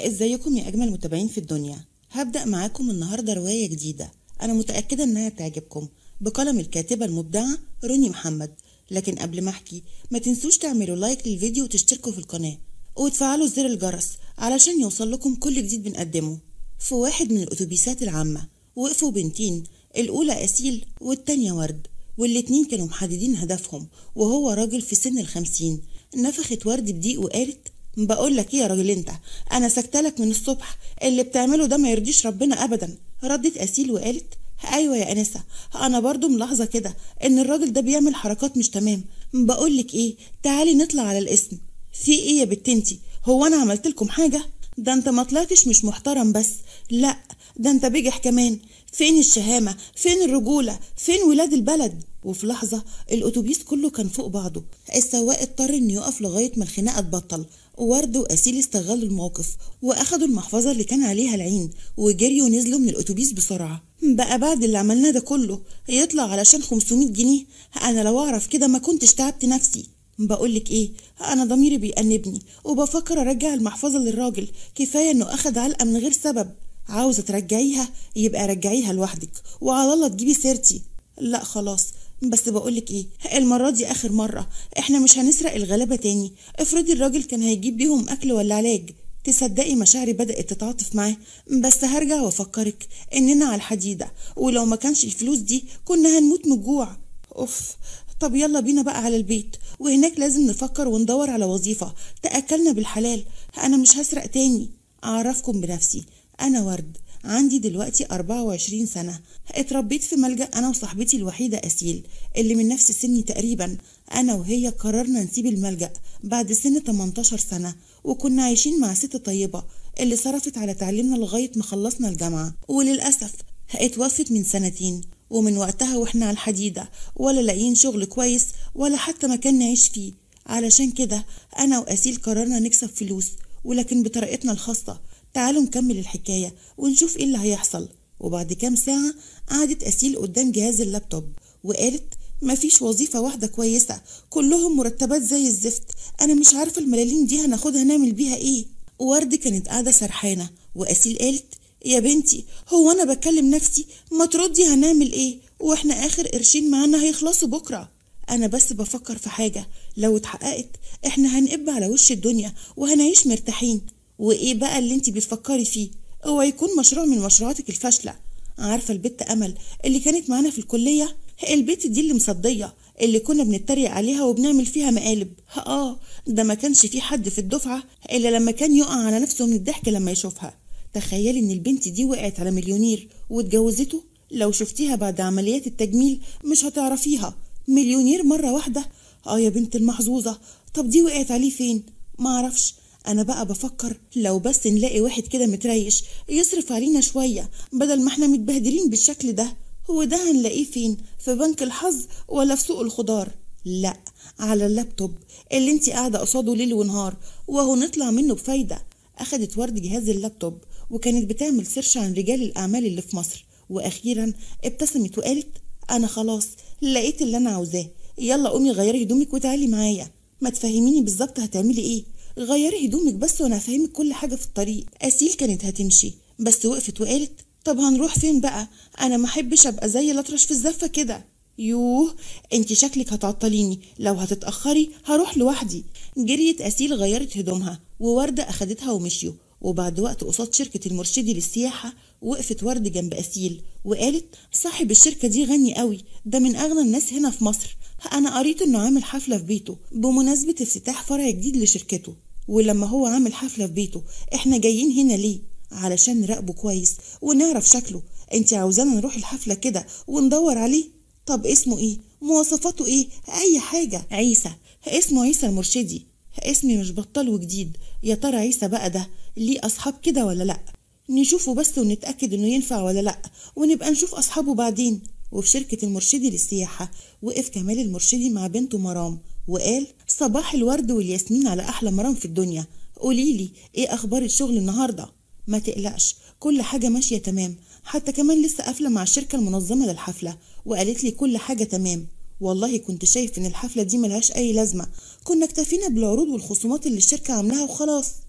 ازيكم يا اجمل متابعين في الدنيا هبدا معاكم النهارده روايه جديده انا متاكده انها تعجبكم بقلم الكاتبه المبدعه روني محمد لكن قبل ما احكي ما تنسوش تعملوا لايك للفيديو وتشتركوا في القناه وتفعلوا زر الجرس علشان يوصل لكم كل جديد بنقدمه في واحد من الاتوبيسات العامه وقفوا بنتين الاولى اسيل والتانيه ورد والاتنين كانوا محددين هدفهم وهو راجل في سن الخمسين نفخت ورد بضيق وقالت بقول لك ايه يا راجل انت انا سكتلك من الصبح اللي بتعمله ده ما يرضيش ربنا ابدا ردت اسيل وقالت ايوه يا انسه انا برضو ملاحظه كده ان الراجل ده بيعمل حركات مش تمام بقول لك ايه تعالي نطلع على الاسم في ايه يا بت انتي هو انا عملت لكم حاجه ده انت ما طلعتش مش محترم بس لا ده انت بجح كمان فين الشهامه فين الرجوله فين ولاد البلد وفي لحظة الأتوبيس كله كان فوق بعضه السواق اضطر إنه يقف لغاية ما الخناقة تبطل وورد وأسيل استغلوا الموقف وأخدوا المحفظة اللي كان عليها العين وجريوا ونزلوا من الأتوبيس بسرعة بقى بعد اللي عملناه ده كله يطلع علشان 500 جنيه أنا لو أعرف كده ما كنتش تعبت نفسي بقولك ايه انا ضميري بيأنبني وبفكر ارجع المحفظة للراجل كفاية انه اخد علقة من غير سبب عاوزة ترجعيها يبقى رجعيها لوحدك وعلى الله تجيبي سيرتي لا خلاص بس بقولك ايه المرة دي اخر مرة احنا مش هنسرق الغلابة تاني افرضي الراجل كان هيجيب بيهم اكل ولا علاج تصدقي مشاعري بدأت تتعاطف معاه بس هرجع وافكرك اننا على الحديدة ولو ما كانش الفلوس دي كنا هنموت من الجوع اوف طب يلا بينا بقى على البيت وهناك لازم نفكر وندور على وظيفة تأكلنا بالحلال أنا مش هسرق تاني أعرفكم بنفسي أنا ورد عندي دلوقتي 24 سنة اتربيت في ملجأ أنا وصاحبتي الوحيدة أسيل اللي من نفس سني تقريبا أنا وهي قررنا نسيب الملجأ بعد سن 18 سنة وكنا عايشين مع ست طيبة اللي صرفت على تعليمنا لغاية ما خلصنا الجامعة وللأسف اتوفت من سنتين ومن وقتها واحنا على الحديدة ولا لاقيين شغل كويس ولا حتى مكان نعيش فيه علشان كده أنا وأسيل قررنا نكسب فلوس ولكن بطريقتنا الخاصة تعالوا نكمل الحكاية ونشوف ايه اللي هيحصل وبعد كام ساعة قعدت أسيل قدام جهاز اللابتوب وقالت مفيش وظيفة واحدة كويسة كلهم مرتبات زي الزفت أنا مش عارفة الملاليم دي هناخدها نعمل بيها ايه ورد كانت قاعدة سرحانة وأسيل قالت يا بنتي هو أنا بكلم نفسي ما تردي هنعمل ايه واحنا آخر قرشين معانا هيخلصوا بكرة أنا بس بفكر في حاجة لو اتحققت احنا هنقب على وش الدنيا وهنعيش مرتاحين وايه بقى اللي انت بتفكري فيه هو يكون مشروع من مشروعاتك الفاشله عارفه البت امل اللي كانت معانا في الكليه البت دي اللي مصديه اللي كنا بنتريق عليها وبنعمل فيها مقالب اه ده ما كانش في حد في الدفعه الا لما كان يقع على نفسه من الضحك لما يشوفها تخيلي ان البنت دي وقعت على مليونير واتجوزته لو شفتيها بعد عمليات التجميل مش هتعرفيها مليونير مره واحده اه يا بنت المحظوظه طب دي وقعت عليه فين معرفش انا بقى بفكر لو بس نلاقي واحد كده متريش يصرف علينا شوية بدل ما احنا متبهدلين بالشكل ده هو ده هنلاقيه فين في بنك الحظ ولا في سوق الخضار لا على اللابتوب اللي انت قاعدة قصاده ليل ونهار وهو نطلع منه بفايدة اخدت ورد جهاز اللابتوب وكانت بتعمل سيرش عن رجال الاعمال اللي في مصر واخيرا ابتسمت وقالت انا خلاص لقيت اللي انا عاوزاه يلا قومي غيري هدومك وتعالي معايا ما تفهميني بالظبط هتعملي ايه غيري هدومك بس وانا هفهمك كل حاجه في الطريق اسيل كانت هتمشي بس وقفت وقالت طب هنروح فين بقى انا ما احبش ابقى زي الاطرش في الزفه كده يوه انت شكلك هتعطليني لو هتتاخري هروح لوحدي جريت اسيل غيرت هدومها وورده اخدتها ومشيوا وبعد وقت قصاد شركة المرشدي للسياحة وقفت ورد جنب أسيل وقالت صاحب الشركة دي غني قوي ده من أغنى الناس هنا في مصر أنا قريت إنه عامل حفلة في بيته بمناسبة افتتاح فرع جديد لشركته ولما هو عامل حفلة في بيته إحنا جايين هنا ليه؟ علشان نراقبه كويس ونعرف شكله انت عاوزانا نروح الحفلة كده وندور عليه طب اسمه ايه مواصفاته ايه اي حاجة عيسى اسمه عيسى المرشدي اسمي مش بطال وجديد يا ترى عيسى بقى ده ليه اصحاب كده ولا لا نشوفه بس ونتأكد انه ينفع ولا لا ونبقى نشوف اصحابه بعدين وفي شركة المرشدي للسياحة وقف كمال المرشدي مع بنته مرام وقال صباح الورد والياسمين على احلى مرام في الدنيا قوليلي ايه اخبار الشغل النهارده ما تقلقش كل حاجة ماشية تمام حتى كمان لسه قافلة مع الشركة المنظمة للحفلة وقالت لي كل حاجة تمام والله كنت شايف ان الحفلة دي ملهاش اي لازمة كنا اكتفينا بالعروض والخصومات اللي الشركة عاملاها وخلاص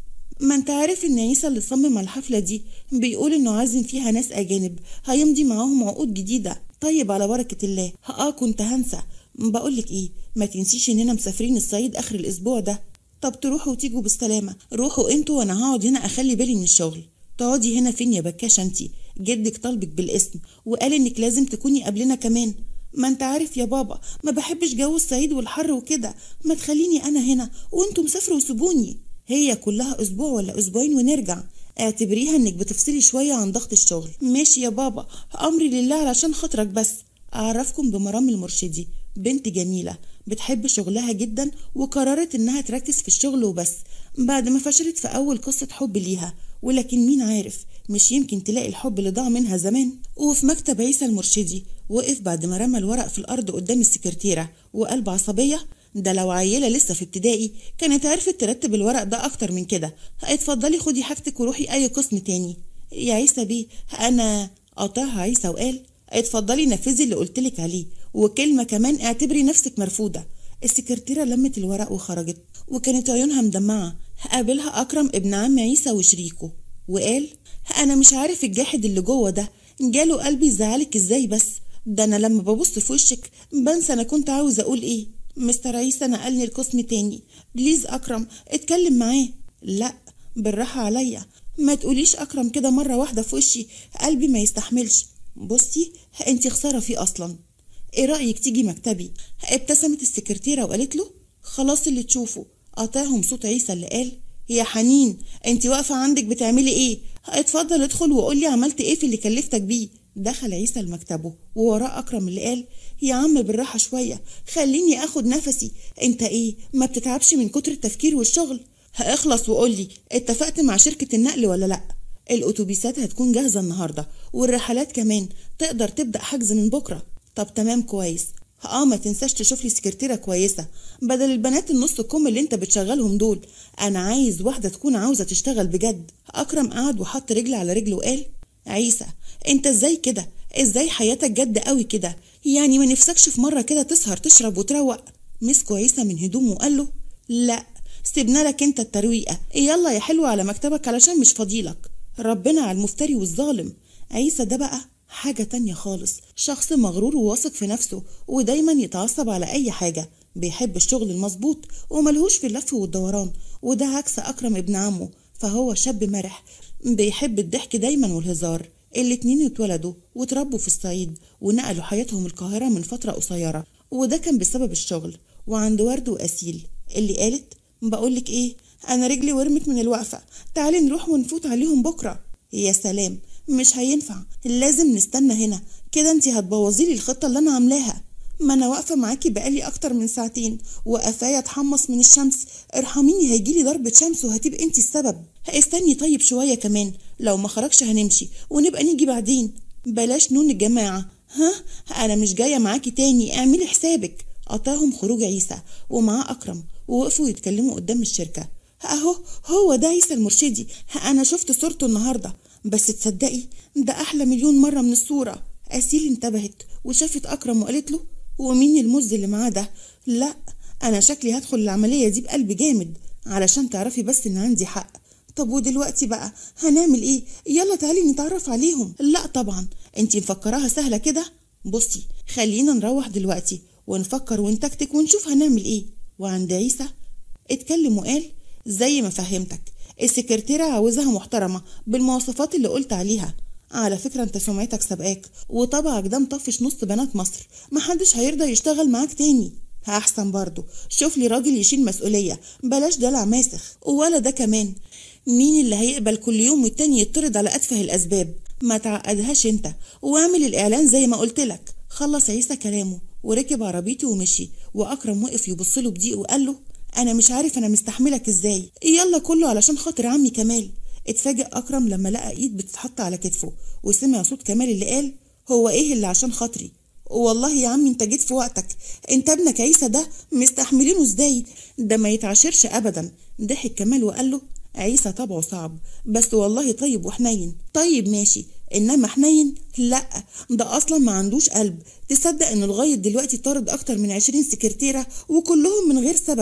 ما انت عارف ان عيسى اللي صمم على الحفلة دي بيقول انه عازم فيها ناس اجانب هيمضي معاهم عقود جديدة طيب على بركة الله اه كنت هنسى بقولك ايه ما تنسيش اننا مسافرين الصعيد اخر الاسبوع ده طب تروحوا وتيجوا بالسلامة روحوا انتوا وانا هقعد هنا اخلي بالي من الشغل تقعدي هنا فين يا بكاشة انتي جدك طالبك بالاسم وقال انك لازم تكوني قبلنا كمان ما انت عارف يا بابا ما بحبش جو الصعيد والحر وكده ما تخليني انا هنا وانتوا مسافروا وسيبوني هي كلها اسبوع ولا اسبوعين ونرجع اعتبريها انك بتفصلي شوية عن ضغط الشغل ماشي يا بابا امري لله علشان خاطرك بس اعرفكم بمرام المرشدي بنت جميلة بتحب شغلها جدا وقررت انها تركز في الشغل وبس بعد ما فشلت في اول قصة حب ليها ولكن مين عارف مش يمكن تلاقي الحب اللي ضاع منها زمان وفي مكتب عيسى المرشدي وقف بعد ما رمى الورق في الارض قدام السكرتيرة وقلب عصبية ده لو عيلة لسه في ابتدائي كانت عرفت ترتب الورق ده اكتر من كده اتفضلي خدي حاجتك وروحي اي قسم تاني يا عيسى بيه انا قاطعها عيسى وقال اتفضلي نفذي اللي قلتلك عليه وكلمة كمان اعتبري نفسك مرفوضة السكرتيرة لمت الورق وخرجت وكانت عيونها مدمعة قابلها أكرم ابن عم عيسى وشريكه وقال أنا مش عارف الجاحد اللي جوه ده جاله قلبي يزعلك ازاي بس ده أنا لما ببص في وشك بنسى أنا كنت عاوز أقول إيه مستر عيسى نقلني القسم تاني بليز أكرم اتكلم معاه لا بالراحة عليا ما تقوليش أكرم كده مرة واحدة في وشي قلبي ما يستحملش بصي انتي خسارة فيه أصلا ايه رأيك تيجي مكتبي ابتسمت السكرتيرة وقالت له خلاص اللي تشوفه قطعهم صوت عيسى اللي قال يا حنين انت واقفة عندك بتعملي ايه اتفضل ادخل وقول لي عملت ايه في اللي كلفتك بيه دخل عيسى لمكتبه ووراه اكرم اللي قال يا عم بالراحة شوية خليني اخد نفسي انت ايه ما بتتعبش من كتر التفكير والشغل هاخلص وقول لي اتفقت مع شركة النقل ولا لأ الأتوبيسات هتكون جاهزة النهاردة والرحلات كمان تقدر تبدأ حجز من بكرة طب تمام كويس اه ما تنساش تشوف لي سكرتيرة كويسة بدل البنات النص كم اللي انت بتشغلهم دول انا عايز واحدة تكون عاوزة تشتغل بجد اكرم قعد وحط رجل على رجل وقال عيسى انت ازاي كده ازاي حياتك جد قوي كده يعني ما نفسكش في مرة كده تسهر تشرب وتروق مسكه عيسى من هدومه وقال له لا سيبنا لك انت الترويقة يلا يا حلو على مكتبك علشان مش فاضيلك ربنا على المفتري والظالم عيسى ده بقى حاجة تانية خالص شخص مغرور وواثق في نفسه ودايما يتعصب على أي حاجة بيحب الشغل المظبوط وملهوش في اللف والدوران وده عكس أكرم ابن عمه فهو شاب مرح بيحب الضحك دايما والهزار الاتنين اتولدوا وتربوا في الصعيد ونقلوا حياتهم القاهرة من فترة قصيرة وده كان بسبب الشغل وعند ورد وأسيل اللي قالت بقولك ايه أنا رجلي ورمت من الوقفة تعالي نروح ونفوت عليهم بكرة يا سلام مش هينفع لازم نستنى هنا كده انتي هتبوظي لي الخطة اللي أنا عاملاها ما أنا واقفة معاكي بقالي أكتر من ساعتين وقفايا اتحمص من الشمس ارحميني هيجيلي ضربة شمس وهتبقي انتي السبب استني طيب شوية كمان لو ما خرجش هنمشي ونبقى نيجي بعدين بلاش نون الجماعة ها أنا مش جاية معاكي تاني اعملي حسابك قطعهم خروج عيسى ومعاه أكرم ووقفوا يتكلموا قدام الشركة أهو هو ده عيسى المرشدي أنا شفت صورته النهاردة بس تصدقي ده أحلى مليون مرة من الصورة أسيل انتبهت وشافت أكرم وقالت له ومين المز اللي معاه ده لا أنا شكلي هدخل العملية دي بقلب جامد علشان تعرفي بس إن عندي حق طب ودلوقتي بقى هنعمل ايه يلا تعالي نتعرف عليهم لا طبعا انتي مفكراها سهلة كده بصي خلينا نروح دلوقتي ونفكر ونتكتك ونشوف هنعمل ايه وعند عيسى اتكلم وقال زي ما فهمتك السكرتيرة عاوزها محترمة بالمواصفات اللي قلت عليها على فكرة انت سمعتك سبقاك وطبعك ده مطفش نص بنات مصر محدش هيرضى يشتغل معاك تاني أحسن برضو شوف لي راجل يشيل مسؤولية بلاش دلع ماسخ ولا ده كمان مين اللي هيقبل كل يوم والتاني يطرد على أتفه الأسباب ما تعقدهاش انت واعمل الإعلان زي ما قلتلك خلص عيسى كلامه وركب عربيته ومشي وأكرم وقف يبصله بضيق وقال له أنا مش عارف أنا مستحملك إزاي يلا كله علشان خاطر عمي كمال اتفاجئ أكرم لما لقى إيد بتتحط على كتفه وسمع صوت كمال اللي قال هو إيه اللي عشان خاطري والله يا عمي انت جيت في وقتك انت ابنك عيسى ده مستحملينه ازاي ده ما يتعاشرش ابدا ضحك كمال وقال له عيسى طبعه صعب بس والله طيب وحنين طيب ماشي انما حنين لا ده اصلا ما عندوش قلب تصدق انه لغايه دلوقتي طارد اكتر من عشرين سكرتيره وكلهم من غير سبب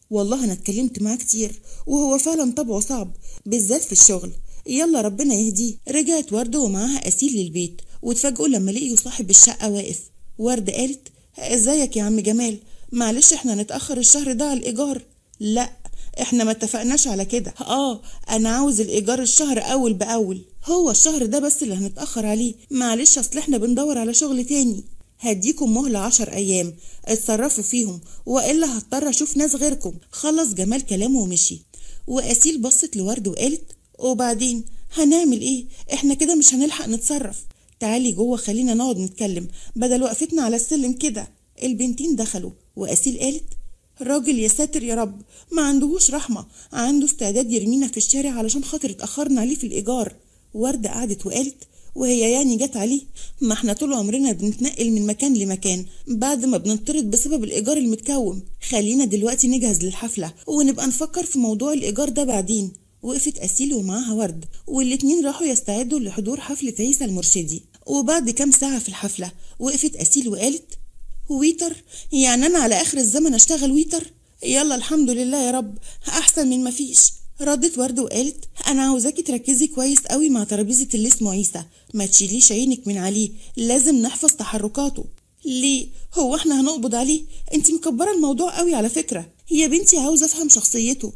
والله انا اتكلمت معاه كتير وهو فعلا طبعه صعب بالذات في الشغل يلا ربنا يهديه رجعت ورد ومعاها اسيل للبيت واتفاجئوا لما لقيوا صاحب الشقه واقف ورد قالت ازيك يا عم جمال معلش احنا نتاخر الشهر ده على الايجار لا احنا ما اتفقناش على كده اه انا عاوز الايجار الشهر اول باول هو الشهر ده بس اللي هنتاخر عليه معلش اصل احنا بندور على شغل تاني هديكم مهلة عشر أيام اتصرفوا فيهم وإلا هضطر أشوف ناس غيركم خلص جمال كلامه ومشي وأسيل بصت لورد وقالت وبعدين هنعمل إيه إحنا كده مش هنلحق نتصرف تعالي جوه خلينا نقعد نتكلم بدل وقفتنا على السلم كده البنتين دخلوا وأسيل قالت راجل يا ساتر يا رب ما عندهوش رحمة عنده استعداد يرمينا في الشارع علشان خاطر اتأخرنا عليه في الإيجار وردة قعدت وقالت وهي يعني جت عليه ما احنا طول عمرنا بنتنقل من مكان لمكان بعد ما بنطرد بسبب الإيجار المتكوم خلينا دلوقتي نجهز للحفلة ونبقى نفكر في موضوع الإيجار ده بعدين وقفت أسيل ومعاها ورد والاتنين راحوا يستعدوا لحضور حفلة عيسى المرشدي وبعد كام ساعة في الحفلة وقفت أسيل وقالت ويتر يعني أنا على آخر الزمن أشتغل ويتر يلا الحمد لله يا رب أحسن من مفيش ردت ورد وقالت انا عاوزاكي تركزي كويس قوي مع ترابيزه اللي اسمه عيسى ما تشيليش عينك من عليه لازم نحفظ تحركاته ليه هو احنا هنقبض عليه انت مكبره الموضوع قوي على فكره يا بنتي عاوزه افهم شخصيته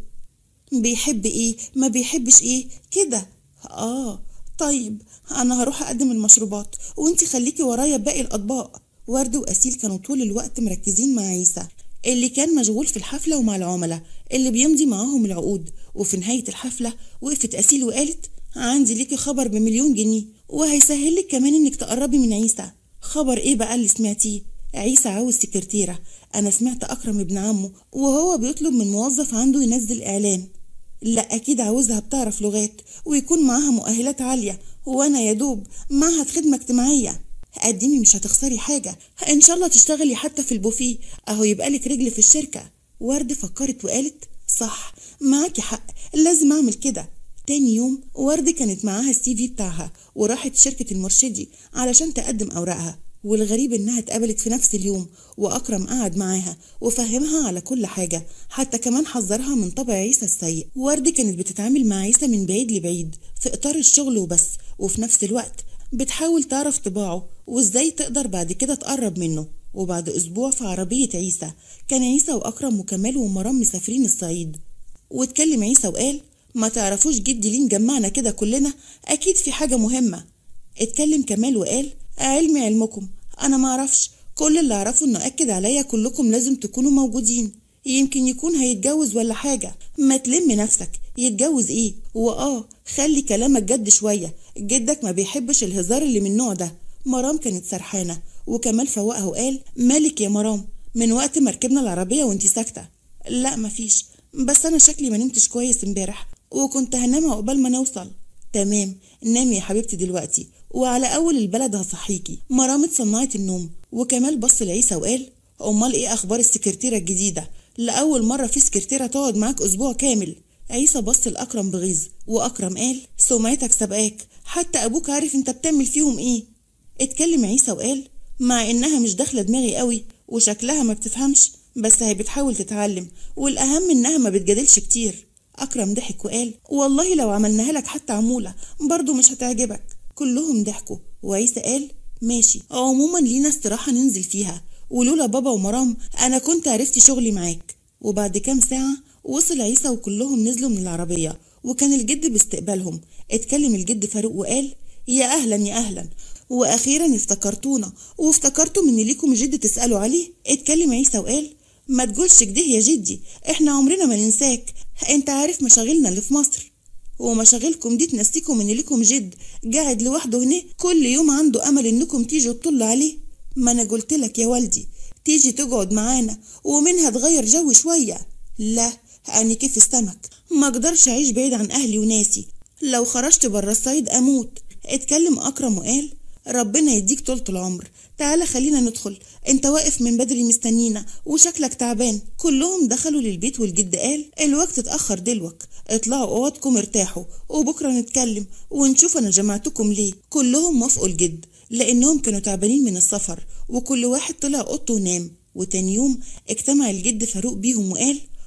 بيحب ايه ما بيحبش ايه كده اه طيب انا هروح اقدم المشروبات وانت خليكي ورايا باقي الاطباق ورد واسيل كانوا طول الوقت مركزين مع عيسى اللي كان مشغول في الحفلة ومع العملاء اللي بيمضي معاهم العقود وفي نهاية الحفلة وقفت أسيل وقالت عندي ليكي خبر بمليون جنيه وهيسهلك كمان انك تقربي من عيسى خبر ايه بقى اللي سمعتيه عيسى عاوز سكرتيرة أنا سمعت أكرم ابن عمه وهو بيطلب من موظف عنده ينزل إعلان لا أكيد عاوزها بتعرف لغات ويكون معاها مؤهلات عالية وأنا يا دوب معهد خدمة اجتماعية قدمي مش هتخسري حاجة إن شاء الله تشتغلي حتى في البوفيه أهو يبقى لك رجل في الشركة ورد فكرت وقالت صح معاكي حق لازم أعمل كده تاني يوم ورد كانت معاها السي في بتاعها وراحت شركة المرشدي علشان تقدم أوراقها والغريب إنها اتقبلت في نفس اليوم وأكرم قعد معاها وفهمها على كل حاجة حتى كمان حذرها من طبع عيسى السيء ورد كانت بتتعامل مع عيسى من بعيد لبعيد في إطار الشغل وبس وفي نفس الوقت بتحاول تعرف طباعه وإزاي تقدر بعد كده تقرب منه وبعد أسبوع في عربية عيسى كان عيسى وأكرم وكمال ومرام مسافرين الصعيد واتكلم عيسى وقال ما تعرفوش جدي ليه مجمعنا كده كلنا أكيد في حاجة مهمة اتكلم كمال وقال علمي علمكم أنا معرفش كل اللي أعرفه إنه أكد عليا كلكم لازم تكونوا موجودين يمكن يكون هيتجوز ولا حاجة ما تلم نفسك يتجوز ايه وآه خلي كلامك جد شوية جدك ما بيحبش الهزار اللي من النوع ده مرام كانت سرحانة وكمال فوقها وقال مالك يا مرام من وقت ما ركبنا العربية وانتي ساكتة لا مفيش بس أنا شكلي ما نمتش كويس امبارح وكنت هنام عقبال ما نوصل تمام نامي يا حبيبتي دلوقتي وعلى أول البلد هصحيكي مرام اتصنعت النوم وكمال بص لعيسى وقال أمال إيه أخبار السكرتيرة الجديدة لأول مرة في سكرتيرة تقعد معاك أسبوع كامل عيسى بص لأكرم بغيظ وأكرم قال سمعتك سبقاك حتى أبوك عارف أنت بتعمل فيهم إيه اتكلم عيسى وقال مع إنها مش داخلة دماغي قوي وشكلها ما بتفهمش بس هي بتحاول تتعلم والأهم إنها ما بتجادلش كتير أكرم ضحك وقال والله لو عملناها لك حتى عمولة برضو مش هتعجبك كلهم ضحكوا وعيسى قال ماشي عموما لينا استراحة ننزل فيها ولولا بابا ومرام أنا كنت عرفت شغلي معاك وبعد كام ساعة وصل عيسى وكلهم نزلوا من العربية وكان الجد باستقبالهم اتكلم الجد فاروق وقال يا أهلا يا أهلا وأخيرا افتكرتونا وافتكرتوا من ليكم جد تسألوا عليه اتكلم عيسى وقال ما تقولش كده يا جدي احنا عمرنا ما ننساك انت عارف مشاغلنا اللي في مصر ومشاغلكم دي تنسيكم ان ليكم جد قاعد لوحده هنا كل يوم عنده امل انكم تيجوا تطلوا عليه ما انا قلت لك يا والدي تيجي تقعد معانا ومنها تغير جو شوية لا أنا كيف السمك ما اقدرش أعيش بعيد عن أهلي وناسي لو خرجت برا الصيد أموت اتكلم أكرم وقال ربنا يديك طولة العمر تعالى خلينا ندخل انت واقف من بدري مستنينا وشكلك تعبان كلهم دخلوا للبيت والجد قال الوقت اتأخر دلوك اطلعوا اوضكم ارتاحوا وبكرة نتكلم ونشوف انا جمعتكم ليه كلهم وافقوا الجد لانهم كانوا تعبانين من السفر وكل واحد طلع اوضته ونام وتاني يوم اجتمع الجد فاروق بيهم وقال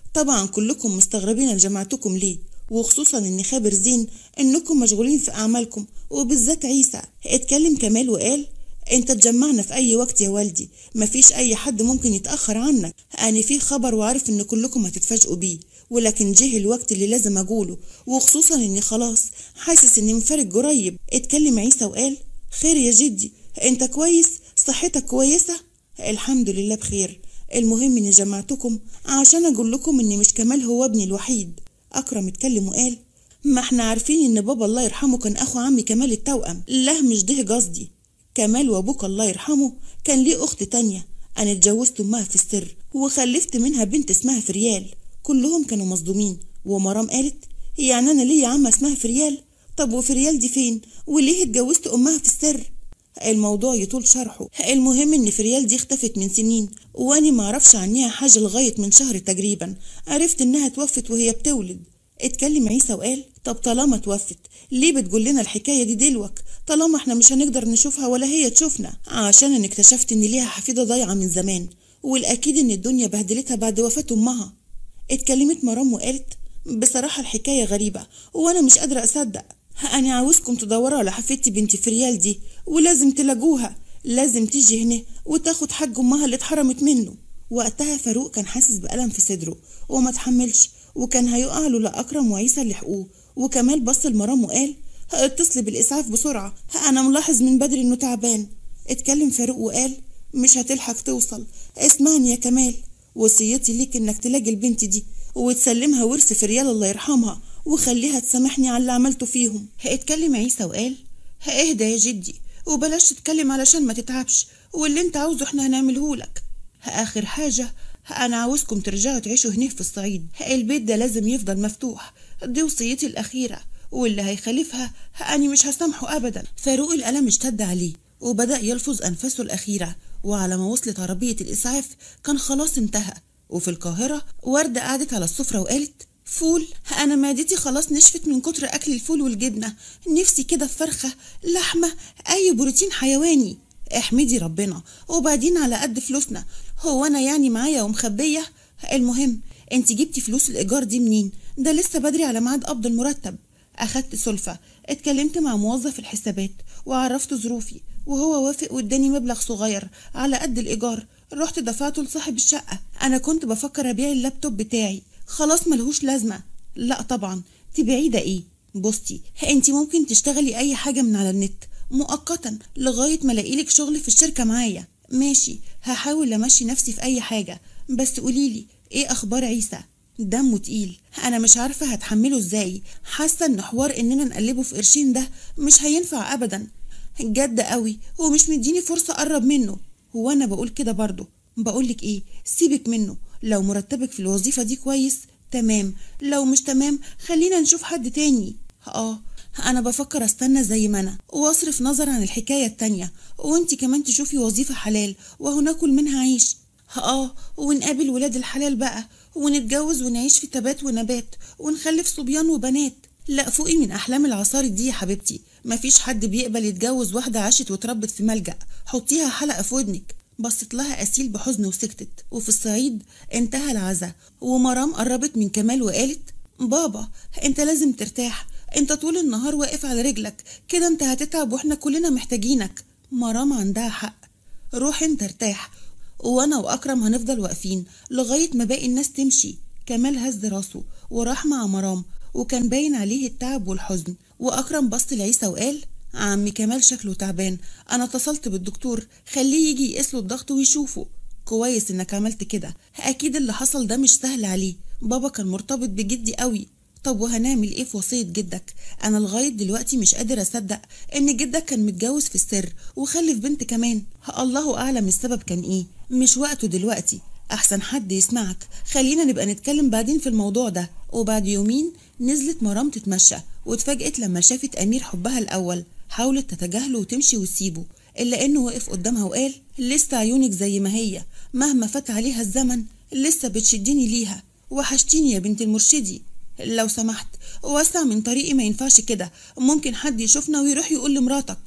طبعا كلكم مستغربين أنا جمعتكم ليه وخصوصا إني خابر زين إنكم مشغولين في أعمالكم وبالذات عيسى اتكلم كمال وقال انت تجمعنا في اي وقت يا والدي مفيش اي حد ممكن يتاخر عنك انا في خبر وعارف ان كلكم هتتفاجئوا بيه ولكن جه الوقت اللي لازم اقوله وخصوصا اني خلاص حاسس اني مفارق قريب اتكلم عيسى وقال خير يا جدي انت كويس صحتك كويسه الحمد لله بخير المهم اني جمعتكم عشان اقول لكم ان مش كمال هو ابني الوحيد اكرم اتكلم وقال ما احنا عارفين ان بابا الله يرحمه كان اخو عمي كمال التوأم لا مش ده قصدي كمال وابوك الله يرحمه كان ليه اخت تانية انا اتجوزت امها في السر وخلفت منها بنت اسمها فريال كلهم كانوا مصدومين ومرام قالت يعني انا ليا عمه اسمها فريال طب وفريال دي فين وليه اتجوزت امها في السر الموضوع يطول شرحه المهم ان فريال دي اختفت من سنين وانا ما اعرفش عنيها حاجه لغايه من شهر تقريبا عرفت انها توفت وهي بتولد اتكلم عيسى وقال طب طالما توفت ليه بتقول لنا الحكايه دي دلوك طالما احنا مش هنقدر نشوفها ولا هي تشوفنا عشان انا اكتشفت ان ليها حفيده ضايعه من زمان والاكيد ان الدنيا بهدلتها بعد وفاه امها اتكلمت مرام وقالت بصراحه الحكايه غريبه وانا مش قادره اصدق انا عاوزكم تدوروا على حفيدتي بنت فريال دي ولازم تلاقوها لازم تيجي هنا وتاخد حق امها اللي اتحرمت منه وقتها فاروق كان حاسس بألم في صدره وما تحملش وكان هيقع له لأكرم وعيسى اللي حقوه وكمال بص لمرام وقال اتصلي بالإسعاف بسرعة أنا ملاحظ من بدري إنه تعبان اتكلم فاروق وقال مش هتلحق توصل اسمعني يا كمال وصيتي ليك إنك تلاقي البنت دي وتسلمها ورث في ريال الله يرحمها وخليها تسامحني على اللي عملته فيهم اتكلم عيسى وقال اهدى يا جدي وبلاش تتكلم علشان ما تتعبش واللي انت عاوزه احنا هنعمله لك آخر حاجة أنا عاوزكم ترجعوا تعيشوا هنا في الصعيد البيت ده لازم يفضل مفتوح دي وصيتي الأخيرة واللي هيخالفها أنا مش هسامحه أبدا فاروق الألم اشتد عليه وبدأ يلفظ أنفاسه الأخيرة وعلى ما وصلت عربية الإسعاف كان خلاص انتهى وفي القاهرة وردة قعدت على السفرة وقالت فول أنا معدتي خلاص نشفت من كتر أكل الفول والجبنة نفسي كده في فرخة لحمة أي بروتين حيواني احمدي ربنا وبعدين على قد فلوسنا هو انا يعني معايا ومخبيه المهم انت جبتي فلوس الايجار دي منين ده لسه بدري على ميعاد قبض المرتب اخدت سلفة اتكلمت مع موظف الحسابات وعرفت ظروفي وهو وافق واداني مبلغ صغير على قد الايجار رحت دفعته لصاحب الشقة انا كنت بفكر ابيع اللابتوب بتاعي خلاص ملهوش لازمة لا طبعا تبيعيه ده ايه بصي انت ممكن تشتغلي اي حاجة من على النت مؤقتا لغاية ما الاقيلك شغل في الشركة معايا ماشي هحاول امشي نفسي في اي حاجة بس قوليلي ايه اخبار عيسى دمه تقيل انا مش عارفة هتحمله ازاي حاسة ان حوار اننا نقلبه في قرشين ده مش هينفع ابدا جد قوي ومش مديني فرصة اقرب منه هو انا بقول كده برضه بقولك ايه سيبك منه لو مرتبك في الوظيفة دي كويس تمام لو مش تمام خلينا نشوف حد تاني اه انا بفكر استنى زي ما انا واصرف نظر عن الحكاية التانية وانتي كمان تشوفي وظيفة حلال وهو ناكل منها عيش اه ونقابل ولاد الحلال بقى ونتجوز ونعيش في تبات ونبات ونخلف صبيان وبنات لا فوقي من احلام العصاري دي يا حبيبتي مفيش حد بيقبل يتجوز واحدة عاشت واتربت في ملجأ حطيها حلقة في ودنك بصت لها أسيل بحزن وسكتت وفي الصعيد انتهى العزا ومرام قربت من كمال وقالت بابا انت لازم ترتاح انت طول النهار واقف على رجلك كده انت هتتعب واحنا كلنا محتاجينك مرام عندها حق روح انت ارتاح وانا واكرم هنفضل واقفين لغايه ما باقي الناس تمشي كمال هز راسه وراح مع مرام وكان باين عليه التعب والحزن واكرم بص لعيسى وقال عمي كمال شكله تعبان انا اتصلت بالدكتور خليه يجي يقيس له الضغط ويشوفه كويس انك عملت كده اكيد اللي حصل ده مش سهل عليه بابا كان مرتبط بجدي قوي طب وهنعمل ايه في وصية جدك انا لغاية دلوقتي مش قادر اصدق ان جدك كان متجوز في السر وخلف بنت كمان الله اعلم السبب كان ايه مش وقته دلوقتي احسن حد يسمعك خلينا نبقى نتكلم بعدين في الموضوع ده وبعد يومين نزلت مرام تتمشى واتفاجئت لما شافت امير حبها الاول حاولت تتجاهله وتمشي وتسيبه الا انه وقف قدامها وقال لسه عيونك زي ما هي مهما فات عليها الزمن لسه بتشدني ليها وحشتيني يا بنت المرشدي لو سمحت وسع من طريقي ما ينفعش كده ممكن حد يشوفنا ويروح يقول لمراتك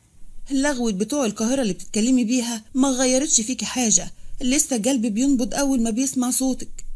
لغوة بتوع القاهرة اللي بتتكلمي بيها ما غيرتش فيكي حاجة لسه قلبي بينبض أول ما بيسمع صوتك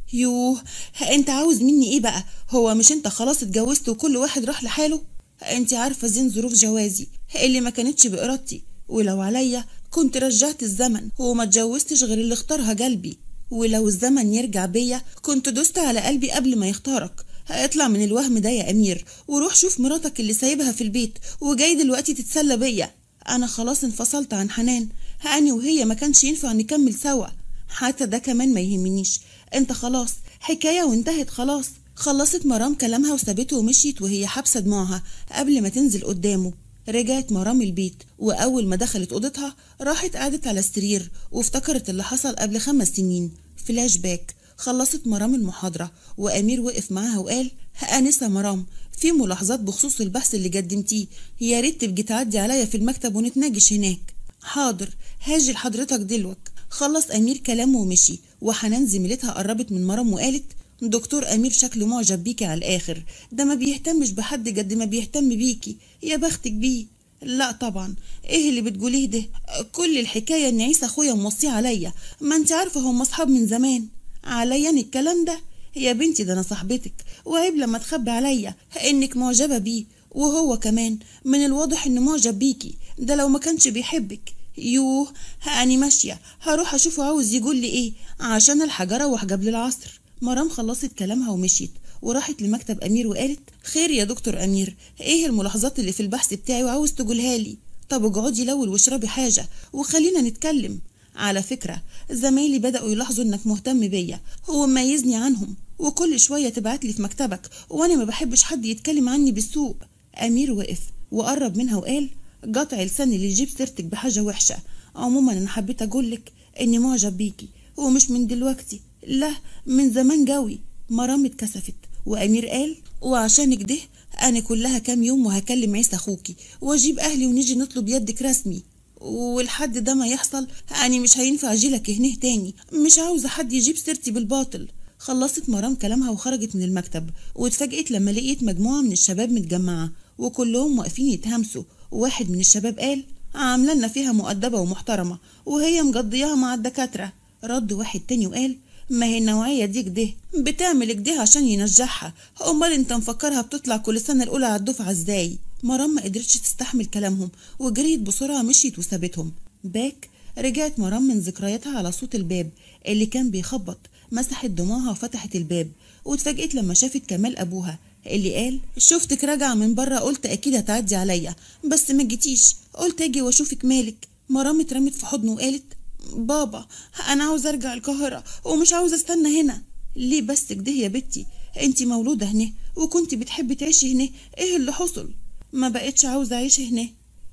يوه انت عاوز مني ايه بقى هو مش انت خلاص اتجوزت وكل واحد راح لحاله انت عارفه زين ظروف جوازي اللي ما كانتش بارادتي ولو عليا كنت رجعت الزمن وما اتجوزتش غير اللي اختارها قلبي ولو الزمن يرجع بيا كنت دوست على قلبي قبل ما يختارك اطلع من الوهم ده يا امير وروح شوف مراتك اللي سايبها في البيت وجاي دلوقتي تتسلى بيا انا خلاص انفصلت عن حنان هاني وهي ما كانش ينفع نكمل سوا حتى ده كمان ما يهمنيش انت خلاص حكاية وانتهت خلاص خلصت مرام كلامها وسابته ومشيت وهي حابسة دموعها قبل ما تنزل قدامه رجعت مرام البيت وأول ما دخلت أوضتها راحت قعدت على السرير وافتكرت اللي حصل قبل خمس سنين فلاش باك خلصت مرام المحاضرة وأمير وقف معاها وقال أنسة مرام في ملاحظات بخصوص البحث اللي قدمتيه يا ريت تبقي تعدي عليا في المكتب ونتناقش هناك حاضر هاجي لحضرتك دلوك خلص أمير كلامه ومشي وحنان زميلتها قربت من مرام وقالت دكتور أمير شكله معجب بيكي على الآخر ده ما بيهتمش بحد قد ما بيهتم بيكي يا بختك بيه لا طبعا ايه اللي بتقوليه ده كل الحكاية ان عيسى اخويا موصيه عليا ما انت عارفة هم اصحاب من زمان عليا الكلام ده يا بنتي ده انا صاحبتك وعيب لما تخبي عليا انك معجبة بيه وهو كمان من الواضح انه معجب بيكي ده لو ما كانش بيحبك يوه أنا ماشية هروح أشوفه عاوز يقول لي إيه عشان الحاجة أروح قبل العصر مرام خلصت كلامها ومشيت وراحت لمكتب أمير وقالت خير يا دكتور أمير إيه الملاحظات اللي في البحث بتاعي وعاوز تقولها لي طب اقعدي الأول واشربي حاجة وخلينا نتكلم على فكرة زمايلي بدأوا يلاحظوا إنك مهتم بيا هو مميزني عنهم وكل شوية تبعت لي في مكتبك وأنا ما بحبش حد يتكلم عني بالسوء أمير وقف وقرب منها وقال قطع لساني اللي يجيب سيرتك بحاجة وحشة عموما أنا حبيت أقولك إني معجب بيكي ومش من دلوقتي لا من زمان قوي مرام اتكسفت وأمير قال وعشانك ده أنا كلها كام يوم وهكلم عيسى أخوكي وأجيب أهلي ونيجي نطلب يدك رسمي والحد ده ما يحصل أنا مش هينفع أجيلك هنيه تاني مش عاوزة حد يجيب سيرتي بالباطل خلصت مرام كلامها وخرجت من المكتب واتفاجئت لما لقيت مجموعة من الشباب متجمعة وكلهم واقفين يتهمسوا واحد من الشباب قال عامله لنا فيها مؤدبة ومحترمة وهي مقضياها مع الدكاترة رد واحد تاني وقال ما هي النوعية دي كده بتعمل كده عشان ينجحها امال انت مفكرها بتطلع كل سنة الاولى على الدفعة ازاي مرام ما قدرتش تستحمل كلامهم وجريت بسرعة مشيت وسابتهم باك رجعت مرام من ذكرياتها على صوت الباب اللي كان بيخبط مسحت دموعها وفتحت الباب واتفاجئت لما شافت كمال ابوها اللي قال شفتك راجعة من بره قلت أكيد هتعدي عليا بس ما جيتيش قلت أجي وأشوفك مالك مرام اترمت في حضنه وقالت بابا أنا عاوز أرجع القاهرة ومش عاوز أستنى هنا ليه بس كده يا بنتي انتي مولودة هنا وكنتي بتحبي تعيشي هنا ايه اللي حصل ما بقتش عاوزة أعيش هنا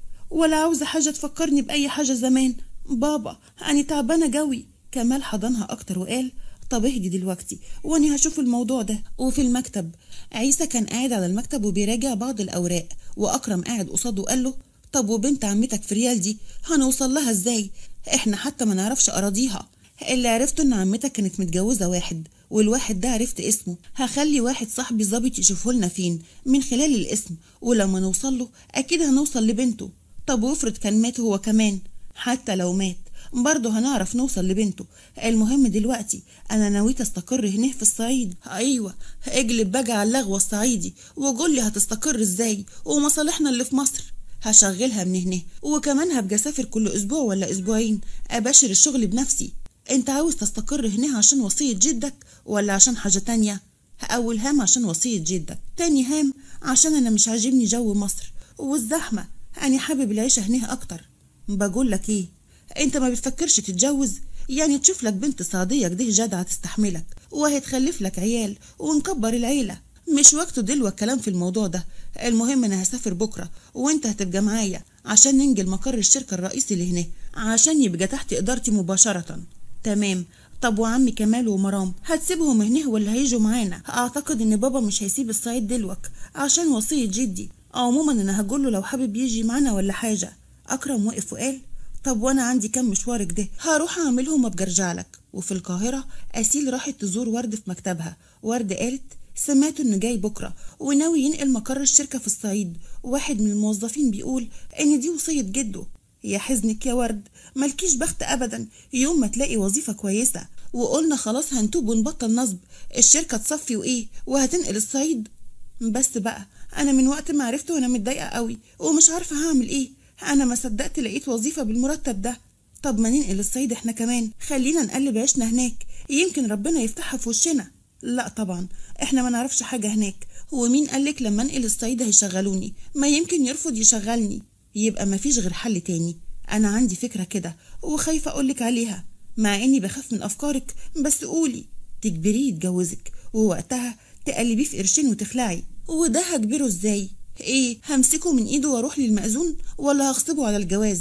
ولا عاوزة حاجة تفكرني بأي حاجة زمان بابا أنا تعبانة جوي كمال حضنها أكتر وقال طب اهدي دلوقتي واني هشوف الموضوع ده وفي المكتب عيسى كان قاعد على المكتب وبيراجع بعض الأوراق وأكرم قاعد قصاده وقال له طب وبنت عمتك فريال دي هنوصل لها ازاي احنا حتى ما نعرفش أراضيها اللي عرفته ان عمتك كانت متجوزة واحد والواحد ده عرفت اسمه هخلي واحد صاحبي ظابط يشوفه لنا فين من خلال الاسم ولما نوصل له اكيد هنوصل لبنته طب وافرض كان مات هو كمان حتى لو مات برضه هنعرف نوصل لبنته المهم دلوقتي انا نويت استقر هنا في الصعيد ايوه اجلب بقى على اللغوه الصعيدي وقول لي هتستقر ازاي ومصالحنا اللي في مصر هشغلها من هنا وكمان هبقى اسافر كل اسبوع ولا اسبوعين اباشر الشغل بنفسي انت عاوز تستقر هنا عشان وصية جدك ولا عشان حاجة تانية اول هام عشان وصية جدك تاني هام عشان انا مش عاجبني جو مصر والزحمة انا حابب العيشة هنا اكتر بقول لك ايه انت ما بتفكرش تتجوز يعني تشوف لك بنت صعيدية كده جدعة تستحملك وهتخلف لك عيال ونكبر العيلة مش وقته دلوقتي الكلام في الموضوع ده المهم انا هسافر بكرة وانت هتبقى معايا عشان ننجل مقر الشركة الرئيسي اللي هنا عشان يبقى تحت ادارتي مباشرة تمام طب وعمي كمال ومرام هتسيبهم هنا ولا هيجوا معانا اعتقد ان بابا مش هيسيب الصعيد دلوك عشان وصية جدي عموما انا هقوله لو حابب يجي معانا ولا حاجة اكرم وقف وقال طب وانا عندي كام مشوار كده هروح اعملهم وابقى ارجع لك وفي القاهرة اسيل راحت تزور ورد في مكتبها ورد قالت سمعت انه جاي بكرة وناوي ينقل مقر الشركة في الصعيد واحد من الموظفين بيقول ان دي وصية جده يا حزنك يا ورد ملكيش بخت ابدا يوم ما تلاقي وظيفة كويسة وقلنا خلاص هنتوب ونبطل نصب الشركة تصفي وإيه وهتنقل الصعيد بس بقى أنا من وقت ما عرفت وأنا متضايقة قوي ومش عارفة هعمل إيه أنا ما صدقت لقيت وظيفة بالمرتب ده طب ما ننقل الصعيد احنا كمان خلينا نقلب عيشنا هناك يمكن ربنا يفتحها في وشنا لا طبعا احنا ما نعرفش حاجة هناك ومين قالك لما انقل الصعيد هيشغلوني ما يمكن يرفض يشغلني يبقى ما فيش غير حل تاني انا عندي فكرة كده وخايفة اقولك عليها مع اني بخاف من افكارك بس قولي تجبريه يتجوزك ووقتها تقلبيه في قرشين وتخلعي وده هجبره ازاي ايه همسكه من ايده واروح للمأذون ولا هغصبه على الجواز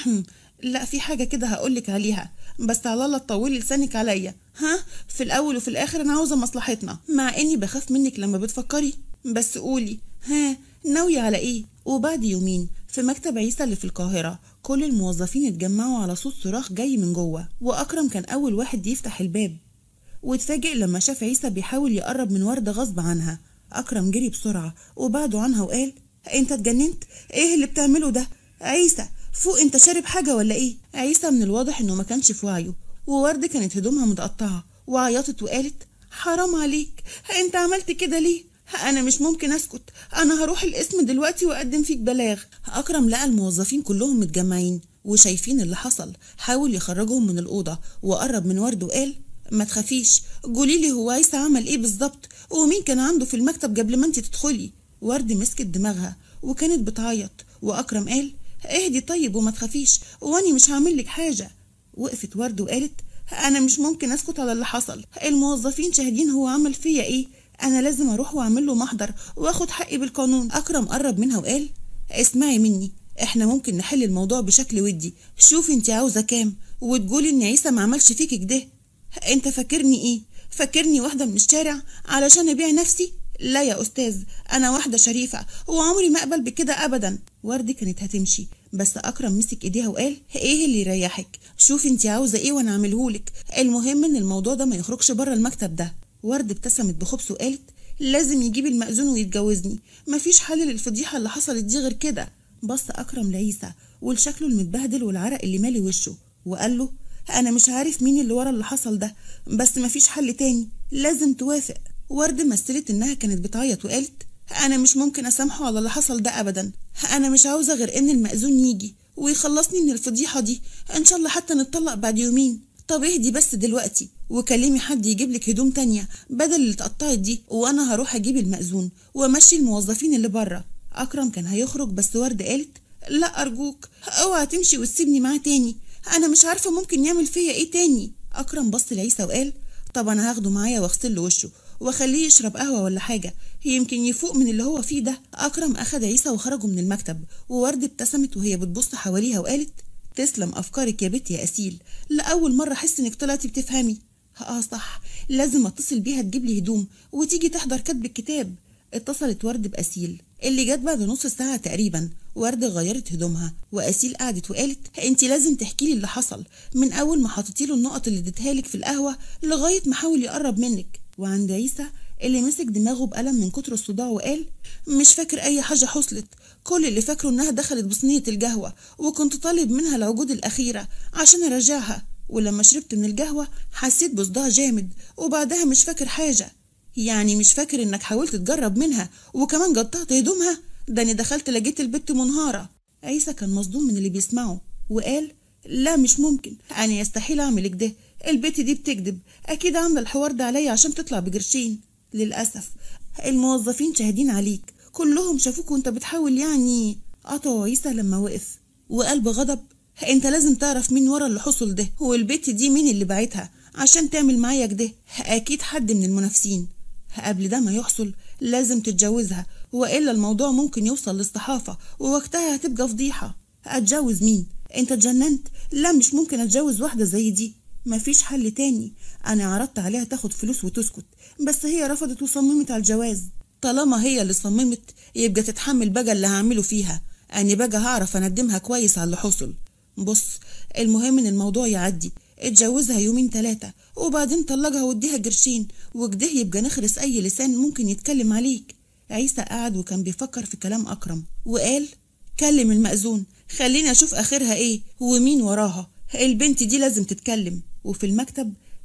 لا في حاجة كده هقولك عليها بس على الله تطولي لسانك عليا ها في الأول وفي الآخر أنا عاوزة مصلحتنا مع إني بخاف منك لما بتفكري بس قولي ها ناوية على إيه وبعد يومين في مكتب عيسى اللي في القاهرة كل الموظفين اتجمعوا على صوت صراخ جاي من جوه وأكرم كان أول واحد يفتح الباب واتفاجئ لما شاف عيسى بيحاول يقرب من وردة غصب عنها أكرم جري بسرعة وبعده عنها وقال أنت اتجننت؟ إيه اللي بتعمله ده؟ عيسى فوق أنت شارب حاجة ولا إيه؟ عيسى من الواضح إنه ما كانش في وعيه وورد كانت هدومها متقطعة وعيطت وقالت حرام عليك أنت عملت كده ليه؟ أنا مش ممكن أسكت أنا هروح القسم دلوقتي وأقدم فيك بلاغ أكرم لقى الموظفين كلهم متجمعين وشايفين اللي حصل حاول يخرجهم من الأوضة وقرب من ورد وقال ما تخافيش قولي لي هو عيسى عمل ايه بالظبط ومين كان عنده في المكتب قبل ما انت تدخلي ورد مسكت دماغها وكانت بتعيط واكرم قال اهدي طيب وما تخافيش واني مش هعمل لك حاجه وقفت ورد وقالت انا مش ممكن اسكت على اللي حصل الموظفين شاهدين هو عمل فيا ايه انا لازم اروح واعمل له محضر واخد حقي بالقانون اكرم قرب منها وقال اسمعي مني احنا ممكن نحل الموضوع بشكل ودي شوفي انت عاوزه كام وتقولي ان عيسى ما عملش فيك كده انت فاكرني ايه فاكرني واحده من الشارع علشان ابيع نفسي لا يا استاذ انا واحده شريفه وعمري ما اقبل بكده ابدا ورد كانت هتمشي بس اكرم مسك ايديها وقال ايه اللي يريحك شوفي انت عاوزه ايه وانا اعملهولك المهم ان الموضوع ده ما يخرجش بره المكتب ده ورد ابتسمت بخبث وقالت لازم يجيب المأذون ويتجوزني مفيش حل للفضيحه اللي حصلت دي غير كده بص اكرم لعيسى ولشكله المتبهدل والعرق اللي مالي وشه وقال له انا مش عارف مين اللي ورا اللي حصل ده بس مفيش حل تاني لازم توافق ورد مثلت انها كانت بتعيط وقالت انا مش ممكن اسامحه على اللي حصل ده ابدا انا مش عاوزه غير ان المأذون يجي ويخلصني من الفضيحه دي ان شاء الله حتى نتطلق بعد يومين طب اهدي بس دلوقتي وكلمي حد يجيب لك هدوم تانية بدل اللي اتقطعت دي وانا هروح اجيب المأذون وامشي الموظفين اللي بره اكرم كان هيخرج بس ورد قالت لا ارجوك اوعى تمشي وتسيبني معاه تاني انا مش عارفه ممكن يعمل فيا ايه تاني اكرم بص لعيسى وقال طب انا هاخده معايا واغسل له وشه واخليه يشرب قهوه ولا حاجه يمكن يفوق من اللي هو فيه ده اكرم اخد عيسى وخرجوا من المكتب وورد ابتسمت وهي بتبص حواليها وقالت تسلم افكارك يا بنت يا اسيل لاول مره احس انك طلعتي بتفهمي اه صح لازم اتصل بيها تجيب لي هدوم وتيجي تحضر كتب الكتاب اتصلت ورد بأسيل اللي جت بعد نص ساعة تقريبا ورد غيرت هدومها وأسيل قعدت وقالت انت لازم تحكي لي اللي حصل من أول ما حطيتي له النقط اللي اديتها لك في القهوة لغاية ما حاول يقرب منك وعند عيسى اللي مسك دماغه بقلم من كتر الصداع وقال مش فاكر أي حاجة حصلت كل اللي فاكره إنها دخلت بصينية القهوة وكنت طالب منها العقود الأخيرة عشان أراجعها ولما شربت من القهوة حسيت بصداع جامد وبعدها مش فاكر حاجة يعني مش فاكر انك حاولت تجرب منها وكمان قطعت هدومها ده انا دخلت لقيت البت منهارة عيسى كان مصدوم من اللي بيسمعه وقال لا مش ممكن انا يستحيل اعمل كده البت دي بتكذب اكيد عامله الحوار ده عليا عشان تطلع بقرشين للاسف الموظفين شاهدين عليك كلهم شافوك وانت بتحاول يعني قطعوا عيسى لما وقف وقال بغضب انت لازم تعرف مين ورا اللي حصل ده والبت دي مين اللي باعتها عشان تعمل معايا كده اكيد حد من المنافسين قبل ده ما يحصل لازم تتجوزها والا الموضوع ممكن يوصل للصحافه ووقتها هتبقى فضيحه اتجوز مين انت اتجننت لا مش ممكن اتجوز واحده زي دي مفيش حل تاني انا عرضت عليها تاخد فلوس وتسكت بس هي رفضت وصممت على الجواز طالما هي اللي صممت يبقى تتحمل بقى اللي هعمله فيها اني بقى هعرف اندمها كويس على اللي حصل بص المهم ان الموضوع يعدي اتجوزها يومين تلاتة وبعدين طلقها واديها قرشين وكده يبقى نخرس أي لسان ممكن يتكلم عليك عيسى قعد وكان بيفكر في كلام أكرم وقال كلم المأذون خليني أشوف آخرها إيه ومين وراها البنت دي لازم تتكلم وفي المكتب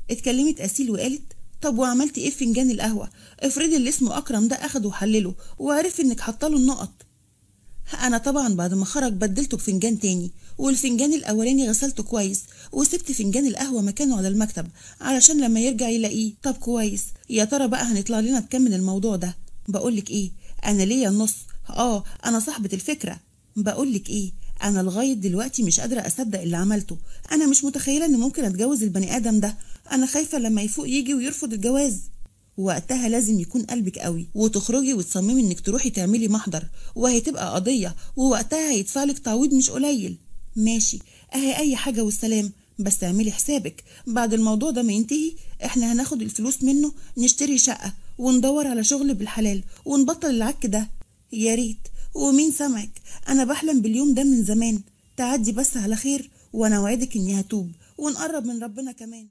اتكلمت أسيل وقالت طب وعملتي ايه في فنجان القهوة افرضي اللي اسمه أكرم ده أخده وحلله وعرف إنك حاطاله النقط أنا طبعا بعد ما خرج بدلته بفنجان تاني والفنجان الأولاني غسلته كويس وسبت فنجان القهوة مكانه على المكتب علشان لما يرجع يلاقيه طب كويس يا ترى بقى هنطلع لنا بكام من الموضوع ده بقولك ايه أنا ليا النص اه أنا صاحبة الفكرة بقولك ايه أنا لغاية دلوقتي مش قادرة أصدق اللي عملته أنا مش متخيلة إن ممكن أتجوز البني آدم ده أنا خايفة لما يفوق يجي ويرفض الجواز وقتها لازم يكون قلبك قوي وتخرجي وتصممي انك تروحي تعملي محضر وهتبقى قضية ووقتها هيدفع لك تعويض مش قليل ماشي اهي اي حاجة والسلام بس اعملي حسابك بعد الموضوع ده ما ينتهي احنا هناخد الفلوس منه نشتري شقة وندور على شغل بالحلال ونبطل العك ده يا ريت ومين سمعك انا بحلم باليوم ده من زمان تعدي بس على خير وانا وعدك اني هتوب ونقرب من ربنا كمان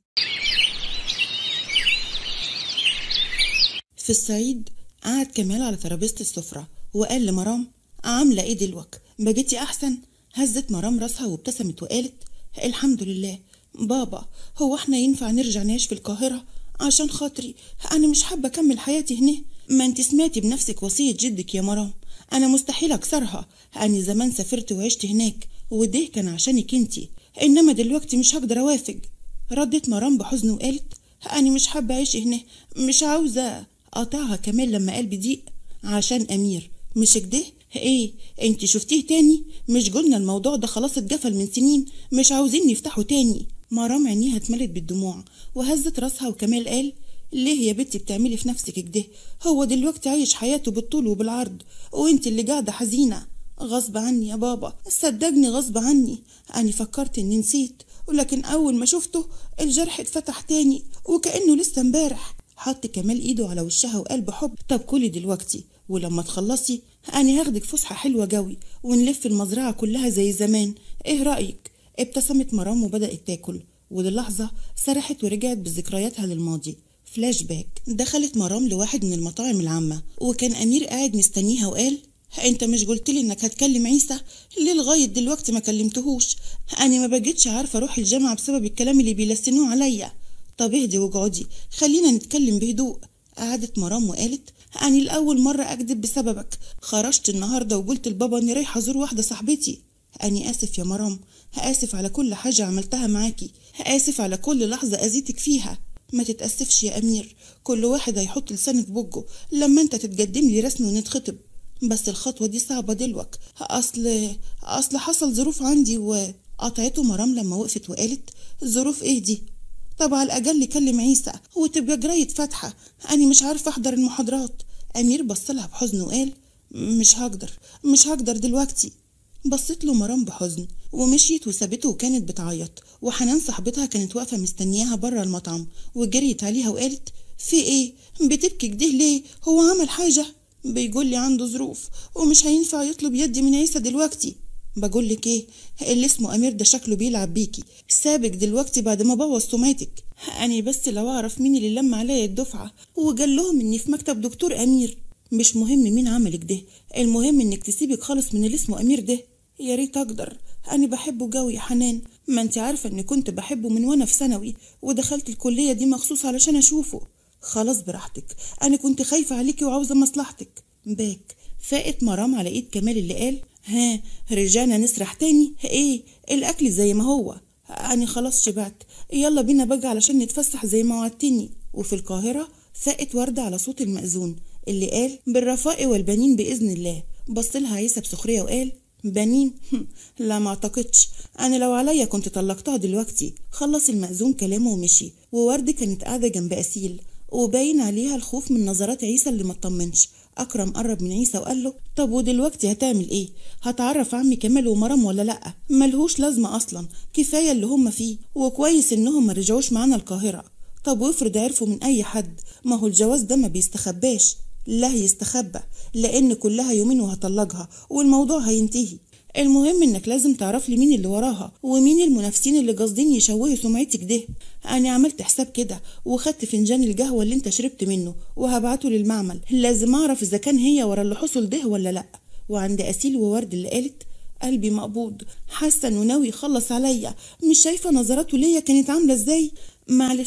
في الصعيد قعد كمال على ترابيزة السفرة وقال لمرام عاملة ايه دلوك بقيتي احسن هزت مرام راسها وابتسمت وقالت الحمد لله بابا هو احنا ينفع نرجع نعيش في القاهرة عشان خاطري انا مش حابة اكمل حياتي هنا ما انت سمعتي بنفسك وصية جدك يا مرام انا مستحيل اكسرها انا زمان سافرت وعشت هناك وده كان عشانك انتي انما دلوقتي مش هقدر اوافق ردت مرام بحزن وقالت انا مش حابة اعيش هنا مش عاوزة قطعها كمان لما قال بضيق عشان امير مش كده ايه انت شفتيه تاني مش قلنا الموضوع ده خلاص اتجفل من سنين مش عاوزين نفتحه تاني مرام عينيها اتملت بالدموع وهزت راسها وكمال قال ليه يا بنتي بتعملي في نفسك كده هو دلوقتي عايش حياته بالطول وبالعرض وانت اللي قاعده حزينه غصب عني يا بابا صدقني غصب عني أنا فكرت إني نسيت ولكن أول ما شفته الجرح اتفتح تاني وكأنه لسه امبارح حط كمال ايده على وشها وقال بحب طب كلي دلوقتي ولما تخلصي أنا هاخدك فسحة حلوة جوي ونلف المزرعة كلها زي زمان ايه رأيك ابتسمت مرام وبدأت تاكل وللحظة سرحت ورجعت بذكرياتها للماضي فلاش باك دخلت مرام لواحد من المطاعم العامة وكان أمير قاعد مستنيها وقال انت مش قلت لي انك هتكلم عيسى ليه لغايه دلوقتي ما كلمتهوش انا ما بقتش عارفه اروح الجامعه بسبب الكلام اللي بيلسنوه عليا طب اهدي واقعدي خلينا نتكلم بهدوء قعدت مرام وقالت أنا الأول مرة أكذب بسببك خرجت النهاردة وقلت لبابا إني رايحة أزور واحدة صاحبتي أنا آسف يا مرام آسف على كل حاجة عملتها معاكي آسف على كل لحظة أذيتك فيها ما تتأسفش يا أمير كل واحد هيحط لسانه في بجه لما أنت تتقدم لي رسمي ونتخطب بس الخطوة دي صعبة دلوك أصل أصل حصل ظروف عندي وقطعته مرام لما وقفت وقالت ظروف إيه دي طب على الأقل كلم عيسى وتبقى جراية فاتحة أنا مش عارفة أحضر المحاضرات أمير بصلها بحزن وقال مش هقدر مش هقدر دلوقتي بصت له مرام بحزن ومشيت وسابته وكانت بتعيط وحنان صاحبتها كانت واقفة مستنياها بره المطعم وجريت عليها وقالت في ايه بتبكي كده ليه هو عمل حاجة بيقول لي عنده ظروف ومش هينفع يطلب يدي من عيسى دلوقتي بقول لك ايه اللي اسمه امير ده شكله بيلعب بيكي سابك دلوقتي بعد ما بوظ سمعتك انا بس لو اعرف مين اللي لم عليا الدفعه وقال لهم اني في مكتب دكتور امير مش مهم مين عملك ده المهم انك تسيبك خالص من اللي اسمه امير ده يا ريت اقدر انا بحبه جوي يا حنان ما انت عارفه اني كنت بحبه من وانا في ثانوي ودخلت الكليه دي مخصوص علشان اشوفه خلاص براحتك انا كنت خايفه عليكي وعاوزه مصلحتك باك فاقت مرام على ايد كمال اللي قال ها رجعنا نسرح تاني ايه الاكل زي ما هو انا خلاص شبعت يلا بينا بقى علشان نتفسح زي ما وعدتني وفي القاهرة فاقت وردة على صوت المأذون اللي قال بالرفاء والبنين بإذن الله بصلها عيسى بسخرية وقال بنين لا ما اعتقدش انا لو عليا كنت طلقتها دلوقتي خلص المأذون كلامه ومشي وورد كانت قاعدة جنب أسيل وباين عليها الخوف من نظرات عيسى اللي ما اطمنش أكرم قرب من عيسى وقال له طب ودلوقتي هتعمل إيه؟ هتعرف عمي كمال ومرام ولا لأ؟ ملهوش لازمة أصلا كفاية اللي هم فيه وكويس إنهم ما رجعوش معانا القاهرة طب وافرض عرفوا من أي حد ما هو الجواز ده ما بيستخباش لا يستخبى لأن كلها يومين وهطلقها والموضوع هينتهي المهم انك لازم تعرف لي مين اللي وراها ومين المنافسين اللي قاصدين يشوهوا سمعتك ده انا عملت حساب كده وخدت فنجان القهوه اللي انت شربت منه وهبعته للمعمل لازم اعرف اذا كان هي ورا اللي حصل ده ولا لا وعند اسيل وورد اللي قالت قلبي مقبوض حاسه انه ناوي يخلص عليا مش شايفه نظراته ليا كانت عامله ازاي معلش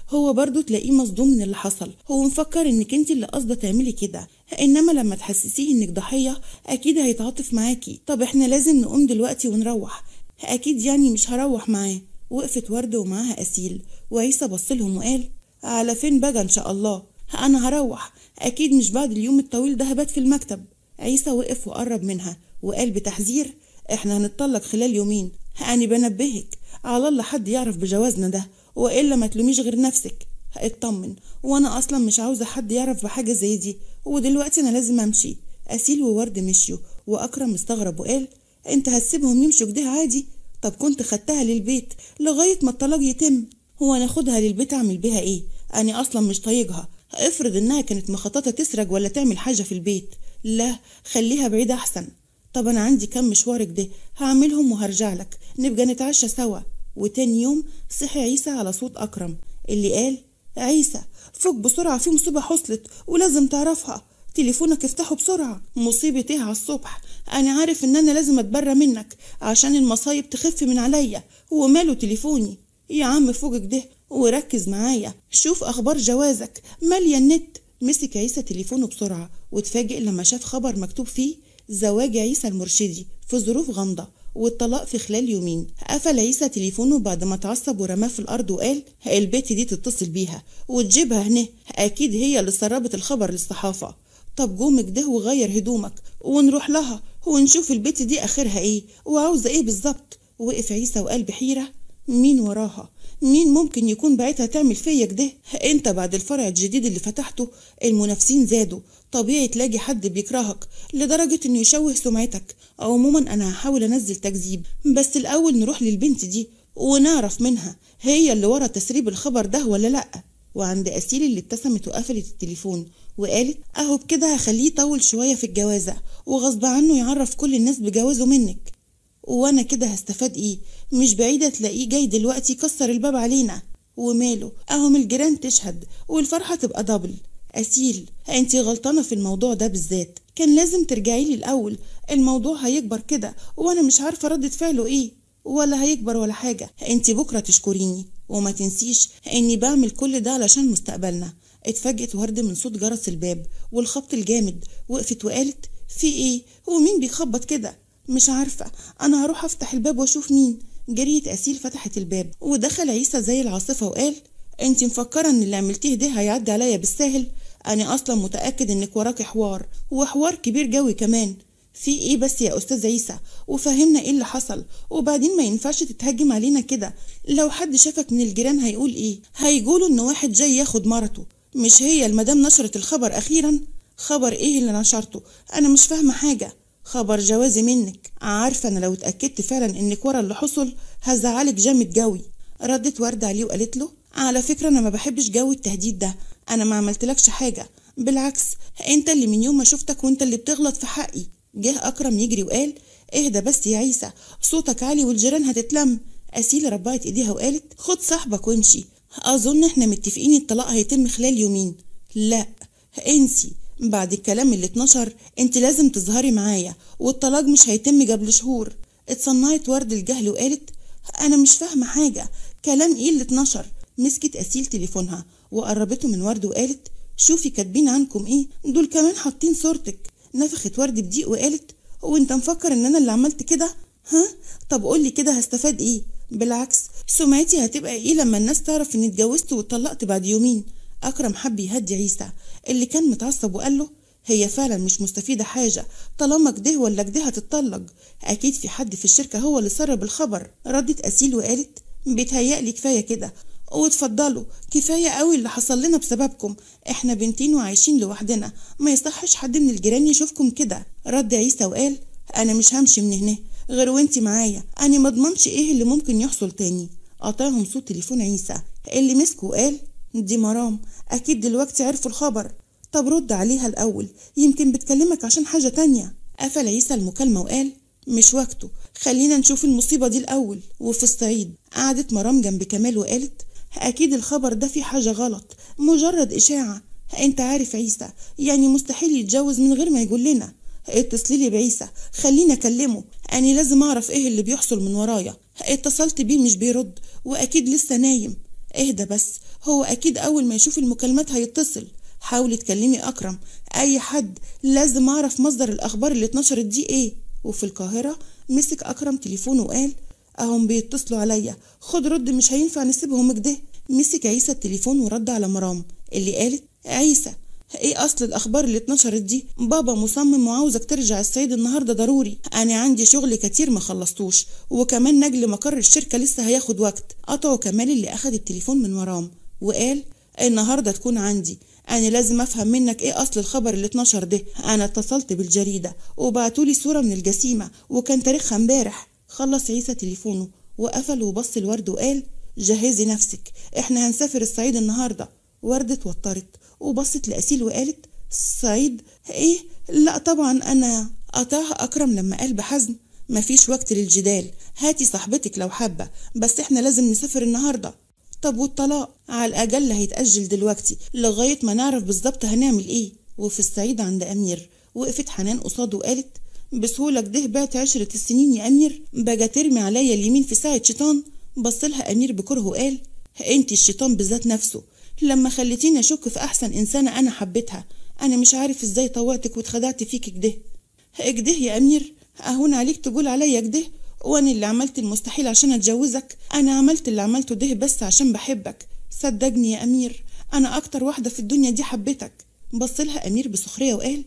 هو برضه تلاقيه مصدوم من اللي حصل هو مفكر انك انت اللي قاصده تعملي كده انما لما تحسسيه انك ضحيه اكيد هيتعاطف معاكي طب احنا لازم نقوم دلوقتي ونروح اكيد يعني مش هروح معاه وقفت ورد ومعاها اسيل وعيسى بصلهم وقال على فين بقى ان شاء الله انا هروح اكيد مش بعد اليوم الطويل ده هبات في المكتب عيسى وقف وقرب منها وقال بتحذير احنا هنتطلق خلال يومين أنا بنبهك على الله حد يعرف بجوازنا ده وإلا ما تلوميش غير نفسك اطمن وانا اصلا مش عاوزه حد يعرف بحاجه زي دي ودلوقتي انا لازم امشي اسيل وورد مشيوا واكرم استغرب وقال انت هتسيبهم يمشوا كده عادي طب كنت خدتها للبيت لغايه ما الطلاق يتم هو انا اخدها للبيت اعمل بيها ايه انا اصلا مش طايقها افرض انها كانت مخططه تسرق ولا تعمل حاجه في البيت لا خليها بعيد احسن طب انا عندي كم مشوار كده هعملهم وهرجع لك نبقى نتعشى سوا وتاني يوم صحي عيسى على صوت اكرم اللي قال عيسى فوق بسرعة في مصيبة حصلت ولازم تعرفها تليفونك افتحه بسرعة مصيبة ايه على الصبح انا عارف ان انا لازم اتبرى منك عشان المصايب تخف من عليا وماله تليفوني يا عم فوقك ده وركز معايا شوف اخبار جوازك مالية النت مسك عيسى تليفونه بسرعة واتفاجئ لما شاف خبر مكتوب فيه زواج عيسى المرشدي في ظروف غامضة والطلاق في خلال يومين قفل عيسى تليفونه بعد ما اتعصب ورماه في الارض وقال البت دي تتصل بيها وتجيبها هنا اكيد هي اللي سربت الخبر للصحافه طب جومك ده وغير هدومك ونروح لها ونشوف البت دي اخرها ايه وعاوزه ايه بالظبط وقف عيسى وقال بحيره مين وراها مين ممكن يكون بعتها تعمل فيا كده انت بعد الفرع الجديد اللي فتحته المنافسين زادوا طبيعي تلاقي حد بيكرهك لدرجة انه يشوه سمعتك عموما انا هحاول انزل تكذيب بس الاول نروح للبنت دي ونعرف منها هي اللي ورا تسريب الخبر ده ولا لا وعند اسيل اللي ابتسمت وقفلت التليفون وقالت اهو بكده هخليه يطول شوية في الجوازة وغصب عنه يعرف كل الناس بجوازه منك وانا كده هستفاد ايه مش بعيدة تلاقيه جاي دلوقتي يكسر الباب علينا وماله اهم الجيران تشهد والفرحة تبقى دبل أسيل أنت غلطانة في الموضوع ده بالذات كان لازم ترجعي لي الأول الموضوع هيكبر كده وأنا مش عارفة ردة فعله إيه ولا هيكبر ولا حاجة أنت بكرة تشكريني وما تنسيش إني بعمل كل ده علشان مستقبلنا اتفاجئت ورد من صوت جرس الباب والخبط الجامد وقفت وقالت في ايه ومين بيخبط كده مش عارفة أنا هروح أفتح الباب وأشوف مين جريت أسيل فتحت الباب ودخل عيسى زي العاصفة وقال انت مفكرة ان اللي عملتيه ده هيعدي عليا بالساهل انا اصلا متأكد انك وراكي حوار وحوار كبير جوي كمان في ايه بس يا استاذ عيسى وفهمنا ايه اللي حصل وبعدين ما ينفعش تتهجم علينا كده لو حد شافك من الجيران هيقول ايه هيقولوا ان واحد جاي ياخد مرته مش هي المدام نشرت الخبر اخيرا خبر ايه اللي نشرته انا مش فاهمه حاجه خبر جوازي منك عارفه انا لو اتاكدت فعلا انك ورا اللي حصل هزعلك جامد جوي ردت ورده عليه وقالت له على فكرة أنا ما بحبش جو التهديد ده أنا ما عملتلكش حاجة بالعكس أنت اللي من يوم ما شفتك وأنت اللي بتغلط في حقي جه أكرم يجري وقال اهدى بس يا عيسى صوتك عالي والجيران هتتلم أسيل ربعت إيديها وقالت خد صاحبك وامشي أظن إحنا متفقين الطلاق هيتم خلال يومين لا انسي بعد الكلام اللي اتنشر انت لازم تظهري معايا والطلاق مش هيتم قبل شهور اتصنعت ورد الجهل وقالت انا مش فاهمه حاجه كلام ايه اللي اتنشر مسكت أسيل تليفونها وقربته من ورد وقالت شوفي كاتبين عنكم ايه دول كمان حاطين صورتك نفخت ورد بضيق وقالت هو انت مفكر ان انا اللي عملت كده ها طب قولي كده هستفاد ايه بالعكس سمعتي هتبقى ايه لما الناس تعرف اني اتجوزت واتطلقت بعد يومين اكرم حب يهدي عيسى اللي كان متعصب وقال له هي فعلا مش مستفيدة حاجة طالما كده ولا كده هتتطلق أكيد في حد في الشركة هو اللي سرب الخبر ردت أسيل وقالت بيتهيألي كفاية كده واتفضلوا كفاية قوي اللي حصل لنا بسببكم احنا بنتين وعايشين لوحدنا ما يصحش حد من الجيران يشوفكم كده رد عيسى وقال انا مش همشي من هنا غير وانتي معايا انا ما اضمنش ايه اللي ممكن يحصل تاني قطعهم صوت تليفون عيسى اللي مسكه وقال دي مرام اكيد دلوقتي عرفوا الخبر طب رد عليها الاول يمكن بتكلمك عشان حاجة تانية قفل عيسى المكالمة وقال مش وقته خلينا نشوف المصيبة دي الأول وفي الصعيد قعدت مرام جنب كمال وقالت أكيد الخبر ده فيه حاجة غلط مجرد إشاعة أنت عارف عيسى يعني مستحيل يتجوز من غير ما يقول لنا اتصلي لي بعيسى خليني أكلمه أنا لازم أعرف إيه اللي بيحصل من ورايا اتصلت بيه مش بيرد وأكيد لسه نايم اهدى بس هو اكيد اول ما يشوف المكالمات هيتصل حاولي تكلمي اكرم اي حد لازم اعرف مصدر الاخبار اللي اتنشرت دي ايه وفي القاهره مسك اكرم تليفونه وقال اهم بيتصلوا عليا خد رد مش هينفع نسيبهم كده مسك عيسى التليفون ورد على مرام اللي قالت عيسى ايه اصل الاخبار اللي اتنشرت دي بابا مصمم وعاوزك ترجع الصعيد النهارده ضروري انا عندي شغل كتير ما خلصتوش وكمان نجل مقر الشركه لسه هياخد وقت قطعه كمال اللي اخد التليفون من مرام وقال النهارده تكون عندي انا لازم افهم منك ايه اصل الخبر اللي اتنشر ده انا اتصلت بالجريده وبعتولي صوره من الجسيمه وكان تاريخها امبارح خلص عيسى تليفونه وقفل وبص الورد وقال جهزي نفسك احنا هنسافر الصعيد النهارده ورد اتوترت وبصت لأسيل وقالت الصعيد ايه لا طبعا انا قطعها اكرم لما قال بحزم مفيش وقت للجدال هاتي صاحبتك لو حابه بس احنا لازم نسافر النهارده طب والطلاق على الاقل هيتاجل دلوقتي لغايه ما نعرف بالظبط هنعمل ايه وفي الصعيد عند امير وقفت حنان قصاده وقالت بسهولة كده بعت عشرة السنين يا أمير بقى ترمي عليا اليمين في ساعة شيطان بصلها أمير بكره وقال انت الشيطان بذات نفسه لما خليتيني أشك في أحسن إنسانة أنا حبيتها أنا مش عارف إزاي طوعتك واتخدعت فيك كده كده يا أمير أهون عليك تقول عليا كده وأنا اللي عملت المستحيل عشان أتجوزك أنا عملت اللي عملته ده بس عشان بحبك صدقني يا أمير أنا أكتر واحدة في الدنيا دي حبيتك بصلها أمير بسخرية وقال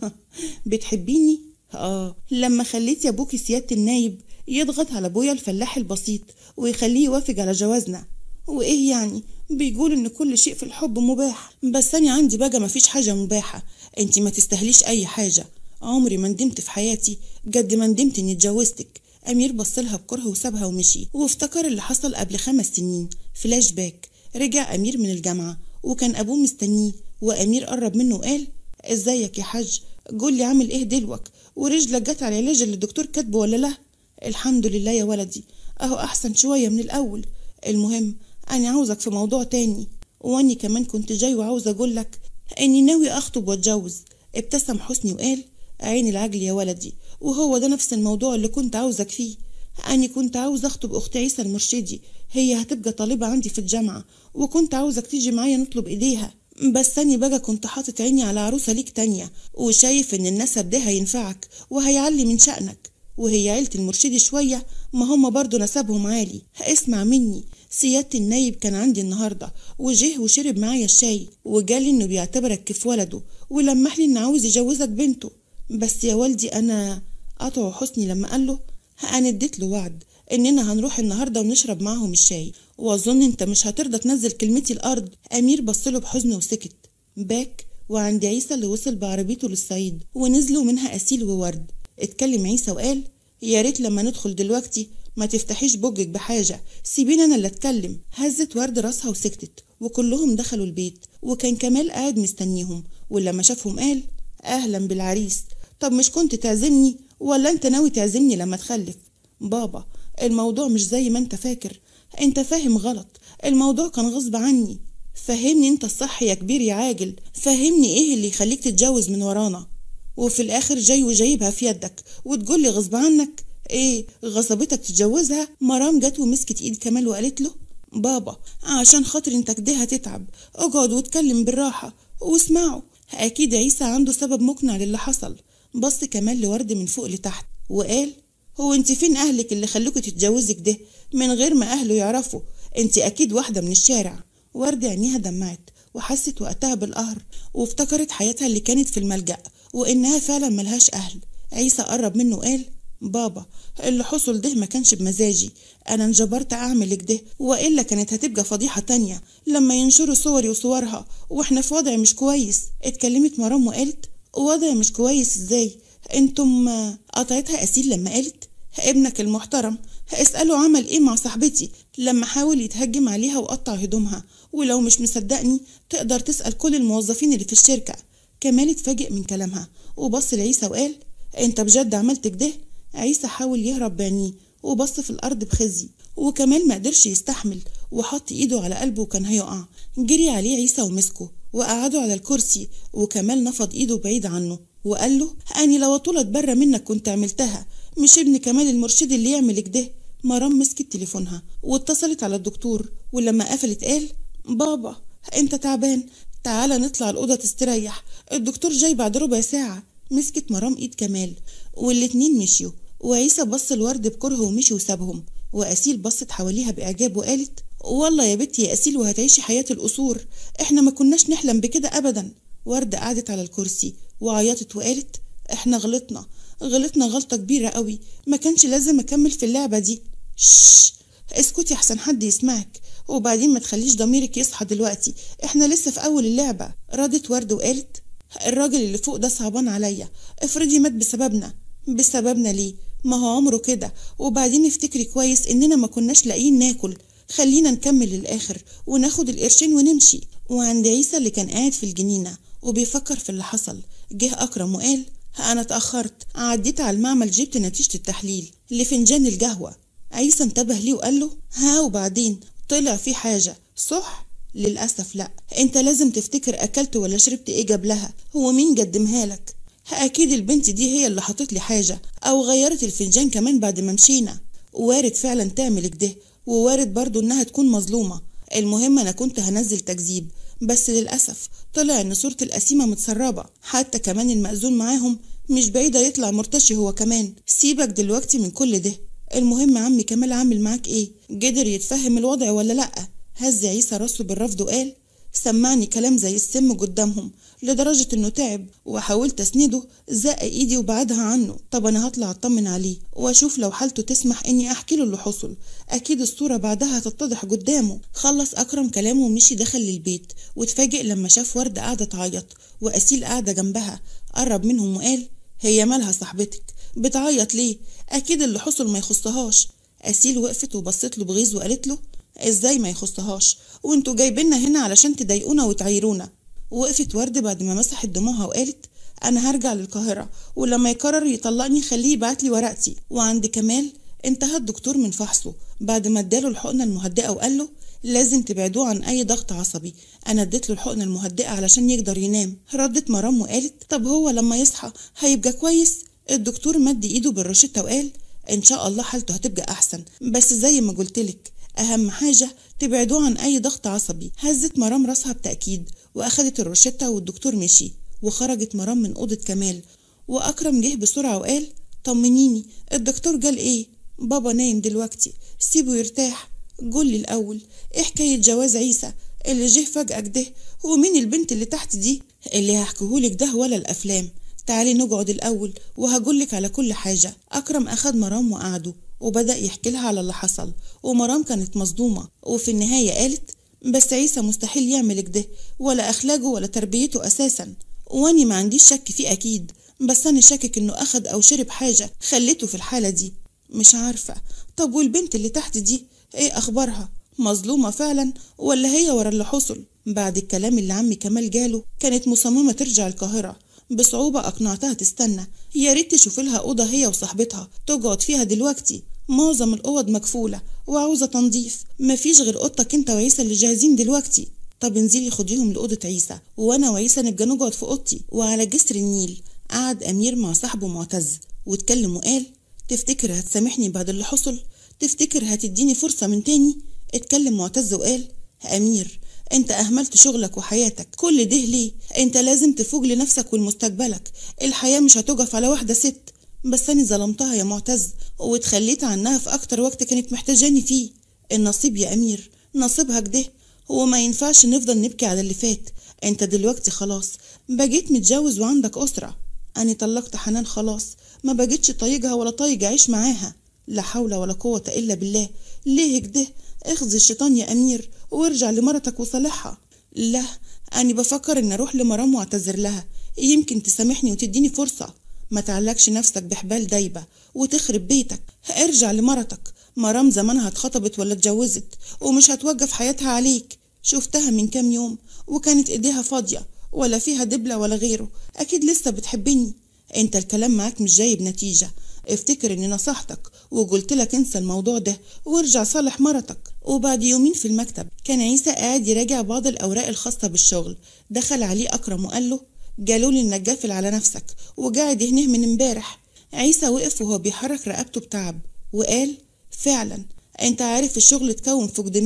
بتحبيني آه لما خليتي أبوكي سيادة النايب يضغط على أبويا الفلاح البسيط ويخليه يوافق على جوازنا وإيه يعني بيقول إن كل شيء في الحب مباح بس أنا عندي بقى مفيش حاجة مباحة أنتي ما تستاهليش أي حاجة عمري ما ندمت في حياتي قد ما ندمت إني اتجوزتك أمير بصلها بكره وسابها ومشي وافتكر اللي حصل قبل خمس سنين فلاش باك رجع أمير من الجامعة وكان أبوه مستنيه وأمير قرب منه وقال ازيك يا حاج قول لي عامل ايه دلوك ورجلك جت على العلاج اللي الدكتور كاتبه ولا لا الحمد لله يا ولدي اهو احسن شوية من الاول المهم انا عاوزك في موضوع تاني واني كمان كنت جاي وعاوز اقول لك اني ناوي اخطب واتجوز ابتسم حسني وقال عين العجل يا ولدي وهو ده نفس الموضوع اللي كنت عاوزك فيه أنا كنت عاوز أخطب أخت عيسى المرشدي هي هتبقى طالبة عندي في الجامعة وكنت عاوزك تيجي معايا نطلب إيديها بس أنا بقى كنت حاطط عيني على عروسة ليك تانية وشايف إن النسب ده هينفعك وهيعلي من شأنك وهي عيلة المرشدي شوية ما هم برضو نسبهم عالي اسمع مني سيادة النايب كان عندي النهاردة وجه وشرب معايا الشاي وجالي إنه بيعتبرك كيف ولده ولمح لي إنه عاوز يجوزك بنته بس يا والدي أنا قطعه حسني لما قال له أنا اديت له وعد إننا هنروح النهاردة ونشرب معاهم الشاي وأظن أنت مش هترضى تنزل كلمتي الأرض أمير بصله بحزن وسكت باك وعند عيسى اللي وصل بعربيته للصعيد ونزلوا منها أسيل وورد اتكلم عيسى وقال يا ريت لما ندخل دلوقتي ما تفتحيش بوجك بحاجة سيبيني أنا اللي أتكلم هزت ورد راسها وسكتت وكلهم دخلوا البيت وكان كمال قاعد مستنيهم ولما شافهم قال أهلا بالعريس طب مش كنت تعزمني ولا أنت ناوي تعزمني لما تخلف بابا الموضوع مش زي ما أنت فاكر أنت فاهم غلط الموضوع كان غصب عني فهمني أنت الصح يا كبير يا عاجل فهمني إيه اللي يخليك تتجوز من ورانا وفي الآخر جاي وجايبها في يدك وتقولي غصب عنك ايه غصبتك تتجوزها مرام جت ومسكت ايد كمال وقالت له بابا عشان خاطر انت كده هتتعب اقعد واتكلم بالراحة واسمعه اكيد عيسى عنده سبب مقنع للي حصل بص كمال لورد من فوق لتحت وقال هو انت فين اهلك اللي خلوكوا تتجوزي كده من غير ما اهله يعرفوا انت اكيد واحدة من الشارع ورد عينيها دمعت وحست وقتها بالقهر وافتكرت حياتها اللي كانت في الملجأ وإنها فعلا ملهاش أهل عيسى قرب منه وقال بابا اللي حصل ده ما كانش بمزاجي أنا انجبرت أعمل كده وإلا كانت هتبقى فضيحة تانية لما ينشروا صوري وصورها وإحنا في وضع مش كويس اتكلمت مرام وقالت وضع مش كويس إزاي انتم قطعتها أسيل لما قالت ابنك المحترم اسأله عمل ايه مع صاحبتي لما حاول يتهجم عليها وقطع هدومها ولو مش مصدقني تقدر تسأل كل الموظفين اللي في الشركة كمال اتفاجئ من كلامها وبص لعيسى وقال انت بجد عملت كده عيسى حاول يهرب بعينيه وبص في الارض بخزي وكمال ما قدرش يستحمل وحط ايده على قلبه وكان هيقع جري عليه عيسى ومسكه وقعده على الكرسي وكمال نفض ايده بعيد عنه وقال له اني لو طولت بره منك كنت عملتها مش ابن كمال المرشد اللي يعمل كده مرام مسكت تليفونها واتصلت على الدكتور ولما قفلت قال بابا انت تعبان تعالى نطلع الأوضة تستريح الدكتور جاي بعد ربع ساعة مسكت مرام ايد كمال والاتنين مشيوا وعيسى بص الورد بكره ومشي وسابهم وأسيل بصت حواليها بإعجاب وقالت والله يا بنتي يا أسيل وهتعيشي حياة القصور احنا ما كناش نحلم بكده أبدا وردة قعدت على الكرسي وعيطت وقالت احنا غلطنا غلطنا غلطة كبيرة قوي ما كانش لازم أكمل في اللعبة دي شش اسكتي أحسن حد يسمعك وبعدين ما تخليش ضميرك يصحى دلوقتي احنا لسه في أول اللعبة ردت ورد وقالت الراجل اللي فوق ده صعبان عليا افرضي مات بسببنا بسببنا ليه ما هو عمره كده وبعدين افتكري كويس اننا ما كناش لاقيين ناكل خلينا نكمل للاخر وناخد القرشين ونمشي وعند عيسى اللي كان قاعد في الجنينة وبيفكر في اللي حصل جه أكرم وقال أنا اتأخرت عديت على المعمل جبت نتيجة التحليل لفنجان القهوة عيسى انتبه ليه وقال له ها وبعدين طلع في حاجة صح للأسف لأ أنت لازم تفتكر أكلت ولا شربت إيه قبلها هو مين قدمها لك أكيد البنت دي هي اللي حطت لي حاجة أو غيرت الفنجان كمان بعد ما مشينا وارد فعلا تعمل كده ووارد برضو إنها تكون مظلومة المهم أنا كنت هنزل تكذيب بس للأسف طلع إن صورة القسيمة متسربة حتى كمان المأذون معاهم مش بعيدة يطلع مرتشي هو كمان سيبك دلوقتي من كل ده المهم عمي كمال عامل معاك ايه قدر يتفهم الوضع ولا لأ هز عيسى راسه بالرفض وقال سمعني كلام زي السم قدامهم لدرجة انه تعب وحاولت اسنده زق ايدي وبعدها عنه طب انا هطلع اطمن عليه واشوف لو حالته تسمح اني احكي له اللي حصل اكيد الصورة بعدها هتتضح قدامه خلص اكرم كلامه ومشي دخل للبيت واتفاجئ لما شاف وردة قاعدة تعيط واسيل قاعدة جنبها قرب منهم وقال هي مالها صاحبتك بتعيط ليه اكيد اللي حصل ما يخصهاش اسيل وقفت وبصت له بغيظ وقالت له ازاي ما يخصهاش وانتوا جايبيننا هنا علشان تضايقونا وتعيرونا وقفت ورد بعد ما مسحت دموعها وقالت انا هرجع للقاهره ولما يقرر يطلقني خليه يبعت لي ورقتي وعند كمال انتهى الدكتور من فحصه بعد ما اداله الحقنه المهدئه وقال له لازم تبعدوه عن اي ضغط عصبي انا اديت له الحقنه المهدئه علشان يقدر ينام ردت مرام وقالت طب هو لما يصحى هيبقى كويس الدكتور مد ايده بالروشته وقال ان شاء الله حالته هتبقى احسن بس زي ما قلتلك أهم حاجة تبعدوه عن أي ضغط عصبي هزت مرام راسها بتأكيد وأخدت الروشتة والدكتور مشي وخرجت مرام من أوضة كمال وأكرم جه بسرعة وقال طمنيني الدكتور قال إيه بابا نايم دلوقتي سيبه يرتاح قولي الأول إيه حكاية جواز عيسى اللي جه فجأة كده ومين البنت اللي تحت دي اللي هحكيهولك ده ولا الأفلام تعالي نقعد الأول وهقولك على كل حاجة أكرم أخد مرام وقعدوا وبدأ يحكي لها على اللي حصل ومرام كانت مصدومة وفي النهاية قالت بس عيسى مستحيل يعمل كده ولا أخلاقه ولا تربيته أساسا واني ما عنديش شك فيه أكيد بس أنا شاكك إنه أخد أو شرب حاجة خلته في الحالة دي مش عارفة طب والبنت اللي تحت دي إيه أخبارها مظلومة فعلا ولا هي ورا اللي حصل بعد الكلام اللي عمي كمال جاله كانت مصممة ترجع القاهرة بصعوبة أقنعتها تستنى يا ريت تشوف لها أوضة هي وصاحبتها تقعد فيها دلوقتي معظم الأوض مكفولة وعاوزة تنظيف مفيش غير أوضتك أنت وعيسى اللي جاهزين دلوقتي طب انزلي خديهم لأوضة عيسى وأنا وعيسى نبقى نقعد في أوضتي وعلى جسر النيل قعد أمير مع صاحبه معتز واتكلم وقال تفتكر هتسامحني بعد اللي حصل تفتكر هتديني فرصة من تاني اتكلم معتز وقال أمير انت اهملت شغلك وحياتك كل ده ليه انت لازم تفوق لنفسك ولمستقبلك الحياة مش هتقف على واحدة ست بس انا ظلمتها يا معتز واتخليت عنها في اكتر وقت كانت محتاجاني فيه النصيب يا امير نصيبها كده هو ما ينفعش نفضل نبكي على اللي فات انت دلوقتي خلاص بقيت متجوز وعندك اسرة انا طلقت حنان خلاص ما بقيتش طايقها ولا طايق اعيش معاها لا حول ولا قوة الا بالله ليه كده اخزي الشيطان يا امير وارجع لمرتك وصالحها لا أنا بفكر إن أروح لمرام وأعتذر لها يمكن تسامحني وتديني فرصة ما تعلقش نفسك بحبال دايبة وتخرب بيتك ارجع لمرتك مرام زمانها اتخطبت ولا اتجوزت ومش هتوقف حياتها عليك شفتها من كام يوم وكانت ايديها فاضية ولا فيها دبلة ولا غيره أكيد لسه بتحبني انت الكلام معاك مش جايب نتيجة افتكر اني نصحتك وقلت لك انسى الموضوع ده وارجع صالح مرتك وبعد يومين في المكتب كان عيسى قاعد يراجع بعض الأوراق الخاصة بالشغل دخل عليه أكرم وقال له جالولي إنك جافل على نفسك وقاعد هنه من امبارح عيسى وقف وهو بيحرك رقبته بتعب وقال فعلا انت عارف الشغل اتكون فوق دماغي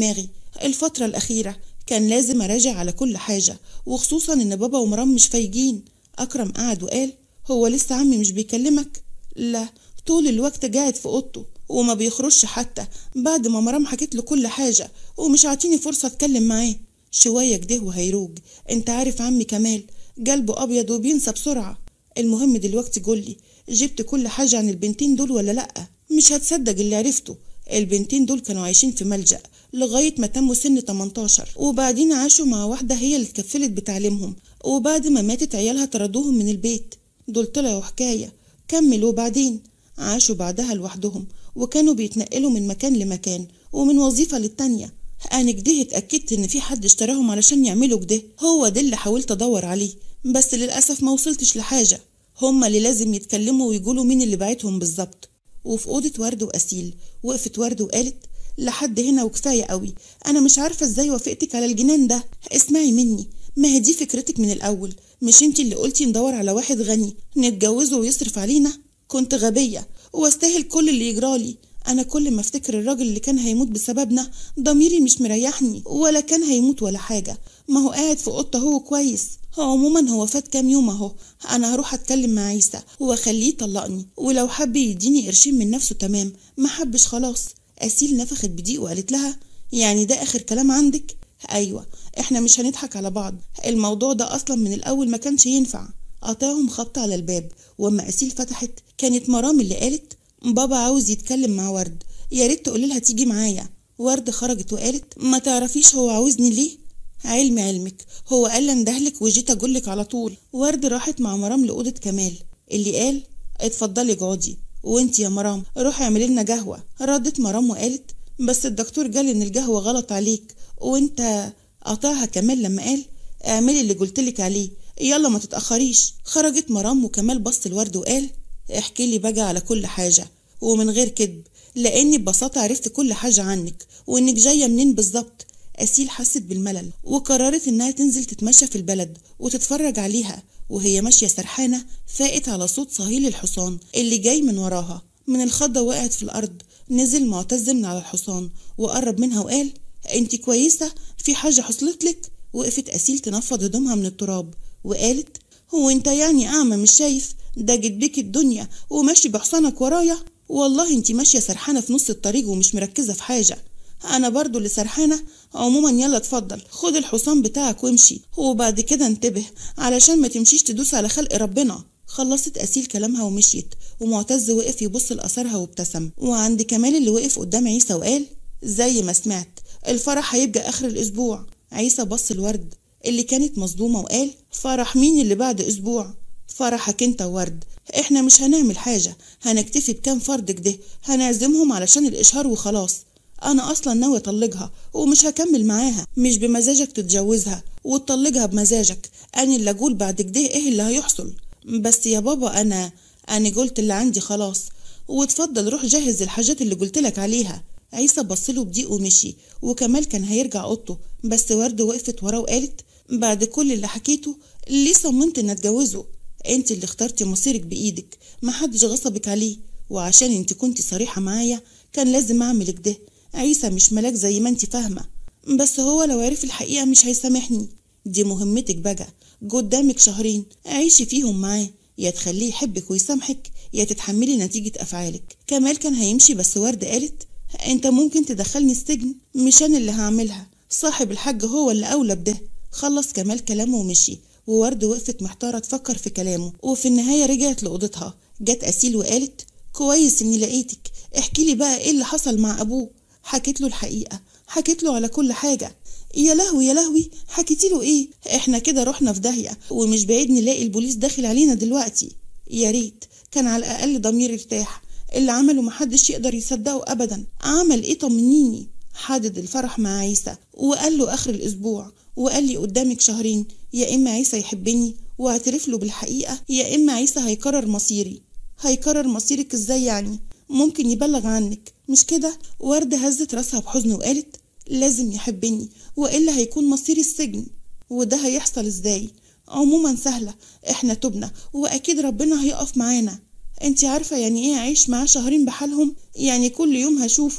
الفترة الأخيرة كان لازم أراجع على كل حاجة وخصوصا إن بابا ومرام مش فايجين أكرم قعد وقال هو لسه عمي مش بيكلمك؟ لا طول الوقت قاعد في أوضته وما بيخرجش حتى بعد ما مرام حكيت له كل حاجة ومش عاطيني فرصة أتكلم معاه شوية كده وهيروج انت عارف عمي كمال قلبه أبيض وبينسى بسرعة المهم دلوقتي قولي جبت كل حاجة عن البنتين دول ولا لأ مش هتصدق اللي عرفته البنتين دول كانوا عايشين في ملجأ لغاية ما تموا سن 18 وبعدين عاشوا مع واحدة هي اللي اتكفلت بتعليمهم وبعد ما ماتت عيالها طردوهم من البيت دول طلعوا حكاية كمل وبعدين عاشوا بعدها لوحدهم وكانوا بيتنقلوا من مكان لمكان ومن وظيفة للتانية أنا كده اتأكدت إن في حد اشتراهم علشان يعملوا كده هو ده اللي حاولت أدور عليه بس للأسف ما وصلتش لحاجة هما اللي لازم يتكلموا ويقولوا مين اللي بعتهم بالظبط وفي أوضة ورد وأسيل وقفت ورد وقالت لحد هنا وكفاية قوي أنا مش عارفة إزاي وافقتك على الجنان ده اسمعي مني ما هي دي فكرتك من الأول مش انت اللي قلتي ندور على واحد غني نتجوزه ويصرف علينا كنت غبية واستاهل كل اللي يجرالي أنا كل ما أفتكر الراجل اللي كان هيموت بسببنا ضميري مش مريحني ولا كان هيموت ولا حاجة ما هو قاعد في أوضته هو كويس هو عموما هو فات كام يوم اهو انا هروح اتكلم مع عيسى واخليه يطلقني ولو حب يديني قرشين من نفسه تمام ما حبش خلاص اسيل نفخت بضيق وقالت لها يعني ده اخر كلام عندك ايوه احنا مش هنضحك على بعض الموضوع ده اصلا من الاول ما كانش ينفع قطعهم خبط على الباب واما اسيل فتحت كانت مرام اللي قالت بابا عاوز يتكلم مع ورد يا ريت تقولي لها تيجي معايا ورد خرجت وقالت ما تعرفيش هو عاوزني ليه علمي علمك هو قال لي اندهلك وجيت اقولك على طول ورد راحت مع مرام لاوضه كمال اللي قال اتفضلي اقعدي وانت يا مرام روحي اعملي لنا قهوه ردت مرام وقالت بس الدكتور قال ان القهوه غلط عليك وانت قطعها كمال لما قال اعملي اللي قلتلك عليه يلا ما تتاخريش خرجت مرام وكمال بص الورد وقال احكي لي بقى على كل حاجه ومن غير كذب لاني ببساطه عرفت كل حاجه عنك وانك جايه منين بالظبط أسيل حست بالملل وقررت إنها تنزل تتمشى في البلد وتتفرج عليها وهي ماشية سرحانة فاقت على صوت صهيل الحصان اللي جاي من وراها من الخضة وقعت في الأرض نزل معتز من على الحصان وقرب منها وقال انت كويسة في حاجة حصلت لك وقفت أسيل تنفض هدومها من التراب وقالت هو انت يعني أعمى مش شايف ده جد بيك الدنيا وماشي بحصانك ورايا والله انت ماشية سرحانة في نص الطريق ومش مركزة في حاجة انا برضو اللي سرحانه عموما يلا اتفضل خد الحصان بتاعك وامشي وبعد كده انتبه علشان ما تمشيش تدوس على خلق ربنا خلصت أسيل كلامها ومشيت ومعتز وقف يبص لأثرها وابتسم وعند كمال اللي وقف قدام عيسى وقال زي ما سمعت الفرح هيبقى آخر الأسبوع عيسى بص الورد اللي كانت مصدومة وقال فرح مين اللي بعد أسبوع فرحك انت وورد احنا مش هنعمل حاجة هنكتفي بكام فرد كده هنعزمهم علشان الإشهار وخلاص انا اصلا ناوي اطلقها ومش هكمل معاها مش بمزاجك تتجوزها وتطلقها بمزاجك انا اللي اقول بعد كده ايه اللي هيحصل بس يا بابا انا انا قلت اللي عندي خلاص واتفضل روح جهز الحاجات اللي قلتلك عليها عيسى بصله بضيق ومشي وكمال كان هيرجع اوضته بس ورد وقفت وراه وقالت بعد كل اللي حكيته ليه صممت ان اتجوزه انت اللي اخترتي مصيرك بايدك محدش غصبك عليه وعشان انت كنتي صريحة معايا كان لازم اعمل كده عيسى مش ملاك زي ما انت فاهمة بس هو لو عرف الحقيقة مش هيسامحني دي مهمتك بقى قدامك شهرين عيشي فيهم معاه يا تخليه يحبك ويسامحك يا تتحملي نتيجة أفعالك كمال كان هيمشي بس وردة قالت انت ممكن تدخلني السجن مش انا اللي هعملها صاحب الحاج هو اللي أولى بده خلص كمال كلامه ومشي وورد وقفت محتارة تفكر في كلامه وفي النهاية رجعت لأوضتها جت أسيل وقالت كويس إني لقيتك احكي لي بقى إيه اللي حصل مع أبوه حكيت له الحقيقة حكيت له على كل حاجة يا لهوي يا لهوي حكيتي له ايه احنا كده رحنا في داهية ومش بعيد نلاقي البوليس داخل علينا دلوقتي يا ريت كان على الأقل ضمير ارتاح اللي عمله محدش يقدر يصدقه أبدا عمل ايه طمنيني حدد الفرح مع عيسى وقال له آخر الأسبوع وقال لي قدامك شهرين يا إما عيسى يحبني واعترف له بالحقيقة يا إما عيسى هيكرر مصيري هيكرر مصيرك ازاي يعني ممكن يبلغ عنك مش كده وردة هزت راسها بحزن وقالت لازم يحبني وإلا هيكون مصيري السجن وده هيحصل ازاي عموما سهلة احنا تبنا واكيد ربنا هيقف معانا انت عارفة يعني ايه اعيش معاه شهرين بحالهم يعني كل يوم هشوفه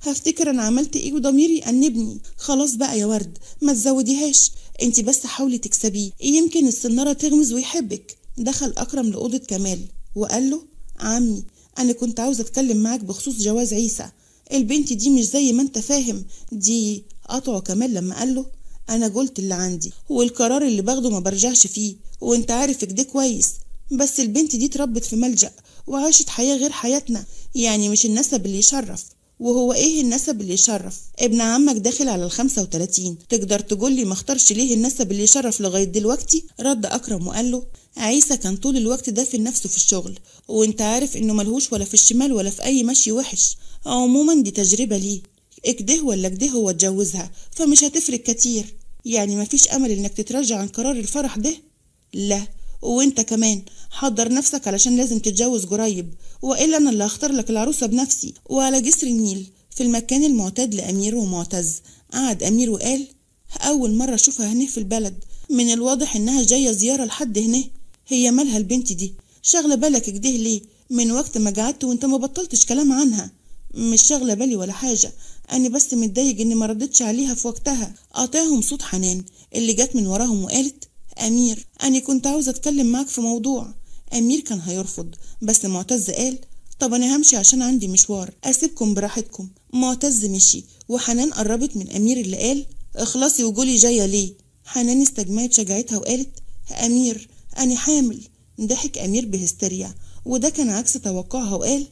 هفتكر انا عملت ايه وضميري يأنبني خلاص بقى يا ورد ما تزوديهاش انت بس حاولي تكسبيه يمكن السنارة تغمز ويحبك دخل اكرم لأوضة كمال وقال له عمي انا كنت عاوز اتكلم معاك بخصوص جواز عيسى البنت دي مش زي ما انت فاهم دي قطعه كمال لما قال له انا قلت اللي عندي والقرار اللي باخده ما برجعش فيه وانت عارف كده كويس بس البنت دي اتربت في ملجأ وعاشت حياة غير حياتنا يعني مش النسب اللي يشرف وهو ايه النسب اللي يشرف ابن عمك داخل على الخمسة وتلاتين تقدر تقولي ما اختارش ليه النسب اللي يشرف لغاية دلوقتي رد اكرم وقال له عيسى كان طول الوقت دافن نفسه في الشغل وانت عارف انه ملهوش ولا في الشمال ولا في اي مشي وحش عموما دي تجربة ليه اكده ولا كده هو اتجوزها فمش هتفرق كتير يعني مفيش امل انك تتراجع عن قرار الفرح ده لا وانت كمان حضر نفسك علشان لازم تتجوز قريب والا انا اللي هختار لك العروسه بنفسي وعلى جسر النيل في المكان المعتاد لامير ومعتز قعد امير وقال اول مره اشوفها هنا في البلد من الواضح انها جايه زياره لحد هنا هي مالها البنت دي شاغله بالك كده ليه من وقت ما قعدت وانت ما بطلتش كلام عنها مش شاغله بالي ولا حاجه انا بس متضايق اني ما ردتش عليها في وقتها قاطعهم صوت حنان اللي جت من وراهم وقالت امير انا كنت عاوزه اتكلم معاك في موضوع امير كان هيرفض بس معتز قال طب انا همشي عشان عندي مشوار اسيبكم براحتكم معتز مشي وحنان قربت من امير اللي قال اخلصي وقولي جايه ليه حنان استجمعت شجاعتها وقالت امير انا حامل ضحك امير بهستيريا وده كان عكس توقعها وقال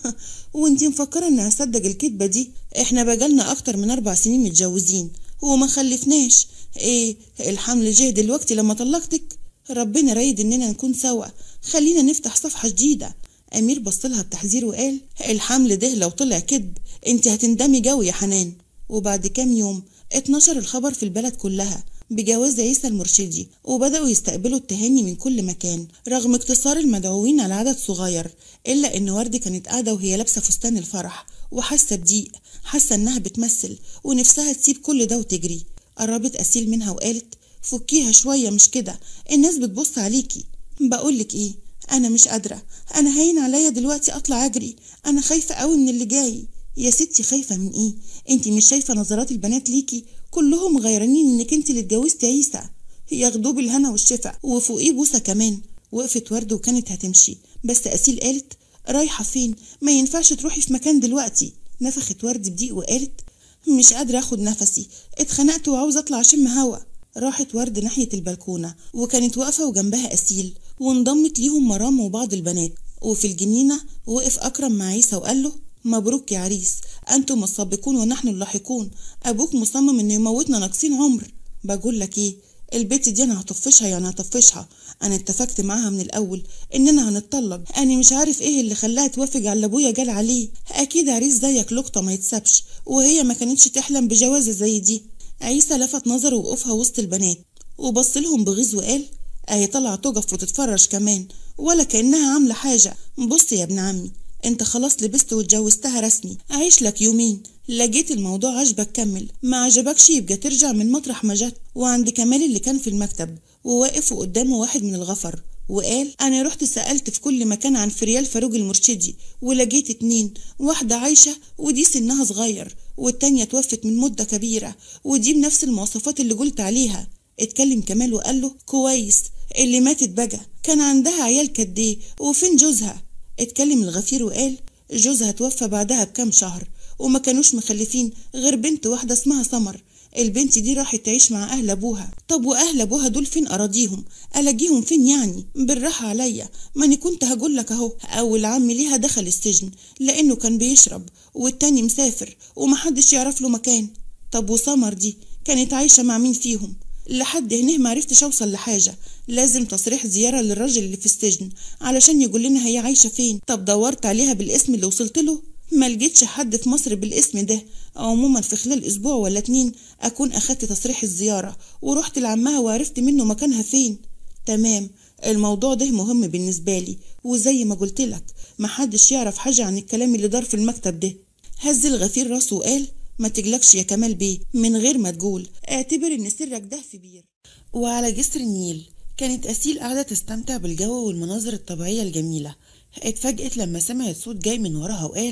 وانتي مفكرة اني هصدق الكدبة دي احنا بقالنا اكتر من اربع سنين متجوزين وما خلفناش ايه الحمل جه دلوقتي لما طلقتك ربنا رايد اننا نكون سوا خلينا نفتح صفحة جديدة امير بصلها بتحذير وقال الحمل ده لو طلع كدب انت هتندمي جوي يا حنان وبعد كام يوم اتنشر الخبر في البلد كلها بجواز عيسى المرشدي وبدأوا يستقبلوا التهاني من كل مكان رغم اقتصار المدعوين على عدد صغير إلا إن ورد كانت قاعدة وهي لابسة فستان الفرح وحاسة بضيق حاسة إنها بتمثل ونفسها تسيب كل ده وتجري قربت أسيل منها وقالت فكيها شوية مش كده الناس بتبص عليكي بقولك إيه أنا مش قادرة أنا هين عليا دلوقتي أطلع أجري أنا خايفة قوي من اللي جاي يا ستي خايفة من إيه أنتي مش شايفة نظرات البنات ليكي كلهم غيرانين انك انت اللي اتجوزتي عيسى ياخدوه بالهنا والشفا وفوقيه بوسه كمان وقفت ورد وكانت هتمشي بس اسيل قالت رايحه فين ما ينفعش تروحي في مكان دلوقتي نفخت ورد بضيق وقالت مش قادره اخد نفسي اتخنقت وعاوزه اطلع اشم هوا راحت ورد ناحيه البلكونه وكانت واقفه وجنبها اسيل وانضمت ليهم مرام وبعض البنات وفي الجنينه وقف اكرم مع عيسى وقال له مبروك يا عريس أنتم السابقون ونحن اللاحقون أبوك مصمم إنه يموتنا ناقصين عمر بقول لك إيه البت دي أنا هطفشها يعني هطفشها أنا اتفقت معاها من الأول إننا هنتطلق أنا مش عارف إيه اللي خلاها توافق على اللي أبويا جال عليه أكيد عريس زيك لقطة ما يتسابش وهي ما كانتش تحلم بجوازة زي دي عيسى لفت نظره وقوفها وسط البنات وبص لهم بغيظ وقال أهي طالعة تقف وتتفرج كمان ولا كأنها عاملة حاجة بص يا ابن عمي انت خلاص لبست واتجوزتها رسمي عيش لك يومين لقيت الموضوع عجبك كمل ما عجبكش يبقى ترجع من مطرح ما جت وعند كمال اللي كان في المكتب وواقف قدامه واحد من الغفر وقال انا رحت سألت في كل مكان عن فريال فاروق المرشدي ولقيت اتنين واحدة عايشة ودي سنها صغير والتانية توفت من مدة كبيرة ودي بنفس المواصفات اللي قلت عليها اتكلم كمال وقال له كويس اللي ماتت بقى كان عندها عيال كديه وفين جوزها اتكلم الغفير وقال جوزها توفى بعدها بكام شهر وما كانوش مخلفين غير بنت واحدة اسمها سمر البنت دي راحت تعيش مع أهل أبوها طب وأهل أبوها دول فين أراضيهم ألاقيهم فين يعني بالراحة عليا ما أنا كنت هقول لك أهو أول عم ليها دخل السجن لأنه كان بيشرب والتاني مسافر ومحدش يعرف له مكان طب وسمر دي كانت عايشة مع مين فيهم لحد هنا ما عرفتش اوصل لحاجة لازم تصريح زيارة للراجل اللي في السجن علشان يقول لنا هي عايشة فين طب دورت عليها بالاسم اللي وصلت له ما لقيتش حد في مصر بالاسم ده عموما في خلال اسبوع ولا اتنين اكون اخدت تصريح الزيارة ورحت لعمها وعرفت منه مكانها فين تمام الموضوع ده مهم بالنسبة لي وزي ما قلت لك محدش يعرف حاجة عن الكلام اللي دار في المكتب ده هز الغفير راسه وقال ما تقلقش يا كمال بيه من غير ما تقول اعتبر ان سرك ده في بير وعلى جسر النيل كانت أسيل قاعدة تستمتع بالجو والمناظر الطبيعية الجميلة اتفاجئت لما سمعت صوت جاي من وراها وقال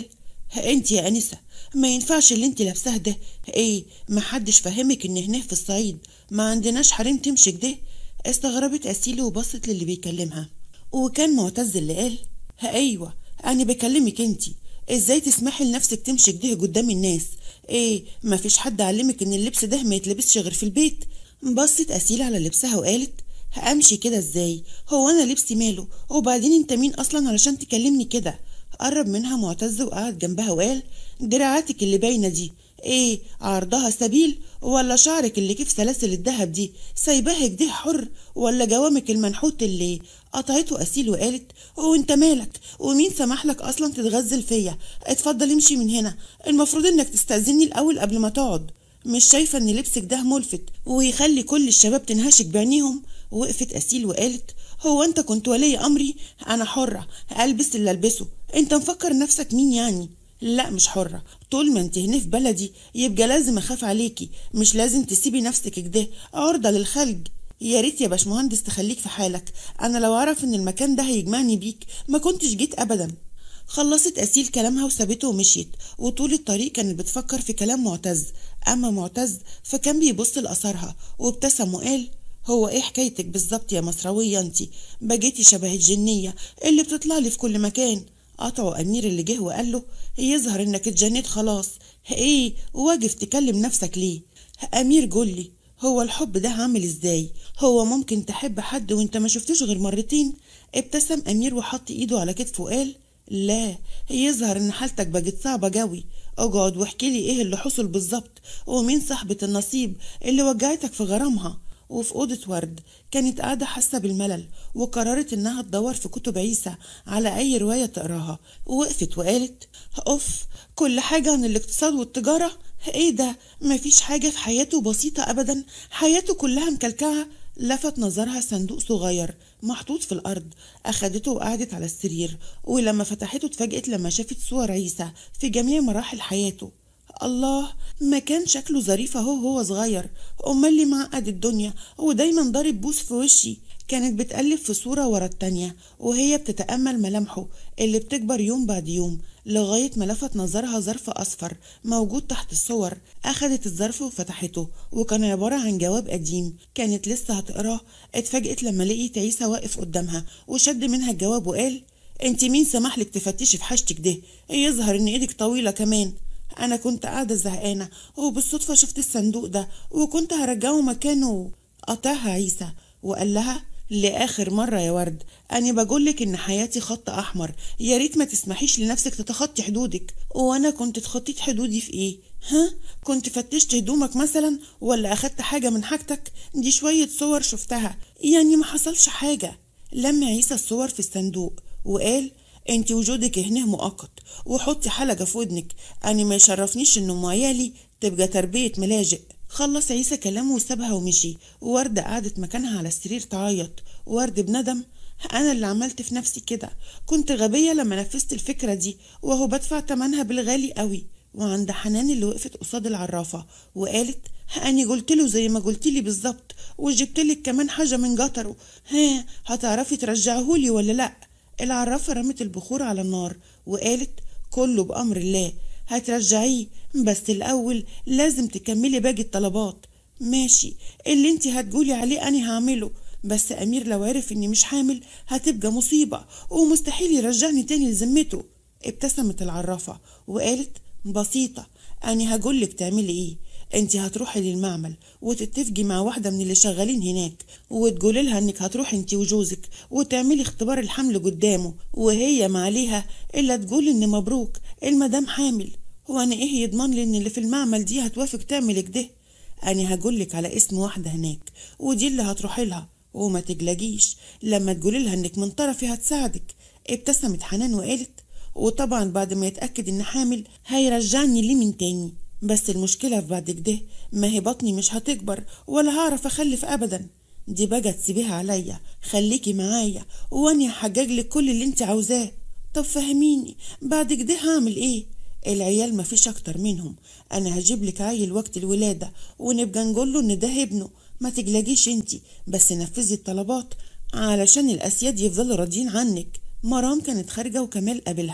انت يا انسه ما ينفعش اللي انت لابساه ده ايه ما حدش فهمك ان هنا في الصعيد ما عندناش حريم تمشي كده استغربت اسيلي وبصت للي بيكلمها وكان معتز اللي قال ايوه انا بكلمك انت ازاي تسمحي لنفسك تمشي كده قدام الناس ايه ما فيش حد علمك ان اللبس ده ما يتلبسش غير في البيت بصت اسيل على لبسها وقالت همشي كده ازاي هو انا لبسي ماله وبعدين انت مين اصلا علشان تكلمني كده قرب منها معتز وقعد جنبها وقال دراعاتك اللي باينه دي ايه عرضها سبيل ولا شعرك اللي كيف سلاسل الذهب دي سايباه كده حر ولا جوامك المنحوت اللي قطعته اسيل وقالت وانت مالك ومين سمح لك اصلا تتغزل فيا اتفضل امشي من هنا المفروض انك تستأذني الاول قبل ما تقعد مش شايفه ان لبسك ده ملفت ويخلي كل الشباب تنهشك بعينيهم وقفت اسيل وقالت هو انت كنت ولي امري انا حره البس اللي البسه انت مفكر نفسك مين يعني لا مش حرة طول ما انت هنا في بلدي يبقى لازم اخاف عليكي مش لازم تسيبي نفسك كده عرضة للخلج يا ريت يا باشمهندس تخليك في حالك انا لو اعرف ان المكان ده هيجمعني بيك ما كنتش جيت ابدا خلصت أسيل كلامها وسابته ومشيت وطول الطريق كانت بتفكر في كلام معتز أما معتز فكان بيبص لأثرها وابتسم وقال هو ايه حكايتك بالظبط يا مصروية انتي بقيتي شبه الجنية اللي بتطلع لي في كل مكان قطعه أمير اللي جه وقال له يظهر إنك اتجنيت خلاص إيه واقف تكلم نفسك ليه أمير قولي هو الحب ده عامل إزاي هو ممكن تحب حد وإنت ما شفتوش غير مرتين ابتسم أمير وحط إيده على كتفه وقال لا يظهر إن حالتك بقت صعبة جوي اقعد واحكي لي إيه اللي حصل بالظبط ومين صاحبة النصيب اللي وجعتك في غرامها وفي أوضة ورد كانت قاعدة حاسة بالملل وقررت إنها تدور في كتب عيسى على أي رواية تقراها ووقفت وقالت أوف كل حاجة عن الاقتصاد والتجارة إيه ده مفيش حاجة في حياته بسيطة أبدا حياته كلها مكلكعة لفت نظرها صندوق صغير محطوط في الأرض أخدته وقعدت على السرير ولما فتحته اتفاجئت لما شافت صور عيسى في جميع مراحل حياته الله ما كان شكله ظريف اهو هو صغير امال اللي معقد الدنيا ودايما ضارب بوس في وشي كانت بتقلب في صورة ورا التانية وهي بتتأمل ملامحه اللي بتكبر يوم بعد يوم لغاية ما لفت نظرها ظرف أصفر موجود تحت الصور أخدت الظرف وفتحته وكان عبارة عن جواب قديم كانت لسه هتقراه اتفاجئت لما لقيت عيسى واقف قدامها وشد منها الجواب وقال انت مين سمح لك تفتشي في حاجتك ده يظهر ان ايدك طويلة كمان انا كنت قاعده زهقانه وبالصدفه شفت الصندوق ده وكنت هرجعه مكانه قطعها عيسى وقال لها لاخر مره يا ورد انا بقولك ان حياتي خط احمر يا ريت ما تسمحيش لنفسك تتخطي حدودك وانا كنت اتخطيت حدودي في ايه ها كنت فتشت هدومك مثلا ولا اخدت حاجه من حاجتك دي شويه صور شفتها يعني ما حصلش حاجه لم عيسى الصور في الصندوق وقال انت وجودك هنا مؤقت وحطي حلقة في ودنك أنا ما يشرفنيش إن أم عيالي تبقى تربية ملاجئ خلص عيسى كلامه وسابها ومشي ووردة قعدت مكانها على السرير تعيط ورد بندم أنا اللي عملت في نفسي كده كنت غبية لما نفذت الفكرة دي وهو بدفع تمنها بالغالي قوي وعند حنان اللي وقفت قصاد العرافة وقالت أني قلت له زي ما قلت لي بالظبط وجبت لك كمان حاجة من جطره ها هتعرفي ترجعهولي ولا لأ العرافة رمت البخور على النار وقالت كله بأمر الله هترجعيه بس الأول لازم تكملي باقي الطلبات ماشي اللي انت هتقولي عليه أنا هعمله بس أمير لو عرف إني مش حامل هتبقى مصيبة ومستحيل يرجعني تاني لذمته ابتسمت العرافة وقالت بسيطة أنا هقولك تعملي إيه انت هتروحي للمعمل وتتفقي مع واحده من اللي شغالين هناك وتقولي لها انك هتروحي انت وجوزك وتعملي اختبار الحمل قدامه وهي ما عليها الا تقول ان مبروك المدام حامل هو انا ايه يضمن لي ان اللي في المعمل دي هتوافق تعمل كده انا هقولك على اسم واحده هناك ودي اللي هتروحي لها وما تقلقيش لما تقولي لها انك من طرفي هتساعدك ابتسمت حنان وقالت وطبعا بعد ما يتأكد إن حامل هيرجعني ليه من تاني بس المشكلة في بعد كده ما هي بطني مش هتكبر ولا هعرف أخلف أبدا دي بقى تسيبيها عليا خليكي معايا واني هحجج لك كل اللي انت عاوزاه طب فهميني بعد كده هعمل ايه العيال ما فيش اكتر منهم انا هجيب لك عيل وقت الولادة ونبقى نقول له ان ده ابنه ما تقلقيش انتي بس نفذي الطلبات علشان الاسياد يفضلوا راضيين عنك مرام كانت خارجة وكمال قابلها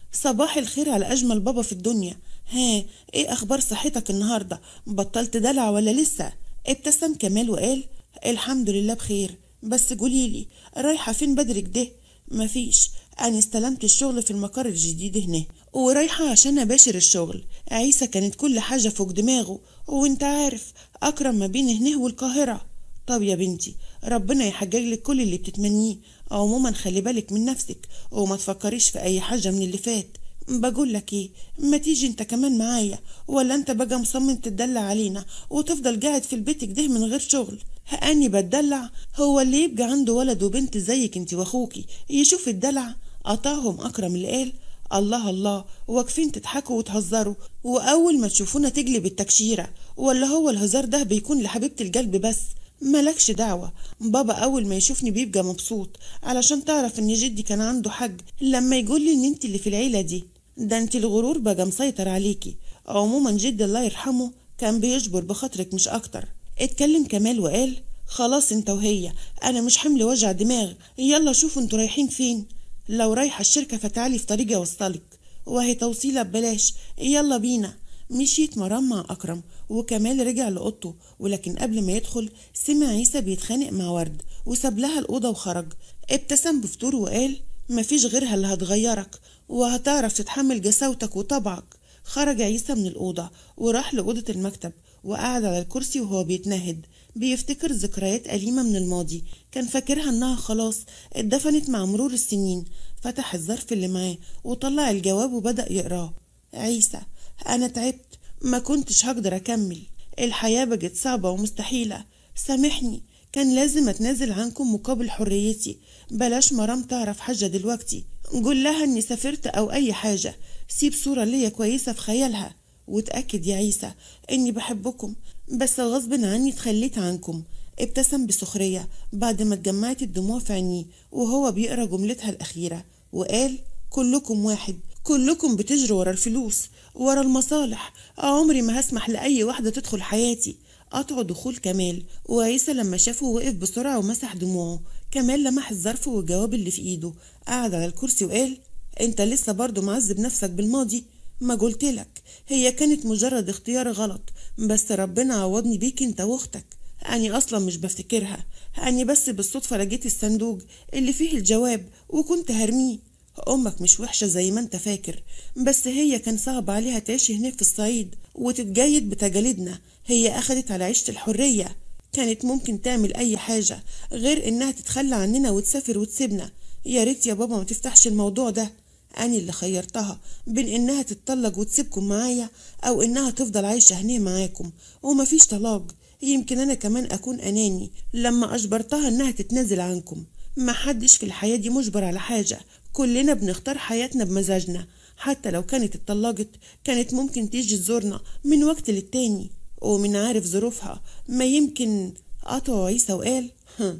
صباح الخير على أجمل بابا في الدنيا ها إيه أخبار صحتك النهاردة بطلت دلع ولا لسه ابتسم كمال وقال الحمد لله بخير بس قوليلي رايحة فين بدرك ده مفيش أنا استلمت الشغل في المقر الجديد هنا ورايحة عشان أباشر الشغل عيسى كانت كل حاجة فوق دماغه وانت عارف أكرم ما بين هنا والقاهرة طب يا بنتي ربنا يحجج لك كل اللي بتتمنيه عموما خلي بالك من نفسك وما تفكريش في أي حاجة من اللي فات بقول لك ايه ما تيجي انت كمان معايا ولا انت بقى مصمم تتدلع علينا وتفضل قاعد في البيت كده من غير شغل هاني بتدلع هو اللي يبقى عنده ولد وبنت زيك انت واخوكي يشوف الدلع قطعهم اكرم اللي قال الله الله واقفين تضحكوا وتهزروا واول ما تشوفونا تجلب التكشيره ولا هو الهزار ده بيكون لحبيبه القلب بس ملكش دعوة بابا أول ما يشوفني بيبقى مبسوط علشان تعرف إن جدي كان عنده حج لما يقول لي إن أنت اللي في العيلة دي ده أنت الغرور بقى مسيطر عليكي عموما جدي الله يرحمه كان بيجبر بخاطرك مش أكتر اتكلم كمال وقال خلاص انت وهي انا مش حمل وجع دماغ يلا شوفوا انتوا رايحين فين لو رايحة الشركة فتعالي في طريقي اوصلك وهي توصيلة ببلاش يلا بينا مشيت مرام مع أكرم وكمال رجع لأوضته ولكن قبل ما يدخل سمع عيسى بيتخانق مع ورد وساب لها الأوضة وخرج ابتسم بفتور وقال مفيش غيرها اللي هتغيرك وهتعرف تتحمل جساوتك وطبعك خرج عيسى من الأوضة وراح لأوضة المكتب وقعد على الكرسي وهو بيتنهد بيفتكر ذكريات أليمة من الماضي كان فاكرها إنها خلاص اتدفنت مع مرور السنين فتح الظرف اللي معاه وطلع الجواب وبدأ يقراه عيسى أنا تعبت ما كنتش هقدر أكمل الحياة بقت صعبة ومستحيلة سامحني كان لازم أتنازل عنكم مقابل حريتي بلاش مرام تعرف حاجة دلوقتي قول لها إني سافرت أو أي حاجة سيب صورة ليا كويسة في خيالها وتأكد يا عيسى إني بحبكم بس غصب عني اتخليت عنكم ابتسم بسخرية بعد ما اتجمعت الدموع في عينيه وهو بيقرا جملتها الأخيرة وقال كلكم واحد كلكم بتجروا ورا الفلوس ورا المصالح عمري ما هسمح لأي واحدة تدخل حياتي قطعوا دخول كمال وعيسى لما شافه وقف بسرعة ومسح دموعه كمال لمح الظرف والجواب اللي في ايده قعد على الكرسي وقال انت لسه برضه معذب نفسك بالماضي ما قلتلك هي كانت مجرد اختيار غلط بس ربنا عوضني بيك انت واختك أني أصلا مش بفتكرها أني بس بالصدفة لقيت الصندوق اللي فيه الجواب وكنت هرميه أمك مش وحشة زي ما أنت فاكر بس هي كان صعب عليها تعيش هناك في الصعيد وتتجيد بتجاليدنا هي أخدت على عيشة الحرية كانت ممكن تعمل أي حاجة غير إنها تتخلى عننا وتسافر وتسيبنا يا ريت يا بابا ما تفتحش الموضوع ده أنا اللي خيرتها بين إنها تتطلق وتسيبكم معايا أو إنها تفضل عايشة هنا معاكم ومفيش طلاق يمكن أنا كمان أكون أناني لما أجبرتها إنها تتنازل عنكم محدش في الحياة دي مجبر على حاجة كلنا بنختار حياتنا بمزاجنا حتى لو كانت اتطلقت كانت ممكن تيجي تزورنا من وقت للتاني ومن عارف ظروفها ما يمكن قطع عيسى وقال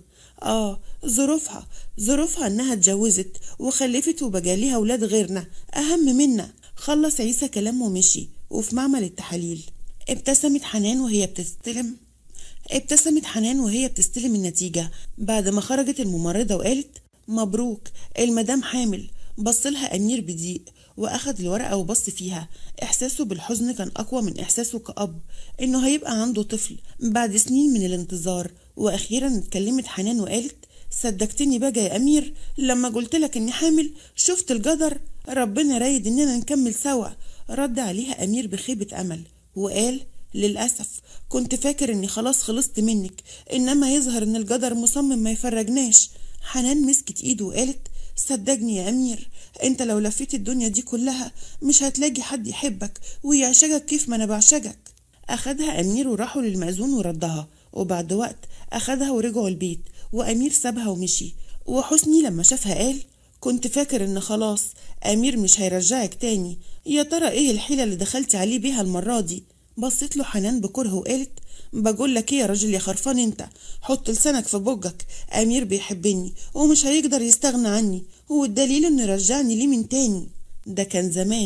اه ظروفها ظروفها انها اتجوزت وخلفت وبقى ليها ولاد غيرنا اهم منا خلص عيسى كلامه ومشي وفي معمل التحاليل ابتسمت حنان وهي بتستلم ابتسمت حنان وهي بتستلم النتيجة بعد ما خرجت الممرضة وقالت مبروك المدام حامل بصلها أمير بضيق وأخد الورقة وبص فيها إحساسه بالحزن كان أقوى من إحساسه كأب إنه هيبقى عنده طفل بعد سنين من الانتظار وأخيرا اتكلمت حنان وقالت صدقتني بقى يا أمير لما قلت لك إني حامل شفت القدر ربنا رايد إننا نكمل سوا رد عليها أمير بخيبة أمل وقال للأسف كنت فاكر إني خلاص خلصت منك إنما يظهر إن القدر مصمم ما يفرجناش حنان مسكت إيده وقالت صدقني يا أمير أنت لو لفيت الدنيا دي كلها مش هتلاقي حد يحبك ويعشقك كيف ما أنا بعشقك أخدها أمير وراحوا للمأذون وردها وبعد وقت أخدها ورجعوا البيت وأمير سابها ومشي وحسني لما شافها قال كنت فاكر إن خلاص أمير مش هيرجعك تاني يا ترى إيه الحيلة اللي دخلتي عليه بيها المرة دي بصيت له حنان بكره وقالت بقول لك ايه يا راجل يا خرفان انت حط لسانك في بوجك امير بيحبني ومش هيقدر يستغنى عني والدليل انه رجعني ليه من تاني ده كان زمان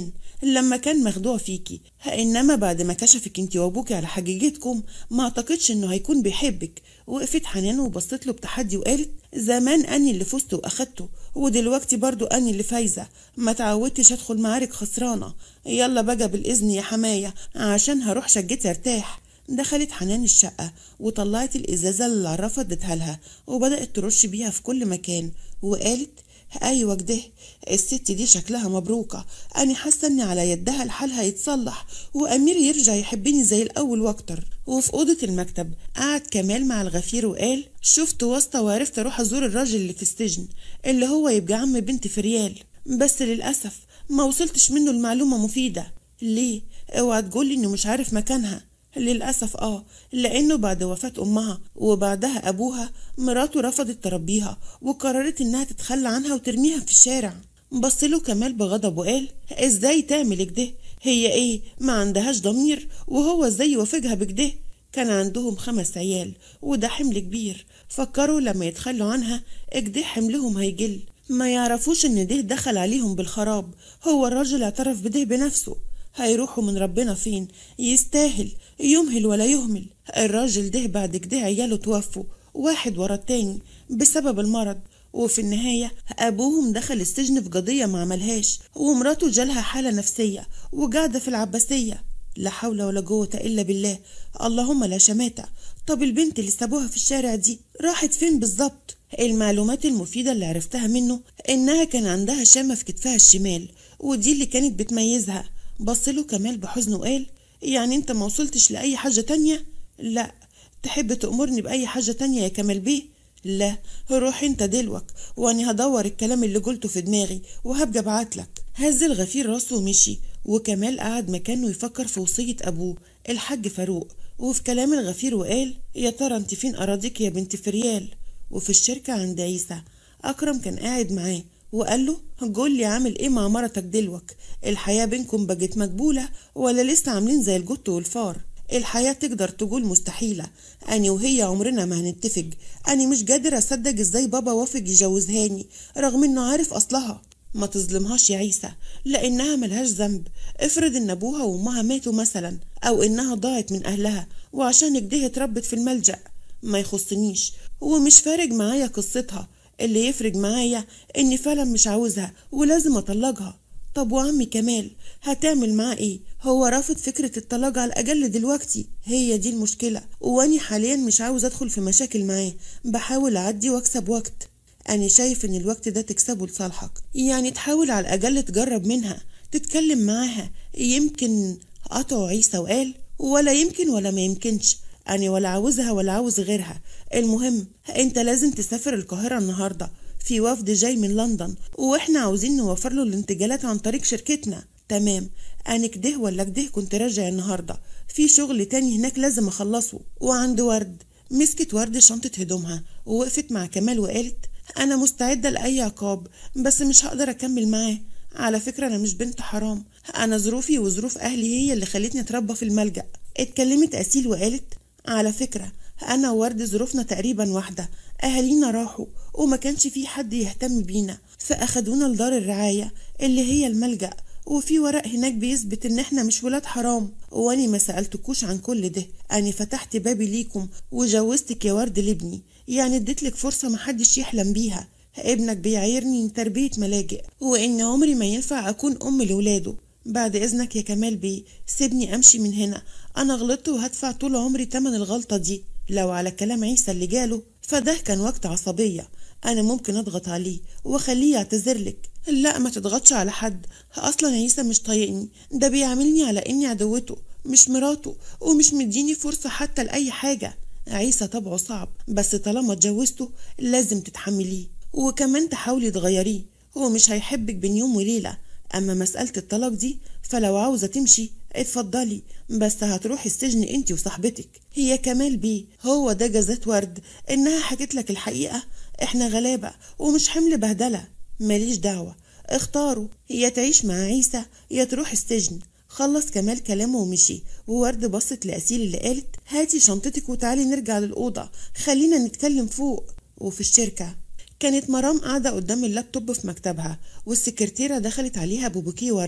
لما كان مخدوع فيكي انما بعد ما كشفك انت وابوكي على حقيقتكم ما اعتقدش انه هيكون بيحبك وقفت حنان وبصت له بتحدي وقالت زمان اني اللي فزت واخدته ودلوقتي برضو اني اللي فايزه ما تعودتش ادخل معارك خسرانه يلا بقى بالاذن يا حمايه عشان هروح شقتي ارتاح دخلت حنان الشقة وطلعت الإزازة اللي العرافة ادتها لها وبدأت ترش بيها في كل مكان وقالت أيوة كده الست دي شكلها مبروكة أنا حاسة إن على يدها الحال هيتصلح وأمير يرجع يحبني زي الأول وأكتر وفي أوضة المكتب قعد كمال مع الغفير وقال شفت واسطة وعرفت أروح أزور الراجل اللي في السجن اللي هو يبقى عم بنت فريال بس للأسف ما وصلتش منه المعلومة مفيدة ليه؟ اوعى تقولي إنه مش عارف مكانها للأسف آه لأنه بعد وفاة أمها وبعدها أبوها مراته رفضت تربيها وقررت إنها تتخلى عنها وترميها في الشارع بصله كمال بغضب وقال إزاي تعمل كده هي إيه ما عندهاش ضمير وهو إزاي يوافقها بكده كان عندهم خمس عيال وده حمل كبير فكروا لما يتخلوا عنها اكده حملهم هيجل ما يعرفوش ان ده دخل عليهم بالخراب هو الراجل اعترف بده بنفسه هيروحوا من ربنا فين يستاهل يمهل ولا يهمل الراجل ده بعد كده عياله توفوا واحد ورا التاني بسبب المرض وفي النهاية أبوهم دخل السجن في قضية ما عملهاش ومراته جالها حالة نفسية وقاعدة في العباسية لا حول ولا قوة إلا بالله اللهم لا شماتة طب البنت اللي سابوها في الشارع دي راحت فين بالظبط المعلومات المفيدة اللي عرفتها منه إنها كان عندها شامة في كتفها الشمال ودي اللي كانت بتميزها بصله كمال بحزن وقال يعني انت ما وصلتش لأي حاجة تانية لا تحب تأمرني بأي حاجة تانية يا كمال بيه لا روح انت دلوك واني هدور الكلام اللي قلته في دماغي وهبقى ابعتلك هز الغفير راسه ومشي وكمال قعد مكانه يفكر في وصية أبوه الحاج فاروق وفي كلام الغفير وقال يا ترى انت فين أراضيك يا بنت فريال وفي الشركة عند عيسى أكرم كان قاعد معاه وقال له قول لي عامل ايه مع مرتك دلوك الحياة بينكم بقت مقبولة ولا لسه عاملين زي الجط والفار الحياة تقدر تقول مستحيلة أني وهي عمرنا ما هنتفق أني مش قادر أصدق إزاي بابا وافق يجوزهاني رغم إنه عارف أصلها ما تظلمهاش يا عيسى لأنها ملهاش ذنب افرض إن أبوها وأمها ماتوا مثلا أو إنها ضاعت من أهلها وعشان كده اتربت في الملجأ ما يخصنيش ومش فارق معايا قصتها اللي يفرق معايا إني فعلا مش عاوزها ولازم أطلقها طب وعمي كمال هتعمل معاه ايه هو رافض فكرة الطلاق على الأقل دلوقتي هي دي المشكلة وأني حاليا مش عاوز أدخل في مشاكل معاه بحاول أعدي وأكسب وقت أنا شايف إن الوقت ده تكسبه لصالحك يعني تحاول على الأقل تجرب منها تتكلم معاها يمكن قطعوا عيسى وقال ولا يمكن ولا ما يمكنش أنا ولا عاوزها ولا عاوز غيرها المهم أنت لازم تسافر القاهرة النهاردة في وفد جاي من لندن واحنا عاوزين نوفر له الانتقالات عن طريق شركتنا تمام انا كده ولا كده كنت راجع النهارده في شغل تاني هناك لازم اخلصه وعند ورد مسكت ورد شنطة هدومها ووقفت مع كمال وقالت انا مستعدة لاي عقاب بس مش هقدر اكمل معاه على فكرة انا مش بنت حرام انا ظروفي وظروف اهلي هي اللي خلتني اتربى في الملجأ اتكلمت اسيل وقالت على فكرة انا وورد ظروفنا تقريبا واحدة اهالينا راحوا وما كانش في حد يهتم بينا فاخدونا لدار الرعاية اللي هي الملجأ وفي ورق هناك بيثبت ان احنا مش ولاد حرام واني ما سألتكوش عن كل ده اني فتحت بابي ليكم وجوزتك يا ورد لابني يعني اديتلك فرصة محدش يحلم بيها ابنك بيعايرني من تربية ملاجئ وان عمري ما ينفع اكون ام لولاده بعد اذنك يا كمال بيه سيبني امشي من هنا انا غلطت وهدفع طول عمري تمن الغلطة دي لو على كلام عيسى اللي جاله فده كان وقت عصبية أنا ممكن أضغط عليه وأخليه يعتذر لك لا ما تضغطش على حد أصلا عيسى مش طايقني ده بيعاملني على إني عدوته مش مراته ومش مديني فرصة حتى لأي حاجة عيسى طبعه صعب بس طالما اتجوزته لازم تتحمليه وكمان تحاولي تغيريه هو مش هيحبك بين يوم وليلة أما مسألة الطلاق دي فلو عاوزة تمشي اتفضلي بس هتروحي السجن انت وصاحبتك هي كمال بيه هو ده جزات ورد انها حكت لك الحقيقة احنا غلابة ومش حمل بهدلة ماليش دعوة اختاروا يا تعيش مع عيسى يا تروح السجن خلص كمال كلامه ومشي وورد بصت لأسيل اللي قالت هاتي شنطتك وتعالي نرجع للأوضة خلينا نتكلم فوق وفي الشركة كانت مرام قاعدة قدام اللابتوب في مكتبها والسكرتيرة دخلت عليها ببوكيه ورد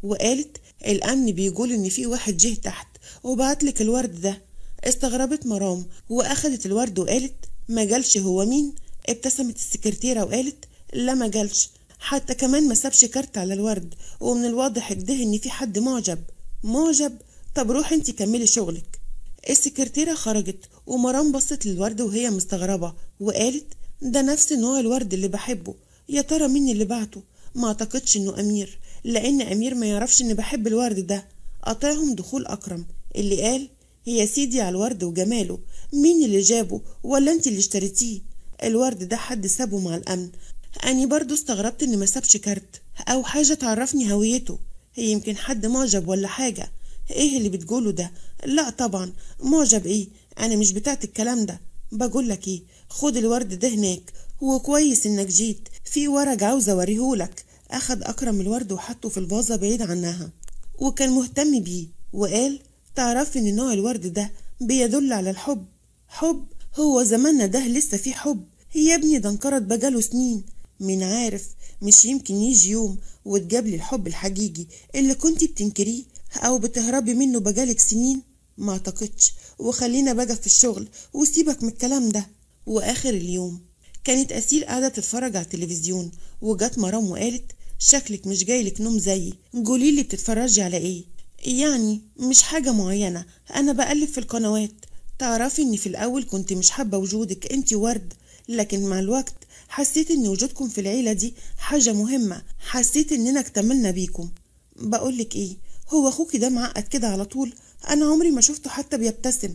وقالت الأمن بيقول إن في واحد جه تحت وبعتلك الورد ده استغربت مرام وأخدت الورد وقالت ما جالش هو مين ابتسمت السكرتيرة وقالت لا ما جالش حتى كمان ما سابش كارت على الورد ومن الواضح كده ان في حد معجب معجب طب روحي انت كملي شغلك السكرتيرة خرجت ومرام بصت للورد وهي مستغربة وقالت ده نفس نوع الورد اللي بحبه يا ترى مين اللي بعته ما اعتقدش انه امير لان امير ما يعرفش اني بحب الورد ده قطعهم دخول اكرم اللي قال يا سيدي على الورد وجماله مين اللي جابه ولا انت اللي اشتريتيه الورد ده حد سابه مع الامن اني برضو استغربت ان ما سابش كارت او حاجه تعرفني هويته هي يمكن حد معجب ولا حاجه ايه اللي بتقوله ده لا طبعا معجب ايه انا مش بتاعت الكلام ده بقول لك ايه خد الورد ده هناك وكويس انك جيت في ورق عاوزه اوريهولك اخد اكرم الورد وحطه في الفازه بعيد عنها وكان مهتم بيه وقال تعرفي ان نوع الورد ده بيدل على الحب حب هو زماننا ده لسه فيه حب يا ابني ده انقرض بقاله سنين مين عارف مش يمكن يجي يوم وتجاب لي الحب الحقيقي اللي كنتي بتنكريه او بتهربي منه بقالك سنين ما اعتقدش وخلينا بقى في الشغل وسيبك من الكلام ده واخر اليوم كانت اسيل قاعده تتفرج على التلفزيون وجت مرام وقالت شكلك مش جايلك نوم زيي قولي لي بتتفرجي على ايه يعني مش حاجه معينه انا بقلب في القنوات تعرفي اني في الاول كنت مش حابه وجودك انت ورد لكن مع الوقت حسيت ان وجودكم في العيله دي حاجه مهمه حسيت اننا اكتملنا بيكم بقولك ايه هو اخوكي ده معقد كده على طول انا عمري ما شفته حتى بيبتسم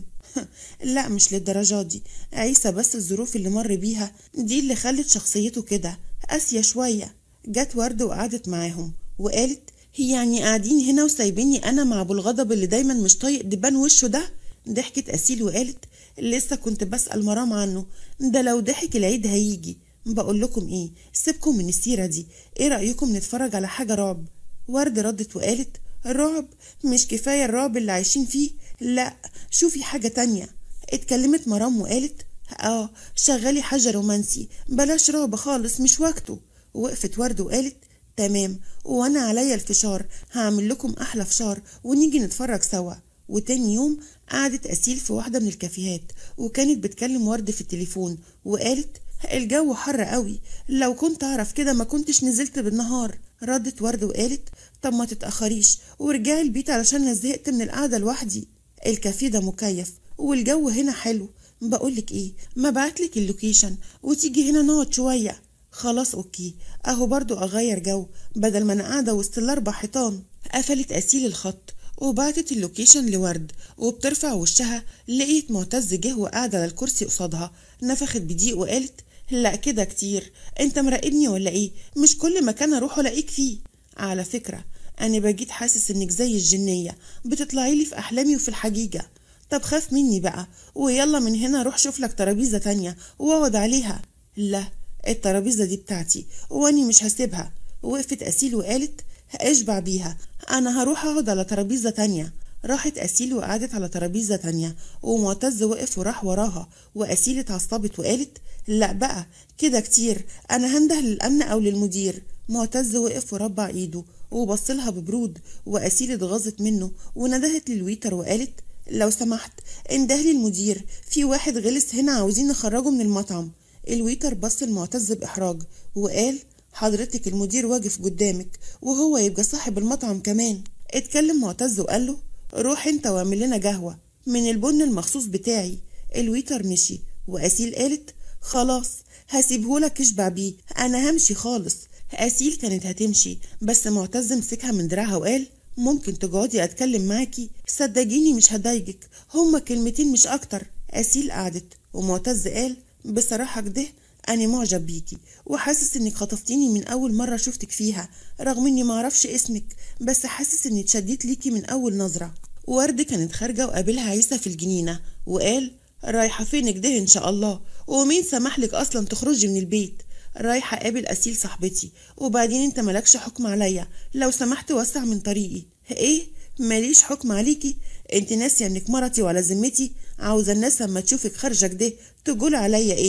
لا مش للدرجات دي عيسى بس الظروف اللي مر بيها دي اللي خلت شخصيته كده قاسية شوية جت ورد وقعدت معاهم وقالت يعني قاعدين هنا وسايبيني انا مع ابو الغضب اللي دايما مش طايق دبان وشه ده ضحكت اسيل وقالت لسه كنت بسأل مرام عنه ده لو ضحك العيد هيجي بقول لكم ايه سيبكم من السيرة دي ايه رأيكم نتفرج على حاجة رعب ورد ردت وقالت رعب مش كفاية الرعب اللي عايشين فيه لا شوفي حاجة تانية اتكلمت مرام وقالت اه شغلي حاجة رومانسي بلاش رعب خالص مش وقته وقفت ورد وقالت تمام وانا عليا الفشار هعمل لكم احلى فشار ونيجي نتفرج سوا وتاني يوم قعدت أسيل في واحدة من الكافيهات وكانت بتكلم ورد في التليفون وقالت الجو حر قوي لو كنت أعرف كده ما كنتش نزلت بالنهار ردت ورد وقالت طب ما تتأخريش ورجعي البيت علشان أنا زهقت من القعدة لوحدي الكافيه ده مكيف والجو هنا حلو بقولك ايه ما بعتلك اللوكيشن وتيجي هنا نقعد شوية خلاص اوكي اهو برضو اغير جو بدل ما انا قاعدة وسط الاربع حيطان قفلت اسيل الخط وبعتت اللوكيشن لورد وبترفع وشها لقيت معتز جه وقاعد على الكرسي قصادها نفخت بضيق وقالت لا كده كتير انت مراقبني ولا ايه مش كل مكان اروح الاقيك فيه على فكرة انا بجيت حاسس انك زي الجنية بتطلعي لي في احلامي وفي الحقيقة طب خاف مني بقى ويلا من هنا روح شوف لك ترابيزة تانية واقعد عليها لا الترابيزة دي بتاعتي واني مش هسيبها وقفت أسيل وقالت اشبع بيها انا هروح اقعد على ترابيزة تانية راحت أسيل وقعدت على ترابيزة تانية ومعتز وقف وراح وراها وأسيل اتعصبت وقالت لا بقى كده كتير أنا هنده للأمن أو للمدير معتز وقف وربع إيده وبصلها ببرود وأسيل اتغاظت منه وندهت للويتر وقالت لو سمحت انده لي المدير في واحد غلس هنا عاوزين نخرجه من المطعم الويتر بص المعتز بإحراج وقال حضرتك المدير واقف قدامك وهو يبقى صاحب المطعم كمان اتكلم معتز وقال له روح انت واعمل لنا قهوة من البن المخصوص بتاعي الويتر مشي وأسيل قالت خلاص هسيبهولك اشبع بيه انا همشي خالص أسيل كانت هتمشي بس معتز مسكها من دراعها وقال ممكن تقعدي اتكلم معاكي صدقيني مش هضايقك هما كلمتين مش اكتر أسيل قعدت ومعتز قال بصراحة كده أنا معجب بيكي وحاسس إنك خطفتيني من أول مرة شفتك فيها رغم إني معرفش اسمك بس حاسس إني اتشديت ليكي من أول نظرة ورد كانت خارجة وقابلها عيسى في الجنينة وقال رايحة فين كده إن شاء الله ومين سمحلك أصلا تخرجي من البيت رايحة قابل أسيل صاحبتي وبعدين انت مالكش حكم عليا لو سمحت وسع من طريقي ايه ماليش حكم عليكي انت ناسية انك مرتي وعلى ذمتي عاوزة الناس لما تشوفك خارجة كده تقول عليا ايه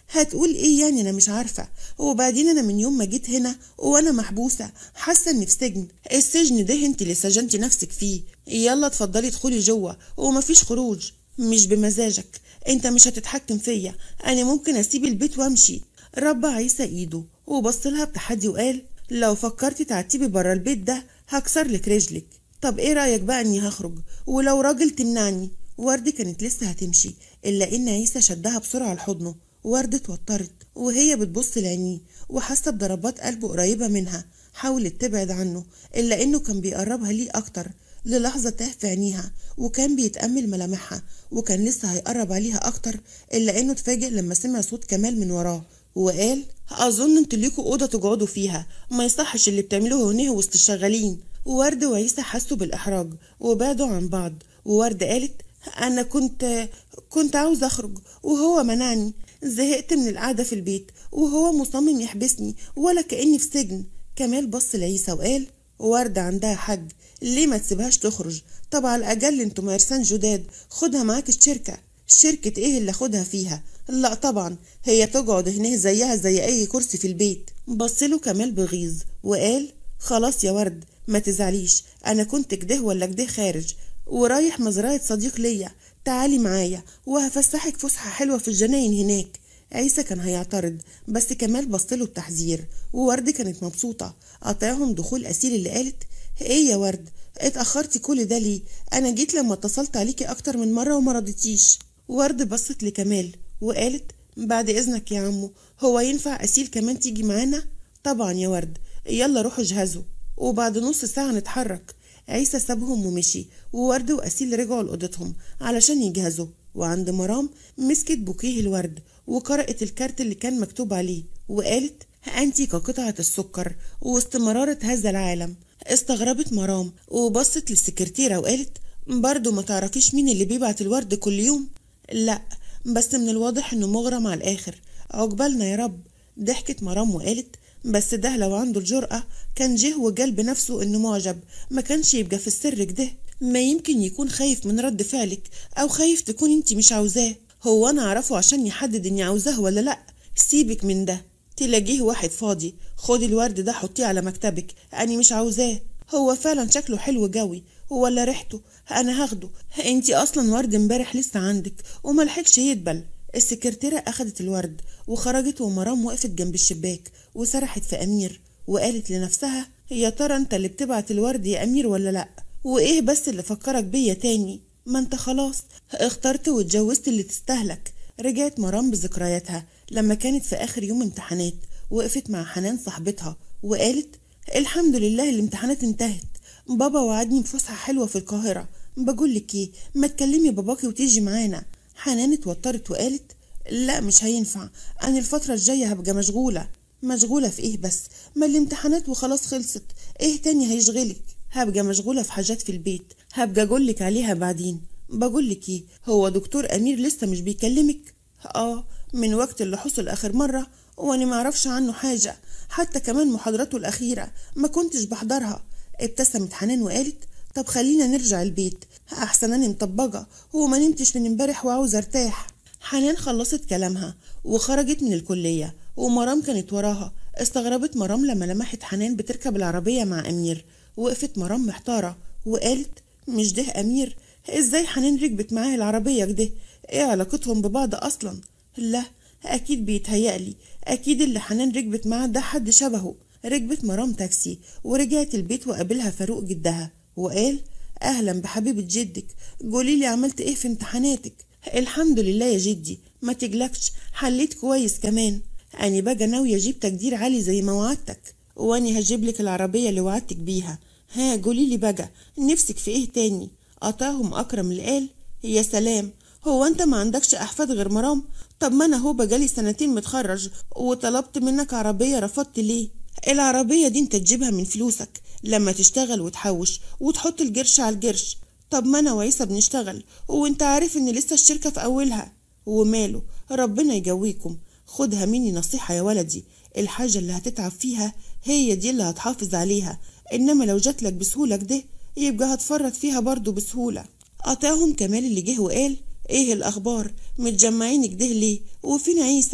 هتقول ايه يعني انا مش عارفه وبعدين انا من يوم ما جيت هنا وانا محبوسه حاسه اني في سجن السجن ده انت اللي سجنتي نفسك فيه يلا اتفضلي ادخلي جوه ومفيش خروج مش بمزاجك انت مش هتتحكم فيا انا ممكن اسيب البيت وامشي ربى عيسى ايده وبص لها بتحدي وقال لو فكرتي تعتبي بره البيت ده هكسر لك رجلك طب ايه رايك بقى اني هخرج ولو راجل تمنعني ورد كانت لسه هتمشي الا ان عيسى شدها بسرعه لحضنه ورد اتوترت وهي بتبص لعينيه وحاسه بضربات قلبه قريبه منها حاولت تبعد عنه الا انه كان بيقربها ليه اكتر للحظه تاه في عينيها وكان بيتامل ملامحها وكان لسه هيقرب عليها اكتر الا انه اتفاجئ لما سمع صوت كمال من وراه وقال اظن انتوا ليكوا اوضه تقعدوا فيها ما يصحش اللي بتعملوه هنا وسط الشغالين وورد وعيسى حسوا بالاحراج وبعدوا عن بعض وورد قالت انا كنت كنت عاوز اخرج وهو منعني زهقت من القعده في البيت وهو مصمم يحبسني ولا كاني في سجن كمال بص لعيسى وقال وردة عندها حج ليه ما تسيبهاش تخرج طب على الأقل انتوا مرسان جداد خدها معاك الشركة شركة ايه اللي اخدها فيها لا طبعا هي تقعد هنا زيها زي اي كرسي في البيت بصله كمال بغيظ وقال خلاص يا ورد ما تزعليش انا كنت كده ولا كده خارج ورايح مزرعة صديق ليا تعالي معايا وهفسحك فسحة حلوة في الجناين هناك عيسى كان هيعترض بس كمال بصله بتحذير وورد كانت مبسوطة قطعهم دخول أسيل اللي قالت ايه يا ورد اتأخرتي كل ده ليه انا جيت لما اتصلت عليكي اكتر من مرة وما رضيتيش ورد بصت لكمال وقالت بعد اذنك يا عمو هو ينفع أسيل كمان تيجي معانا طبعا يا ورد يلا روحوا اجهزوا وبعد نص ساعة نتحرك عيسى سابهم ومشي وورد وأسيل رجعوا لأوضتهم علشان يجهزوا وعند مرام مسكت بوكيه الورد وقرأت الكارت اللي كان مكتوب عليه وقالت أنت كقطعة السكر وسط مرارة هذا العالم استغربت مرام وبصت للسكرتيرة وقالت برضه ما تعرفيش مين اللي بيبعت الورد كل يوم لا بس من الواضح انه مغرم على الاخر عقبالنا يا رب ضحكت مرام وقالت بس ده لو عنده الجرأة كان جه وجال بنفسه انه معجب ما كانش يبقى في السر كده ما يمكن يكون خايف من رد فعلك او خايف تكون انت مش عاوزاه هو انا اعرفه عشان يحدد اني عاوزاه ولا لا سيبك من ده تلاقيه واحد فاضي خدي الورد ده حطيه على مكتبك انا مش عاوزاه هو فعلا شكله حلو جوي ولا ريحته انا هاخده انتي اصلا ورد امبارح لسه عندك وملحقش يدبل السكرتيرة أخدت الورد وخرجت ومرام وقفت جنب الشباك وسرحت في أمير وقالت لنفسها يا ترى أنت اللي بتبعت الورد يا أمير ولا لأ وإيه بس اللي فكرك بيا تاني ما أنت خلاص اخترت واتجوزت اللي تستهلك رجعت مرام بذكرياتها لما كانت في آخر يوم امتحانات وقفت مع حنان صاحبتها وقالت الحمد لله الامتحانات انتهت بابا وعدني بفسحة حلوة في القاهرة بقول لك ايه ما تكلمي باباكي وتيجي معانا حنان اتوترت وقالت لا مش هينفع انا الفترة الجاية هبقى مشغولة مشغولة في ايه بس ما الامتحانات وخلاص خلصت ايه تاني هيشغلك هبقى مشغولة في حاجات في البيت هبقى اقولك عليها بعدين بقولك ايه هو دكتور امير لسه مش بيكلمك اه من وقت اللي حصل اخر مرة وانا معرفش عنه حاجة حتى كمان محاضراته الاخيرة ما كنتش بحضرها ابتسمت حنان وقالت طب خلينا نرجع البيت احسن انا مطبقه وما نمتش من امبارح وعاوز ارتاح حنان خلصت كلامها وخرجت من الكليه ومرام كانت وراها استغربت مرام لما لمحت حنان بتركب العربيه مع امير وقفت مرام محتاره وقالت مش ده امير ازاي حنان ركبت معاه العربيه كده ايه علاقتهم ببعض اصلا لا اكيد بيتهيألي اكيد اللي حنان ركبت معاه ده حد شبهه ركبت مرام تاكسي ورجعت البيت وقابلها فاروق جدها وقال اهلا بحبيبة جدك قولي لي عملت ايه في امتحاناتك الحمد لله يا جدي ما تقلقش حليت كويس كمان أنا بقى ناوية أجيب تقدير عالي زي ما وعدتك وأني هجيب لك العربية اللي وعدتك بيها ها قولي لي بقى نفسك في إيه تاني قطعهم أكرم اللي قال يا سلام هو أنت ما عندكش أحفاد غير مرام طب ما أنا هو بقالي سنتين متخرج وطلبت منك عربية رفضت ليه العربية دي أنت تجيبها من فلوسك لما تشتغل وتحوش وتحط القرش على القرش طب ما أنا وعيسى بنشتغل وأنت عارف إن لسه الشركة في أولها وماله ربنا يجويكم خدها مني نصيحة يا ولدي الحاجة اللي هتتعب فيها هي دي اللي هتحافظ عليها إنما لو جاتلك بسهولة كده يبقى هتفرط فيها برضه بسهولة قطعهم كمال اللي جه وقال ايه الأخبار متجمعين كده ليه وفين عيسى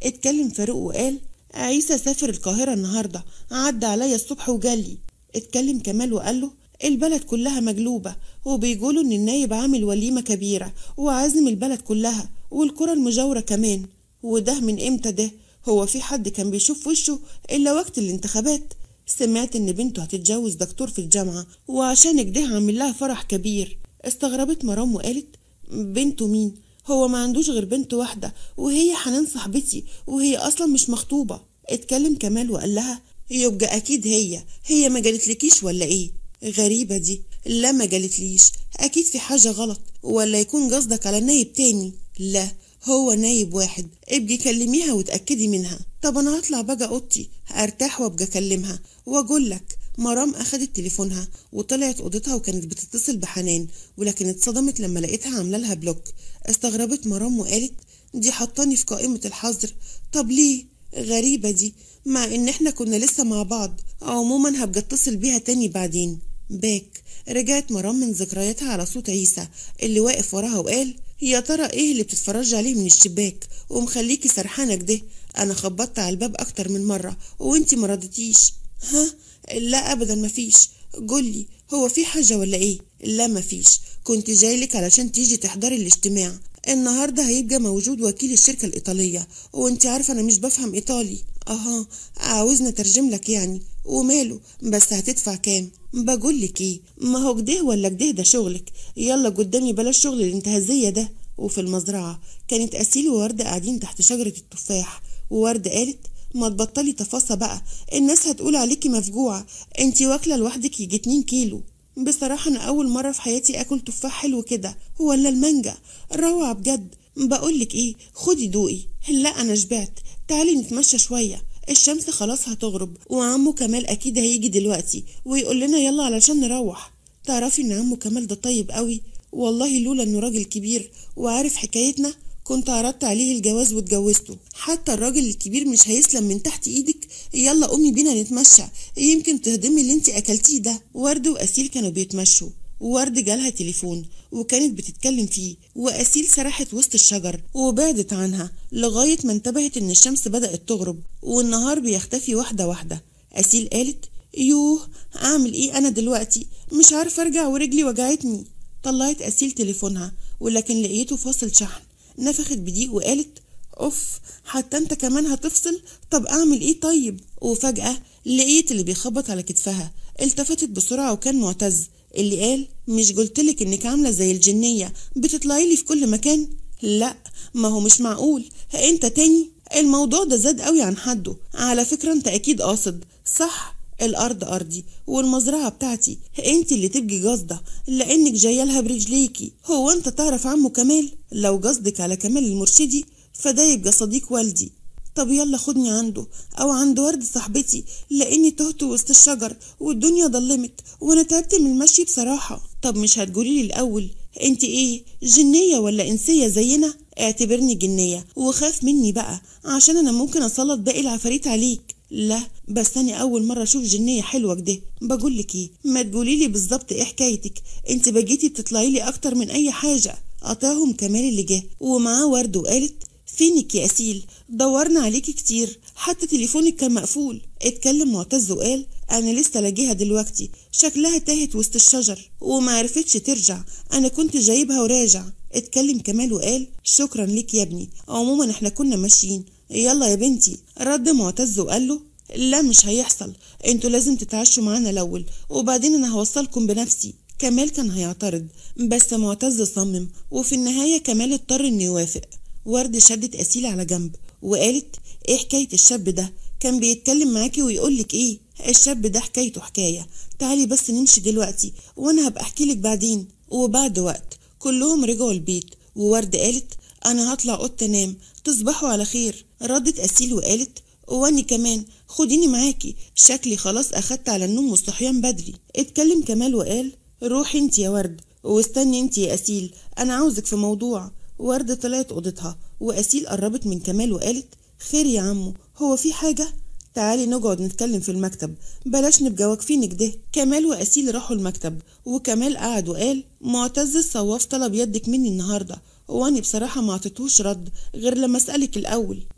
اتكلم فاروق وقال عيسى سافر القاهرة النهاردة عدى عليا الصبح وجالي اتكلم كمال وقال له البلد كلها مجلوبة وبيقولوا إن النايب عامل وليمة كبيرة وعازم البلد كلها والقرى المجاورة كمان وده من إمتى ده هو في حد كان بيشوف وشه إلا وقت الانتخابات سمعت إن بنته هتتجوز دكتور في الجامعة وعشان كده عامل لها فرح كبير استغربت مرام وقالت بنته مين هو ما عندوش غير بنت واحدة وهي حنان صاحبتي وهي أصلا مش مخطوبة اتكلم كمال وقال لها يبقى أكيد هي هي ما جالتلكيش ولا إيه غريبة دي لا ما جالتليش أكيد في حاجة غلط ولا يكون قصدك على نايب تاني لا هو نايب واحد ابقي كلميها وتأكدي منها طب أنا هطلع بقى أوضتي أرتاح وأبقى أكلمها وأقول لك مرام أخدت تليفونها وطلعت أوضتها وكانت بتتصل بحنان ولكن اتصدمت لما لقيتها عاملة لها بلوك استغربت مرام وقالت دي حطاني في قائمة الحظر طب ليه غريبة دي مع إن إحنا كنا لسه مع بعض عموما هبقى اتصل بيها تاني بعدين باك رجعت مرام من ذكرياتها على صوت عيسى اللي واقف وراها وقال يا ترى ايه اللي بتتفرجي عليه من الشباك ومخليكي سرحانة كده انا خبطت على الباب اكتر من مرة وانتي ما رضيتيش ها لا ابدا مفيش قولي هو في حاجة ولا ايه لا مفيش كنت جايلك علشان تيجي تحضري الاجتماع النهاردة هيبقى موجود وكيل الشركة الإيطالية وانت عارفة أنا مش بفهم إيطالي أها عاوزنا ترجم لك يعني وماله بس هتدفع كام بقولك ايه ما هو كده ولا كده ده شغلك يلا قدامي بلاش شغل الانتهازية ده وفي المزرعة كانت أسيل ووردة قاعدين تحت شجرة التفاح ووردة قالت ما تبطلي تفاصة بقى الناس هتقول عليكي مفجوعة انتي واكلة لوحدك يجي 2 كيلو بصراحة أنا أول مرة في حياتي أكل تفاح حلو كده ولا المانجا روعة بجد بقولك إيه خدي دوقي لا أنا شبعت تعالي نتمشى شوية الشمس خلاص هتغرب وعمو كمال أكيد هيجي دلوقتي ويقول لنا يلا علشان نروح تعرفي إن عمو كمال ده طيب قوي والله لولا إنه راجل كبير وعارف حكايتنا كنت عرضت عليه الجواز واتجوزته حتى الراجل الكبير مش هيسلم من تحت ايدك يلا قومي بينا نتمشى يمكن تهضمي اللي انت اكلتيه ده ورد واسيل كانوا بيتمشوا وورد جالها تليفون وكانت بتتكلم فيه وأسيل سرحت وسط الشجر وبعدت عنها لغاية ما انتبهت إن الشمس بدأت تغرب والنهار بيختفي واحدة واحدة أسيل قالت يوه أعمل إيه أنا دلوقتي مش عارفة أرجع ورجلي وجعتني طلعت أسيل تليفونها ولكن لقيته فاصل شحن نفخت بضيق وقالت اوف حتى انت كمان هتفصل طب اعمل ايه طيب وفجأة لقيت اللي بيخبط على كتفها التفتت بسرعة وكان معتز اللي قال مش قلتلك انك عاملة زي الجنية بتطلعي لي في كل مكان لا ما هو مش معقول انت تاني الموضوع ده زاد قوي عن حده على فكرة انت اكيد قاصد صح الارض ارضي والمزرعه بتاعتي انت اللي تبقي قاصده لانك جايه لها برجليكي هو انت تعرف عمو كمال لو قصدك على كمال المرشدي فده يبقى صديق والدي طب يلا خدني عنده او عند ورد صاحبتي لاني تهت وسط الشجر والدنيا ضلمت وانا تعبت من المشي بصراحه طب مش هتقولي لي الاول انت ايه جنيه ولا انسيه زينا اعتبرني جنيه وخاف مني بقى عشان انا ممكن اسلط باقي العفاريت عليك لا بس انا اول مره اشوف جنيه حلوه كده بقول لك ايه ما تقولي لي بالظبط ايه حكايتك انت بقيتي بتطلعي لي اكتر من اي حاجه قطعهم كمال اللي جه ومعاه ورد وقالت فينك يا أسيل دورنا عليكي كتير حتى تليفونك كان مقفول اتكلم معتز وقال أنا لسه لاقيها دلوقتي شكلها تاهت وسط الشجر وما عرفتش ترجع أنا كنت جايبها وراجع اتكلم كمال وقال شكرا ليك يا ابني عموما احنا كنا ماشيين يلا يا بنتي رد معتز وقال له لا مش هيحصل انتوا لازم تتعشوا معانا الاول وبعدين انا هوصلكم بنفسي كمال كان هيعترض بس معتز صمم وفي النهايه كمال اضطر انه يوافق ورد شدت أسيل على جنب وقالت ايه حكاية الشاب ده كان بيتكلم معاكي ويقولك ايه الشاب ده حكايته حكاية تعالي بس نمشي دلوقتي وانا هبقى احكيلك بعدين وبعد وقت كلهم رجعوا البيت وورد قالت انا هطلع اوضه انام تصبحوا على خير ردت أسيل وقالت واني كمان خديني معاكي شكلي خلاص اخدت على النوم والصحيان بدري اتكلم كمال وقال روحي انت يا ورد واستني انت يا أسيل انا عاوزك في موضوع وردة طلعت أوضتها وأسيل قربت من كمال وقالت خير يا عمو هو في حاجة؟ تعالي نقعد نتكلم في المكتب بلاش نبقى واقفين كده كمال وأسيل راحوا المكتب وكمال قعد وقال معتز الصواف طلب يدك مني النهاردة واني بصراحة ما عطيتهوش رد غير لما أسألك الأول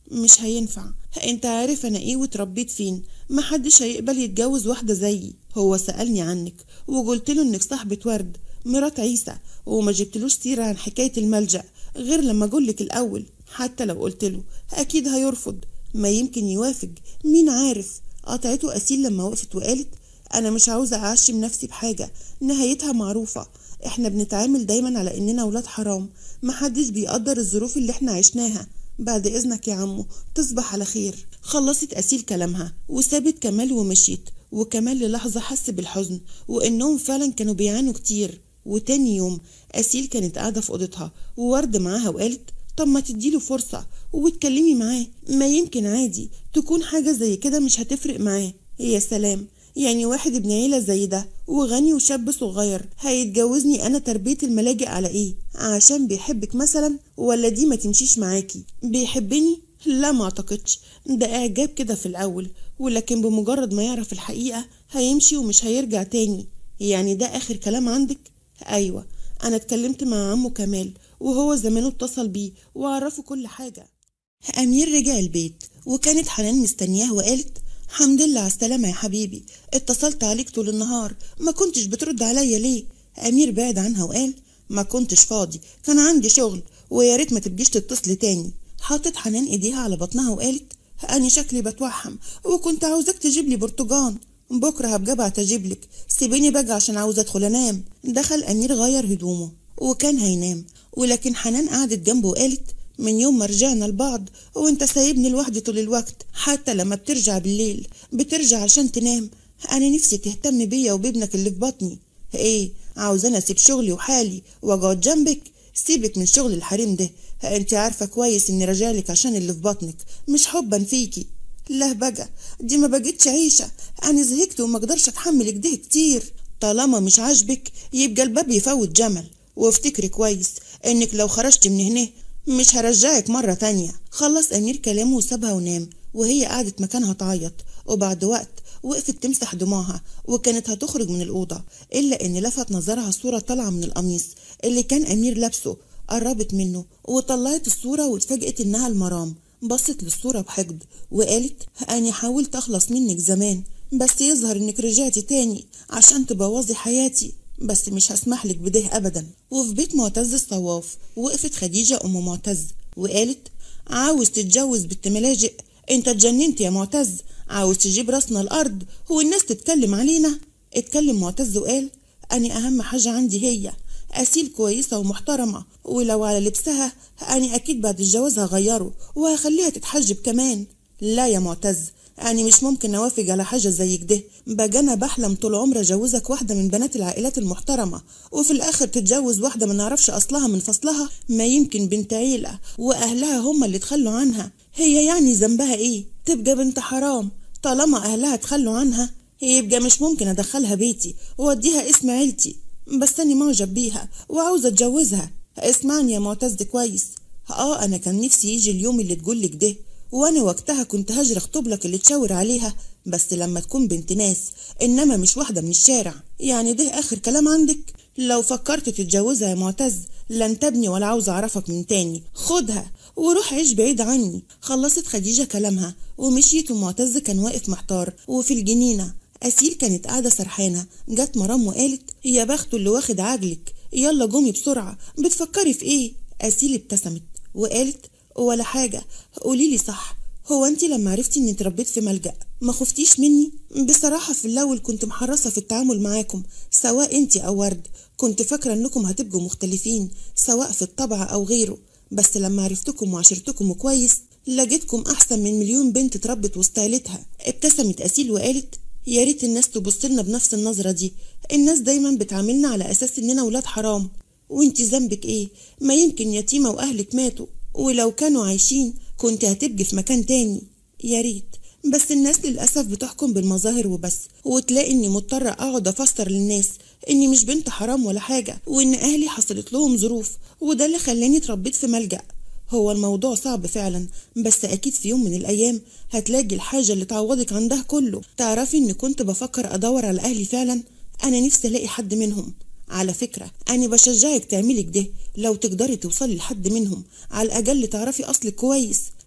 مش هينفع انت عارف انا ايه وتربيت فين محدش هيقبل يتجوز واحدة زيي هو سألني عنك وقلت له انك صاحبة ورد مرات عيسى وما جبتلوش سيرة عن حكاية الملجأ غير لما اقولك الاول حتى لو قلت له اكيد هيرفض ما يمكن يوافق مين عارف قطعته أسيل لما وقفت وقالت أنا مش عاوزة أعشم نفسي بحاجة نهايتها معروفة إحنا بنتعامل دايما على إننا ولاد حرام محدش بيقدر الظروف اللي إحنا عشناها بعد إذنك يا عمو تصبح على خير خلصت أسيل كلامها وسابت كمال ومشيت وكمال للحظة حس بالحزن وإنهم فعلا كانوا بيعانوا كتير وتاني يوم أسيل كانت قاعدة في أوضتها وورد معاها وقالت طب ما تديله فرصة وتكلمي معاه ما يمكن عادي تكون حاجة زي كده مش هتفرق معاه يا سلام يعني واحد ابن عيلة زي ده وغني وشاب صغير هيتجوزني أنا تربية الملاجئ على إيه؟ عشان بيحبك مثلا ولا دي ما تمشيش معاكي؟ بيحبني؟ لا ما أعتقدش ده إعجاب كده في الأول ولكن بمجرد ما يعرف الحقيقة هيمشي ومش هيرجع تاني يعني ده آخر كلام عندك؟ أيوة أنا اتكلمت مع عمه كمال وهو زمانه اتصل بيه وعرفه كل حاجة أمير رجع البيت وكانت حنان مستنياه وقالت حمد لله على السلامة يا حبيبي اتصلت عليك طول النهار ما كنتش بترد عليا ليه أمير بعد عنها وقال ما كنتش فاضي كان عندي شغل ويا ريت ما تبقيش تتصلي تاني حاطت حنان ايديها على بطنها وقالت أنا شكلي بتوحم وكنت عاوزاك تجيب لي برتقان بكرة هبقى بعت أجيب لك سيبيني بقى عشان عاوزة أدخل أنام دخل أمير غير هدومه وكان هينام ولكن حنان قعدت جنبه وقالت من يوم ما رجعنا لبعض وانت سايبني لوحدي طول الوقت حتى لما بترجع بالليل بترجع عشان تنام انا نفسي تهتم بيا وبابنك اللي في بطني ايه عاوزاني اسيب شغلي وحالي واقعد جنبك سيبك من شغل الحريم ده انت عارفه كويس اني راجعلك عشان اللي في بطنك مش حبا فيكي لا بقى دي ما بقتش عيشه انا زهقت وما اقدرش اتحمل كده كتير طالما مش عاجبك يبقى الباب يفوت جمل وافتكري كويس انك لو خرجت من هنا مش هرجعك مرة تانية خلص أمير كلامه وسابها ونام وهي قعدت مكانها تعيط وبعد وقت وقفت تمسح دموعها وكانت هتخرج من الأوضة إلا إن لفت نظرها صورة طالعة من القميص اللي كان أمير لابسه قربت منه وطلعت الصورة واتفاجئت إنها المرام بصت للصورة بحقد وقالت أنا حاولت أخلص منك زمان بس يظهر إنك رجعتي تاني عشان تبوظي حياتي بس مش هسمح لك بده ابدا وفي بيت معتز الصواف وقفت خديجه ام معتز وقالت عاوز تتجوز بنت ملاجئ انت اتجننت يا معتز عاوز تجيب راسنا الارض هو الناس تتكلم علينا اتكلم معتز وقال اني اهم حاجه عندي هي أسيل كويسة ومحترمة ولو على لبسها أنا أكيد بعد الجواز هغيره وهخليها تتحجب كمان لا يا معتز أنا مش ممكن أوافق على حاجة زي كده بقى أنا بحلم طول عمري أجوزك واحدة من بنات العائلات المحترمة وفي الآخر تتجوز واحدة ما نعرفش أصلها من فصلها ما يمكن بنت عيلة وأهلها هم اللي تخلوا عنها هي يعني ذنبها إيه تبقى بنت حرام طالما أهلها تخلوا عنها يبقى مش ممكن أدخلها بيتي وأديها اسم عيلتي بس أنا معجب بيها وعاوزة أتجوزها اسمعني يا معتز كويس اه انا كان نفسي يجي اليوم اللي تقولك ده وانا وقتها كنت هجري اخطب لك اللي تشاور عليها بس لما تكون بنت ناس انما مش واحده من الشارع يعني ده اخر كلام عندك لو فكرت تتجوزها يا معتز لن تبني ولا عاوز اعرفك من تاني خدها وروح عيش بعيد عني خلصت خديجه كلامها ومشيت ومعتز كان واقف محتار وفي الجنينه أسيل كانت قاعدة سرحانة جت مرام وقالت يا بخته اللي واخد عجلك يلا قومي بسرعة بتفكري في ايه أسيل ابتسمت وقالت ولا حاجة قوليلي صح هو انت لما عرفتي اني اتربيت في ملجأ ما خفتيش مني بصراحة في الأول كنت محرصة في التعامل معاكم سواء انت أو ورد كنت فاكرة انكم هتبقوا مختلفين سواء في الطبع أو غيره بس لما عرفتكم وعشرتكم كويس لقيتكم أحسن من مليون بنت اتربت وسط عيلتها ابتسمت أسيل وقالت يا ريت الناس تبص لنا بنفس النظرة دي الناس دايما بتعاملنا على أساس إننا ولاد حرام وانت ذنبك ايه ما يمكن يتيمة وأهلك ماتوا ولو كانوا عايشين كنت هتبقي في مكان تاني يا ريت بس الناس للأسف بتحكم بالمظاهر وبس وتلاقي إني مضطرة أقعد أفسر للناس إني مش بنت حرام ولا حاجة وإن أهلي حصلت لهم ظروف وده اللي خلاني اتربيت في ملجأ هو الموضوع صعب فعلا بس أكيد في يوم من الأيام هتلاقي الحاجة اللي تعوضك عن ده كله تعرفي إني كنت بفكر أدور على أهلي فعلا أنا نفسي ألاقي حد منهم على فكرة أنا بشجعك تعملي كده لو تقدري توصلي لحد منهم على الأقل تعرفي أصلك كويس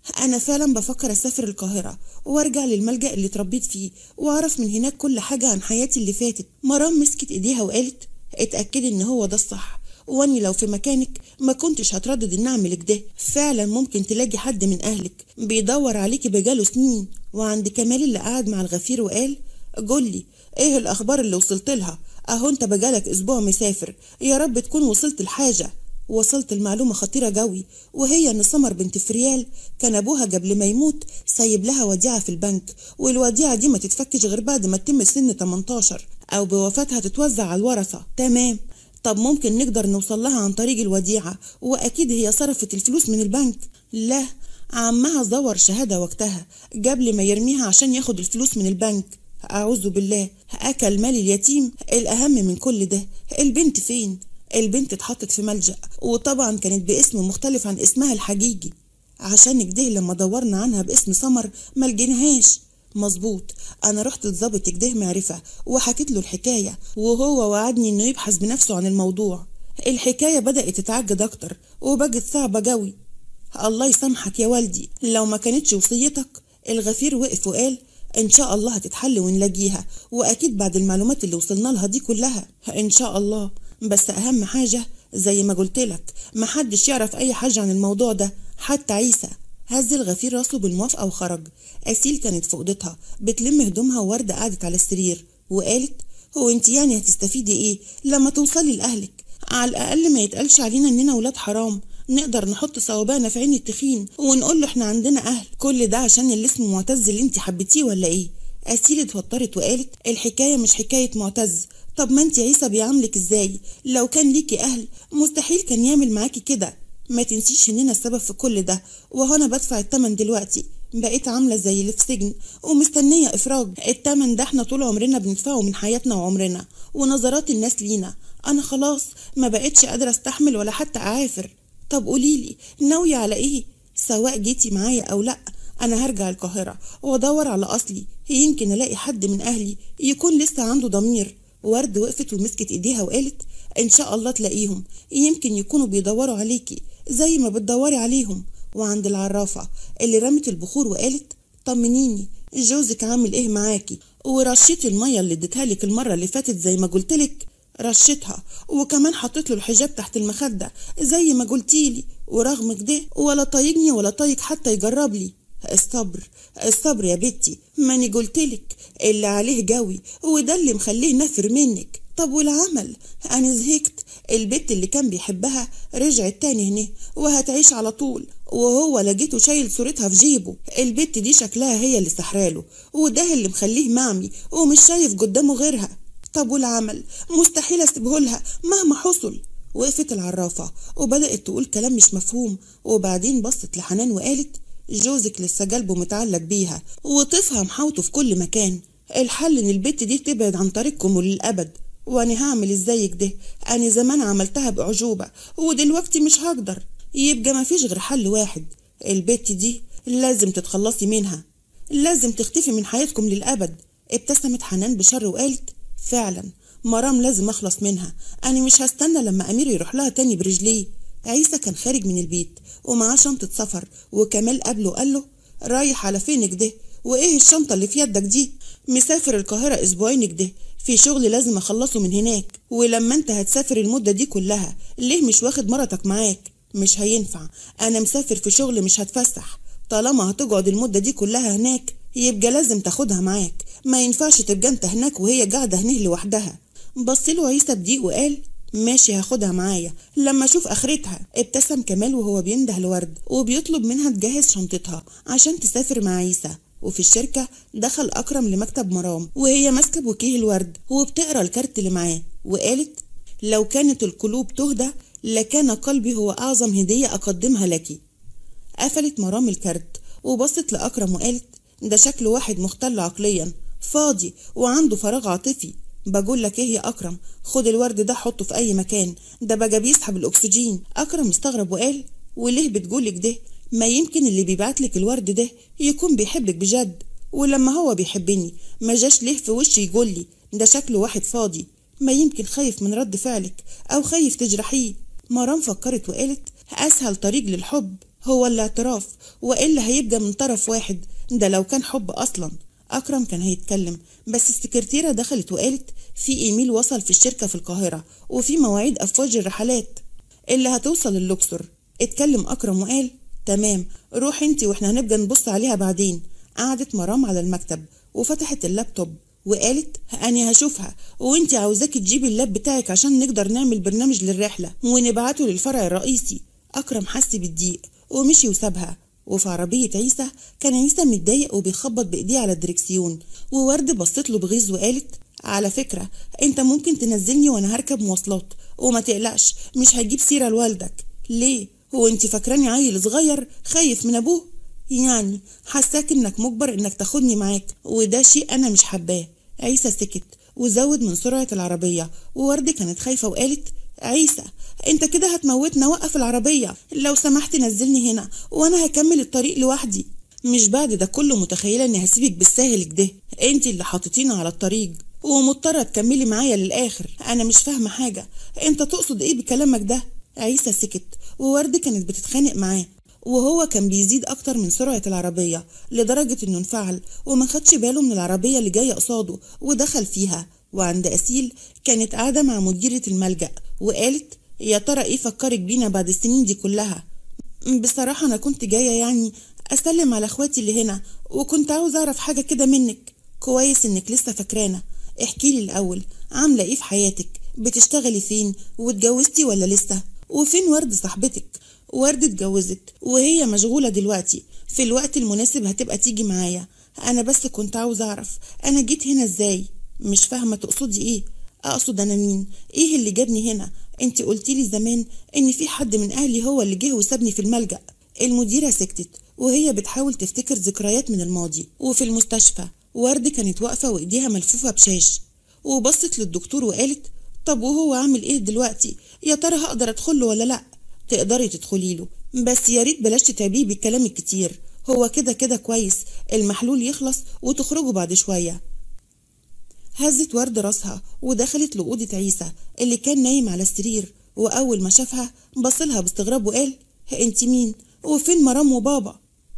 أنا فعلا بفكر أسافر القاهرة وأرجع للملجأ اللي اتربيت فيه وأعرف من هناك كل حاجة عن حياتي اللي فاتت مرام مسكت إيديها وقالت اتأكدي إن هو ده الصح واني لو في مكانك ما كنتش هتردد ان اعمل كده فعلا ممكن تلاقي حد من اهلك بيدور عليكي بقاله سنين وعند كمال اللي قعد مع الغفير وقال قولي ايه الاخبار اللي وصلت لها اهو انت بقالك اسبوع مسافر يا رب تكون وصلت الحاجه وصلت المعلومة خطيرة جوي وهي إن سمر بنت فريال كان أبوها قبل ما يموت سايب لها وديعة في البنك والوديعة دي ما تتفكش غير بعد ما تتم سن 18 أو بوفاتها تتوزع على الورثة تمام طب ممكن نقدر نوصل لها عن طريق الوديعة وأكيد هي صرفت الفلوس من البنك لا عمها زور شهادة وقتها قبل ما يرميها عشان ياخد الفلوس من البنك أعوذ بالله أكل مال اليتيم الأهم من كل ده البنت فين؟ البنت اتحطت في ملجأ وطبعا كانت باسم مختلف عن اسمها الحقيقي عشان كده لما دورنا عنها باسم سمر ما لقيناهاش مظبوط انا رحت لظابط كده معرفه وحكيت له الحكايه وهو وعدني انه يبحث بنفسه عن الموضوع الحكايه بدات تتعجد اكتر وبقت صعبه جوي الله يسامحك يا والدي لو ما كانتش وصيتك الغفير وقف وقال ان شاء الله هتتحل ونلاقيها واكيد بعد المعلومات اللي وصلنا لها دي كلها ان شاء الله بس اهم حاجه زي ما قلت لك محدش يعرف اي حاجه عن الموضوع ده حتى عيسى هز الغفير راسه بالموافقه وخرج اسيل كانت في اوضتها بتلم هدومها وورده قعدت على السرير وقالت هو انت يعني هتستفيدي ايه لما توصلي لاهلك على الاقل ما يتقالش علينا اننا ولاد حرام نقدر نحط صوابعنا في عين التخين ونقول له احنا عندنا اهل كل ده عشان اللي اسمه معتز اللي انت حبيتيه ولا ايه اسيل اتوترت وقالت الحكايه مش حكايه معتز طب ما انت عيسى بيعاملك ازاي لو كان ليكي اهل مستحيل كان يعمل معاكي كده ما تنسيش اننا السبب في كل ده وهو انا بدفع التمن دلوقتي بقيت عاملة زي اللي في سجن ومستنية إفراج التمن ده احنا طول عمرنا بندفعه من حياتنا وعمرنا ونظرات الناس لينا أنا خلاص ما بقتش قادرة أستحمل ولا حتى أعافر طب قوليلي ناوية على إيه سواء جيتي معايا أو لأ أنا هرجع القاهرة وأدور على أصلي يمكن ألاقي حد من أهلي يكون لسه عنده ضمير ورد وقفت ومسكت إيديها وقالت إن شاء الله تلاقيهم يمكن يكونوا بيدوروا عليكي زي ما بتدوري عليهم وعند العرافة اللي رمت البخور وقالت طمنيني جوزك عامل ايه معاكي ورشيتي المية اللي اديتها لك المرة اللي فاتت زي ما قلتلك رشيتها وكمان حطيت له الحجاب تحت المخدة زي ما قلتيلي ورغم كده ولا طايقني ولا طايق حتى يجرب لي الصبر الصبر يا بنتي ماني قلتلك اللي عليه جوي وده اللي مخليه نفر منك طب والعمل انا زهقت البت اللي كان بيحبها رجعت تاني هنا وهتعيش على طول وهو لقيته شايل صورتها في جيبه البت دي شكلها هي اللي سحراله وده اللي مخليه معمي ومش شايف قدامه غيرها طب والعمل مستحيل اسيبهولها مهما حصل وقفت العرافة وبدأت تقول كلام مش مفهوم وبعدين بصت لحنان وقالت جوزك لسه قلبه متعلق بيها وتفهم حوته في كل مكان الحل ان البت دي تبعد عن طريقكم للأبد وانا هعمل ازاي كده انا زمان عملتها باعجوبه ودلوقتي مش هقدر يبقى مفيش غير حل واحد البت دي لازم تتخلصي منها لازم تختفي من حياتكم للابد ابتسمت حنان بشر وقالت فعلا مرام لازم اخلص منها انا مش هستنى لما امير يروح لها تاني برجليه عيسى كان خارج من البيت ومعاه شنطة سفر وكمال قبله قال له رايح على فين كده وايه الشنطة اللي في يدك دي مسافر القاهرة اسبوعين كده في شغل لازم اخلصه من هناك ولما انت هتسافر المدة دي كلها ليه مش واخد مرتك معاك مش هينفع انا مسافر في شغل مش هتفسح طالما هتقعد المدة دي كلها هناك يبقى لازم تاخدها معاك ما ينفعش تبقى انت هناك وهي قاعدة هنيه لوحدها بصله عيسى بضيق وقال ماشي هاخدها معايا لما اشوف اخرتها ابتسم كمال وهو بينده لورد وبيطلب منها تجهز شنطتها عشان تسافر مع عيسى وفي الشركة دخل أكرم لمكتب مرام وهي ماسكة بوكيه الورد وبتقرا الكارت اللي معاه وقالت لو كانت القلوب تهدى لكان قلبي هو أعظم هدية أقدمها لك قفلت مرام الكارت وبصت لأكرم وقالت ده شكله واحد مختل عقليا فاضي وعنده فراغ عاطفي بقول لك ايه يا اكرم خد الورد ده حطه في اي مكان ده بقى بيسحب الاكسجين اكرم استغرب وقال وليه بتقولك ده ما يمكن اللي بيبعتلك الورد ده يكون بيحبك بجد ولما هو بيحبني ما جاش ليه في وشي يقولي ده شكله واحد فاضي ما يمكن خايف من رد فعلك او خايف تجرحيه مرام فكرت وقالت اسهل طريق للحب هو الاعتراف وإلا هيبقى من طرف واحد ده لو كان حب أصلا أكرم كان هيتكلم بس السكرتيرة دخلت وقالت في إيميل وصل في الشركة في القاهرة وفي مواعيد أفواج الرحلات اللي هتوصل اللوكسور اتكلم أكرم وقال تمام روح انتي واحنا هنبقى نبص عليها بعدين قعدت مرام على المكتب وفتحت اللابتوب وقالت أنا هشوفها وانتي عاوزاكي تجيبي اللاب بتاعك عشان نقدر نعمل برنامج للرحلة ونبعته للفرع الرئيسي أكرم حس بالضيق ومشي وسابها وفي عربية عيسى كان عيسى متضايق وبيخبط بإيديه على الدركسيون وورد بصت له بغيظ وقالت على فكرة انت ممكن تنزلني وانا هركب مواصلات وما تقلقش مش هجيب سيرة لوالدك ليه هو انت فاكراني عيل صغير خايف من ابوه يعني حساك انك مجبر انك تاخدني معاك وده شيء انا مش حباه عيسى سكت وزود من سرعة العربية وورد كانت خايفة وقالت عيسى انت كده هتموتنا وقف العربية لو سمحت نزلني هنا وانا هكمل الطريق لوحدي مش بعد ده كله متخيلة اني هسيبك بالساهل كده انت اللي حاططينا على الطريق ومضطرة تكملي معايا للآخر أنا مش فاهمة حاجة أنت تقصد إيه بكلامك ده؟ عيسى سكت وورد كانت بتتخانق معاه وهو كان بيزيد أكتر من سرعة العربية لدرجة إنه انفعل وما خدش باله من العربية اللي جاية قصاده ودخل فيها وعند أسيل كانت قاعدة مع مديرة الملجأ وقالت يا ترى إيه فكرك بينا بعد السنين دي كلها بصراحة أنا كنت جاية يعني أسلم على إخواتي اللي هنا وكنت عاوز أعرف حاجة كده منك كويس إنك لسه فاكرانا احكي لي الأول عاملة إيه في حياتك بتشتغلي فين واتجوزتي ولا لسه وفين ورد صاحبتك ورد اتجوزت وهي مشغولة دلوقتي في الوقت المناسب هتبقى تيجي معايا أنا بس كنت عاوز أعرف أنا جيت هنا إزاي مش فاهمة تقصدي إيه أقصد أنا مين إيه اللي جابني هنا أنت قلتيلي زمان إن في حد من أهلي هو اللي جه وسابني في الملجأ المديرة سكتت وهي بتحاول تفتكر ذكريات من الماضي وفي المستشفى ورد كانت واقفة وإيديها ملفوفة بشاش وبصت للدكتور وقالت طب وهو عامل إيه دلوقتي يا ترى هقدر أدخله ولا لأ تقدري تدخلي له بس يا ريت بلاش تتعبيه بالكلام الكتير هو كده كده كويس المحلول يخلص وتخرجوا بعد شوية هزت ورد راسها ودخلت لأوضة عيسى اللي كان نايم على السرير وأول ما شافها بصلها باستغراب وقال انت مين وفين مرام وبابا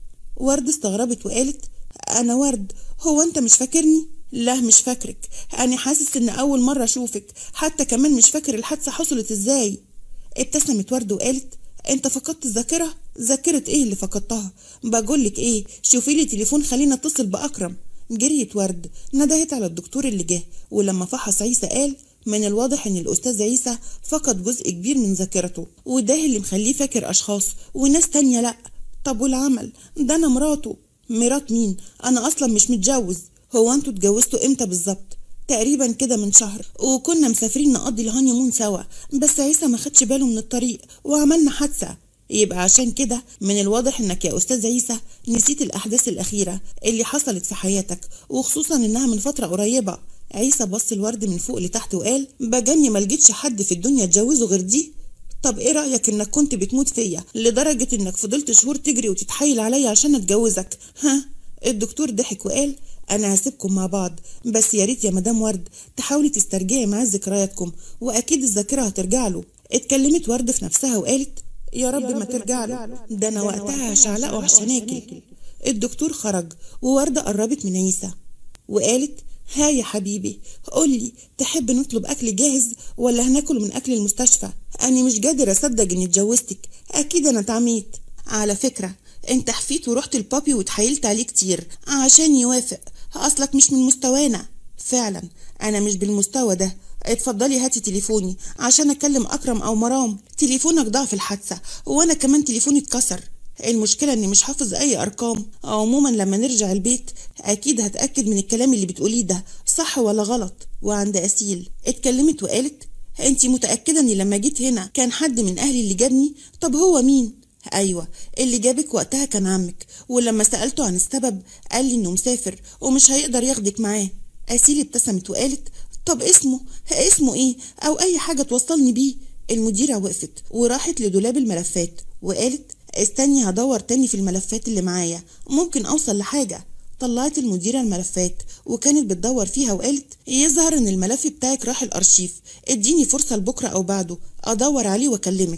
ورد استغربت وقالت أنا ورد هو أنت مش فاكرني؟ لا مش فاكرك أنا حاسس إن أول مرة أشوفك حتى كمان مش فاكر الحادثة حصلت إزاي ابتسمت ورد وقالت انت فقدت الذاكرة؟ ذاكرة ايه اللي فقدتها؟ بقولك ايه شوفي لي تليفون خلينا اتصل بأكرم جريت ورد ندهت على الدكتور اللي جه ولما فحص عيسى قال من الواضح ان الاستاذ عيسى فقد جزء كبير من ذاكرته وده اللي مخليه فاكر اشخاص وناس تانية لا طب والعمل ده انا مراته مرات مين انا اصلا مش متجوز هو انتوا اتجوزتوا امتى بالظبط تقريبا كده من شهر وكنا مسافرين نقضي الهاني مون سوا بس عيسى ما خدش باله من الطريق وعملنا حادثه يبقى عشان كده من الواضح انك يا استاذ عيسى نسيت الاحداث الاخيره اللي حصلت في حياتك وخصوصا انها من فتره قريبه عيسى بص الورد من فوق لتحت وقال بجني ما لقيتش حد في الدنيا اتجوزه غير دي طب ايه رايك انك كنت بتموت فيا لدرجه انك فضلت شهور تجري وتتحايل عليا عشان اتجوزك ها الدكتور ضحك وقال انا هسيبكم مع بعض بس يا ريت يا مدام ورد تحاولي تسترجعي معاه ذكرياتكم واكيد الذاكره هترجع له اتكلمت ورد في نفسها وقالت يا رب, يا رب ما ترجع له ده انا وقتها هشعلقه عشان اكل الدكتور خرج ووردة قربت من عيسى وقالت ها يا حبيبي قولي تحب نطلب أكل جاهز ولا هناكل من أكل المستشفى أنا مش قادر أصدق إني اتجوزتك أكيد أنا اتعميت على فكرة أنت حفيت ورحت لبابي وتحايلت عليه كتير عشان يوافق أصلك مش من مستوانا فعلا أنا مش بالمستوى ده اتفضلي هاتي تليفوني عشان أكلم أكرم أو مرام تليفونك ضاع في الحادثة وأنا كمان تليفوني اتكسر المشكلة اني مش حافظ اي ارقام عموما لما نرجع البيت اكيد هتأكد من الكلام اللي بتقوليه ده صح ولا غلط وعند اسيل اتكلمت وقالت انتي متأكدة اني لما جيت هنا كان حد من اهلي اللي جابني طب هو مين ايوه اللي جابك وقتها كان عمك ولما سألته عن السبب قال لي انه مسافر ومش هيقدر ياخدك معاه اسيل ابتسمت وقالت طب اسمه اسمه ايه او اي حاجة توصلني بيه المديرة وقفت وراحت لدولاب الملفات وقالت استني هدور تاني في الملفات اللي معايا ممكن اوصل لحاجة طلعت المديرة الملفات وكانت بتدور فيها وقالت يظهر ان الملف بتاعك راح الارشيف اديني فرصة لبكرة او بعده ادور عليه واكلمك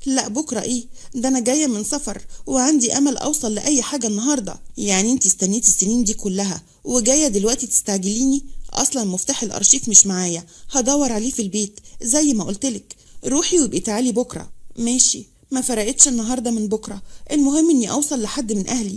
لا بكرة ايه ده انا جاية من سفر وعندي امل اوصل لاي حاجة النهاردة يعني انت استنيتي السنين دي كلها وجاية دلوقتي تستعجليني اصلا مفتاح الارشيف مش معايا هدور عليه في البيت زي ما قلتلك روحي وابقي تعالي بكرة ماشي ما فرقتش النهاردة من بكرة المهم اني اوصل لحد من اهلي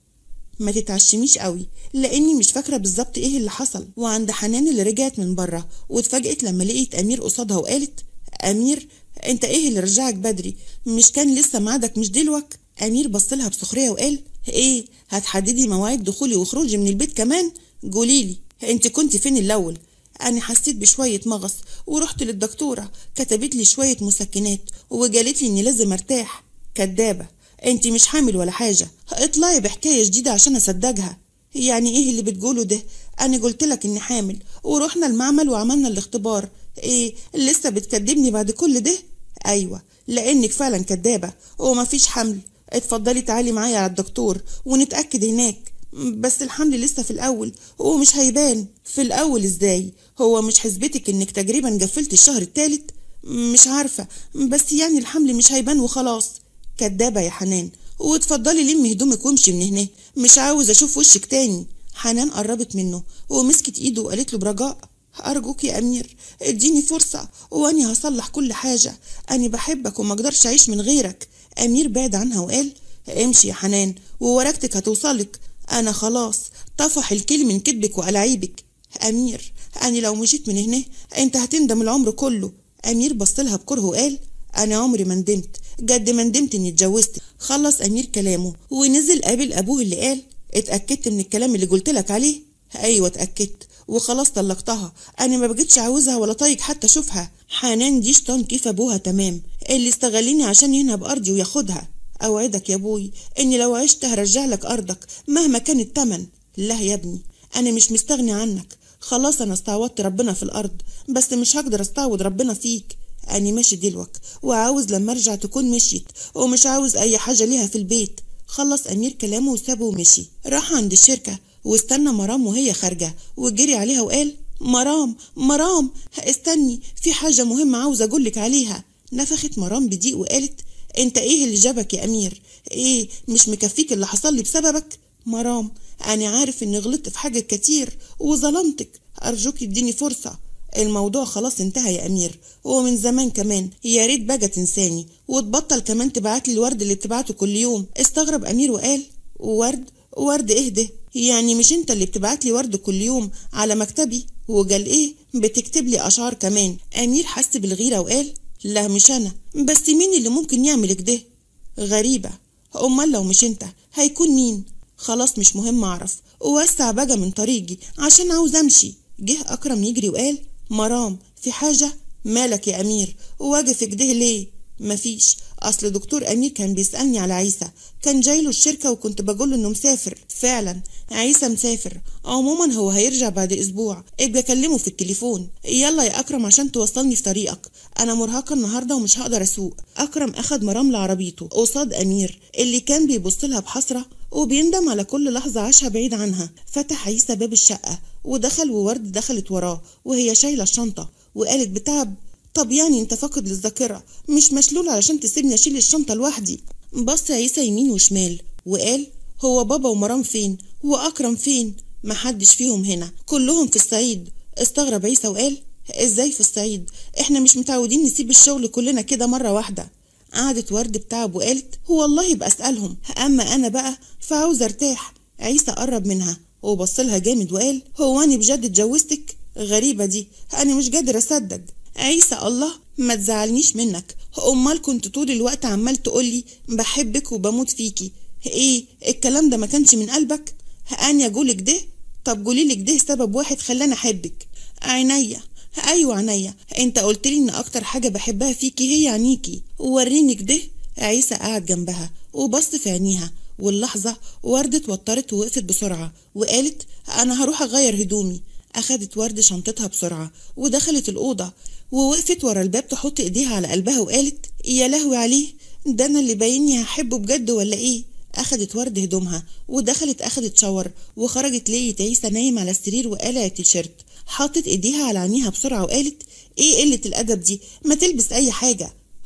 ما تتعشميش قوي لاني مش فاكره بالظبط ايه اللي حصل وعند حنان اللي رجعت من بره واتفاجئت لما لقيت امير قصادها وقالت امير انت ايه اللي رجعك بدري مش كان لسه ميعادك مش دلوك امير بصلها بسخريه وقال ايه هتحددي مواعيد دخولي وخروجي من البيت كمان قوليلي انت كنت فين الاول انا حسيت بشويه مغص ورحت للدكتوره كتبت لي شويه مسكنات وقالت لي اني لازم ارتاح كدابه انت مش حامل ولا حاجه اطلعي بحكايه جديده عشان اصدقها يعني ايه اللي بتقوله ده انا قلت لك اني حامل ورحنا المعمل وعملنا الاختبار ايه لسه بتكدبني بعد كل ده ايوه لانك فعلا كدابه ومفيش حمل اتفضلي تعالي معايا على الدكتور ونتاكد هناك بس الحمل لسه في الاول ومش هيبان في الاول ازاي هو مش حسبتك انك تقريبا قفلت الشهر التالت مش عارفه بس يعني الحمل مش هيبان وخلاص كدابه يا حنان واتفضلي لمي هدومك وامشي من هنا مش عاوز اشوف وشك تاني حنان قربت منه ومسكت ايده وقالت له برجاء أرجوك يا أمير اديني فرصة وأني هصلح كل حاجة أنا بحبك وما أقدرش أعيش من غيرك أمير بعد عنها وقال امشي يا حنان وورقتك هتوصلك أنا خلاص طفح الكل من كدبك وألاعيبك أمير أنا لو مشيت من هنا أنت هتندم العمر كله أمير بصلها بكره وقال أنا عمري ما ندمت جد ما ندمت إني اتجوزت خلص أمير كلامه ونزل قابل أبوه اللي قال اتأكدت من الكلام اللي قلتلك عليه أيوة اتأكدت وخلاص طلقتها انا ما بقتش عاوزها ولا طايق حتى اشوفها حنان دي شطان كيف ابوها تمام اللي استغلني عشان ينهب ارضي وياخدها اوعدك يا ابوي اني لو عشت هرجع لك ارضك مهما كان التمن لا يا ابني انا مش مستغني عنك خلاص انا استعوضت ربنا في الارض بس مش هقدر استعوض ربنا فيك أنا ماشي دلوك وعاوز لما أرجع تكون مشيت ومش عاوز أي حاجة ليها في البيت خلص أمير كلامه وسابه ومشي راح عند الشركة واستنى مرام وهي خارجة وجري عليها وقال مرام مرام استني في حاجة مهمة عاوز أقولك عليها نفخت مرام بضيق وقالت انت ايه اللي جابك يا امير ايه مش مكفيك اللي حصل لي بسببك مرام انا عارف اني غلطت في حاجة كتير وظلمتك ارجوك اديني فرصة الموضوع خلاص انتهى يا امير ومن زمان كمان يا ريت بقى تنساني وتبطل كمان تبعت لي الورد اللي بتبعته كل يوم استغرب امير وقال ورد ورد ايه ده يعني مش انت اللي بتبعت لي ورد كل يوم على مكتبي وقال ايه بتكتب لي اشعار كمان امير حس بالغيره وقال لا مش انا بس مين اللي ممكن يعمل كده غريبه امال لو مش انت هيكون مين خلاص مش مهم اعرف ووسع بقى من طريقي عشان عاوز امشي جه اكرم يجري وقال مرام في حاجه مالك يا امير واقف كده ليه مفيش اصل دكتور امير كان بيسالني على عيسى كان جاي له الشركه وكنت بقول له انه مسافر فعلا عيسى مسافر عموما هو هيرجع بعد اسبوع ابقى كلمه في التليفون يلا يا اكرم عشان توصلني في طريقك انا مرهقه النهارده ومش هقدر اسوق اكرم اخد مرام لعربيته قصاد امير اللي كان بيبص لها بحسره وبيندم على كل لحظه عاشها بعيد عنها فتح عيسى باب الشقه ودخل وورد دخلت وراه وهي شايله الشنطه وقالت بتعب طب يعني انت فاقد للذاكرة مش مشلول علشان تسيبني اشيل الشنطة لوحدي بص عيسى يمين وشمال وقال هو بابا ومرام فين واكرم فين محدش فيهم هنا كلهم في الصعيد استغرب عيسى وقال ازاي في الصعيد احنا مش متعودين نسيب الشغل كلنا كده مرة واحدة قعدت ورد بتعب وقالت هو والله يبقى اسألهم اما انا بقى فعاوز ارتاح عيسى قرب منها وبصلها جامد وقال هو انا بجد اتجوزتك غريبة دي انا مش قادر اصدق عيسى الله ما تزعلنيش منك امال كنت طول الوقت عمال تقولي بحبك وبموت فيكي ايه الكلام ده ما كانش من قلبك اني اقولك ده طب قوليلك ده سبب واحد خلاني احبك عينيا ايوه عينيا انت قلت لي ان اكتر حاجه بحبها فيكي هي عينيكي وريني كده عيسى قعد جنبها وبص في عينيها واللحظة وردة اتوترت ووقفت بسرعة وقالت أنا هروح أغير هدومي أخدت ورد شنطتها بسرعة ودخلت الأوضة ووقفت ورا الباب تحط إيديها على قلبها وقالت يا لهوي عليه ده أنا اللي بايني هحبه بجد ولا إيه أخدت ورد هدومها ودخلت أخدت شاور وخرجت لقيت عيسى نايم على السرير وقلع التيشيرت حطت إيديها على عينيها بسرعة وقالت إيه قلة الأدب دي ما تلبس أي حاجة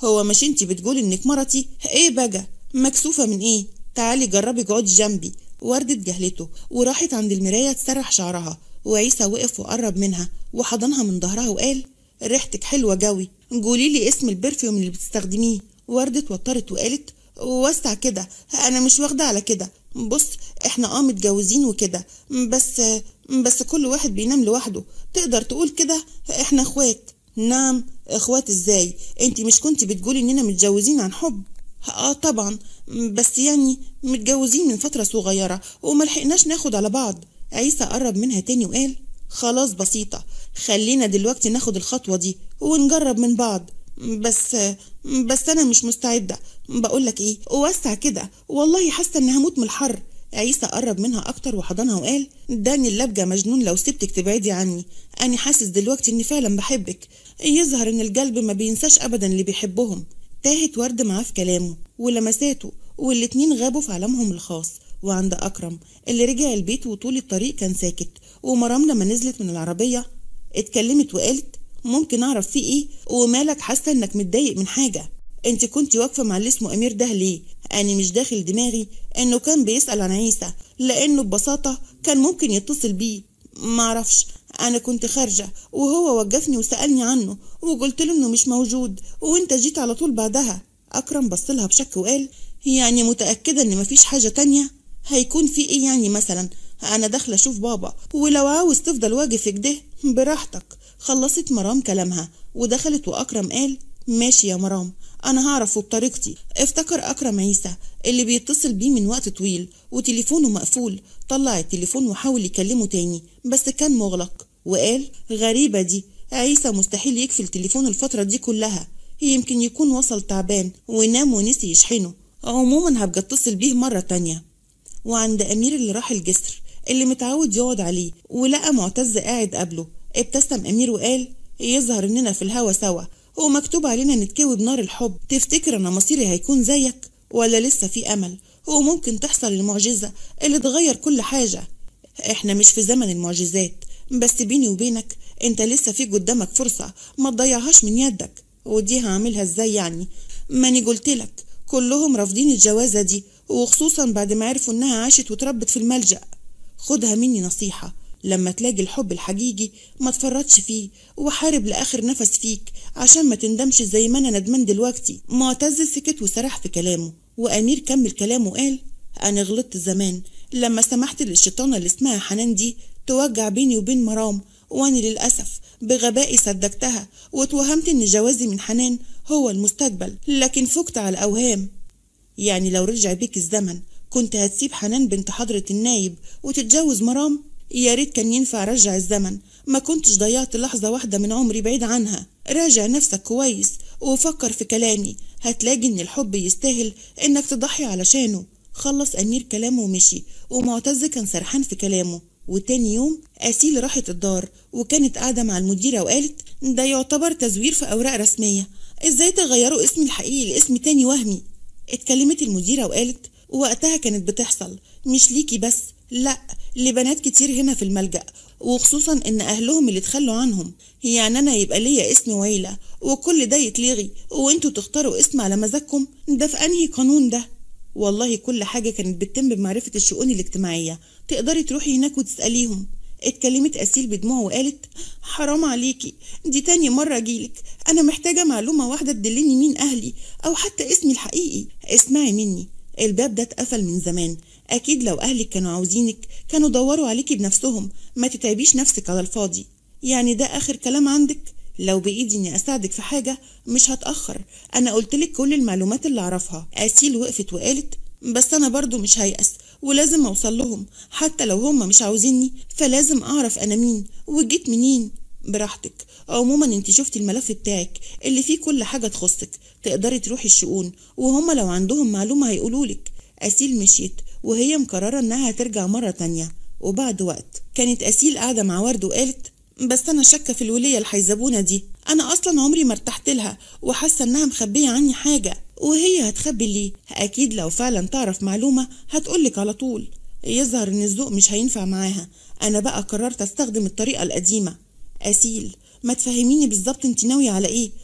هو مش انتي بتقولي انك مرتي ايه بقى مكسوفة من ايه تعالي جربي اقعدي جنبي وردة جهلته وراحت عند المراية تسرح شعرها وعيسى وقف وقرب منها وحضنها من ظهرها وقال ريحتك حلوة جوي قولي لي اسم البرفيوم اللي بتستخدميه وردة اتوترت وقالت وسع كده انا مش واخدة على كده بص احنا اه متجوزين وكده بس بس كل واحد بينام لوحده تقدر تقول كده احنا اخوات نعم اخوات ازاي انت مش كنت بتقولي اننا متجوزين عن حب اه طبعا بس يعني متجوزين من فترة صغيرة وملحقناش ناخد على بعض عيسى قرب منها تاني وقال خلاص بسيطة خلينا دلوقتي ناخد الخطوة دي ونجرب من بعض بس بس أنا مش مستعدة بقولك إيه وسع كده والله حاسة إني هموت من الحر عيسى قرب منها أكتر وحضنها وقال داني اللبجة مجنون لو سبتك تبعدي عني أنا حاسس دلوقتي إني فعلا بحبك يظهر إن القلب ما بينساش أبدا اللي بيحبهم تاهت ورد معاه في كلامه ولمساته والاتنين غابوا في عالمهم الخاص وعند أكرم اللي رجع البيت وطول الطريق كان ساكت ومرام لما نزلت من العربية اتكلمت وقالت ممكن أعرف فيه إيه ومالك حاسة إنك متضايق من حاجة انت كنت واقفة مع اللي اسمه أمير ده ليه أنا مش داخل دماغي إنه كان بيسأل عن عيسى لأنه ببساطة كان ممكن يتصل بيه معرفش أنا كنت خارجة وهو وقفني وسألني عنه وقلت له إنه مش موجود وأنت جيت على طول بعدها أكرم بصلها بشك وقال يعني متأكدة إن مفيش حاجة تانية هيكون في إيه يعني مثلا أنا داخلة أشوف بابا ولو عاوز تفضل واقف كده براحتك خلصت مرام كلامها ودخلت وأكرم قال ماشي يا مرام أنا هعرفه بطريقتي افتكر أكرم عيسى اللي بيتصل بيه من وقت طويل وتليفونه مقفول طلع التليفون وحاول يكلمه تاني بس كان مغلق وقال غريبة دي عيسى مستحيل يقفل تليفونه الفترة دي كلها يمكن يكون وصل تعبان ونام ونسي يشحنه عموما هبقى اتصل بيه مرة تانية وعند أمير اللي راح الجسر اللي متعود يقعد عليه ولقى معتز قاعد قبله ابتسم أمير وقال يظهر إننا في الهوا سوا ومكتوب علينا نتكوي بنار الحب تفتكر أنا مصيري هيكون زيك ولا لسه في أمل وممكن تحصل المعجزة اللي تغير كل حاجة احنا مش في زمن المعجزات بس بيني وبينك انت لسه في قدامك فرصة ما تضيعهاش من يدك ودي هعملها ازاي يعني ماني قلتلك كلهم رافضين الجوازة دي وخصوصا بعد ما عرفوا انها عاشت وتربت في الملجأ خدها مني نصيحة لما تلاقي الحب الحقيقي ما تفرطش فيه وحارب لآخر نفس فيك عشان ما تندمش زي ما أنا ندمان دلوقتي معتز سكت وسرح في كلامه وأمير كمل كلامه وقال أنا غلطت زمان لما سمحت للشيطانة اللي اسمها حنان دي توجع بيني وبين مرام وأنا للأسف بغبائي صدقتها واتوهمت إن جوازي من حنان هو المستقبل لكن فكت على الأوهام يعني لو رجع بيك الزمن كنت هتسيب حنان بنت حضرة النايب وتتجوز مرام يا ريت كان ينفع رجع الزمن ما كنتش ضيعت لحظة واحدة من عمري بعيد عنها راجع نفسك كويس وفكر في كلامي هتلاقي ان الحب يستاهل انك تضحي علشانه خلص امير كلامه ومشي ومعتز كان سرحان في كلامه وتاني يوم أسيل راحت الدار وكانت قاعدة مع المديرة وقالت ده يعتبر تزوير في أوراق رسمية ازاي تغيروا اسمي الحقيقي لاسم تاني وهمي اتكلمت المديرة وقالت وقتها كانت بتحصل مش ليكي بس لا لبنات كتير هنا في الملجأ وخصوصا ان اهلهم اللي اتخلوا عنهم يعني انا يبقى ليا اسم ويلة وكل ده يتلغي وانتوا تختاروا اسم على مزاجكم ده في انهي قانون ده والله كل حاجة كانت بتتم بمعرفة الشؤون الاجتماعية تقدري تروحي هناك وتسأليهم اتكلمت أسيل بدموع وقالت حرام عليكي دي تاني مرة أجيلك أنا محتاجة معلومة واحدة تدلني مين أهلي أو حتى اسمي الحقيقي اسمعي مني الباب ده اتقفل من زمان أكيد لو أهلك كانوا عاوزينك كانوا دوروا عليكي بنفسهم ما تتعبيش نفسك على الفاضي يعني ده آخر كلام عندك لو بإيدي إني أساعدك في حاجة مش هتأخر أنا قلتلك كل المعلومات اللي أعرفها أسيل وقفت وقالت بس أنا برضو مش هيأس ولازم أوصل لهم حتى لو هم مش عاوزيني فلازم أعرف أنا مين وجيت منين براحتك عموما انت شفتي الملف بتاعك اللي فيه كل حاجة تخصك تقدري تروحي الشؤون وهم لو عندهم معلومة هيقولولك أسيل مشيت وهي مقررة إنها هترجع مرة تانية وبعد وقت كانت أسيل قاعدة مع ورد وقالت بس أنا شاكة في الولية الحيزبونة دي أنا أصلا عمري ما ارتحت لها وحاسة إنها مخبية عني حاجة وهي هتخبي ليه أكيد لو فعلا تعرف معلومة هتقولك على طول يظهر إن الذوق مش هينفع معاها أنا بقى قررت أستخدم الطريقة القديمة أسيل ما تفهميني بالظبط انت ناوية على ايه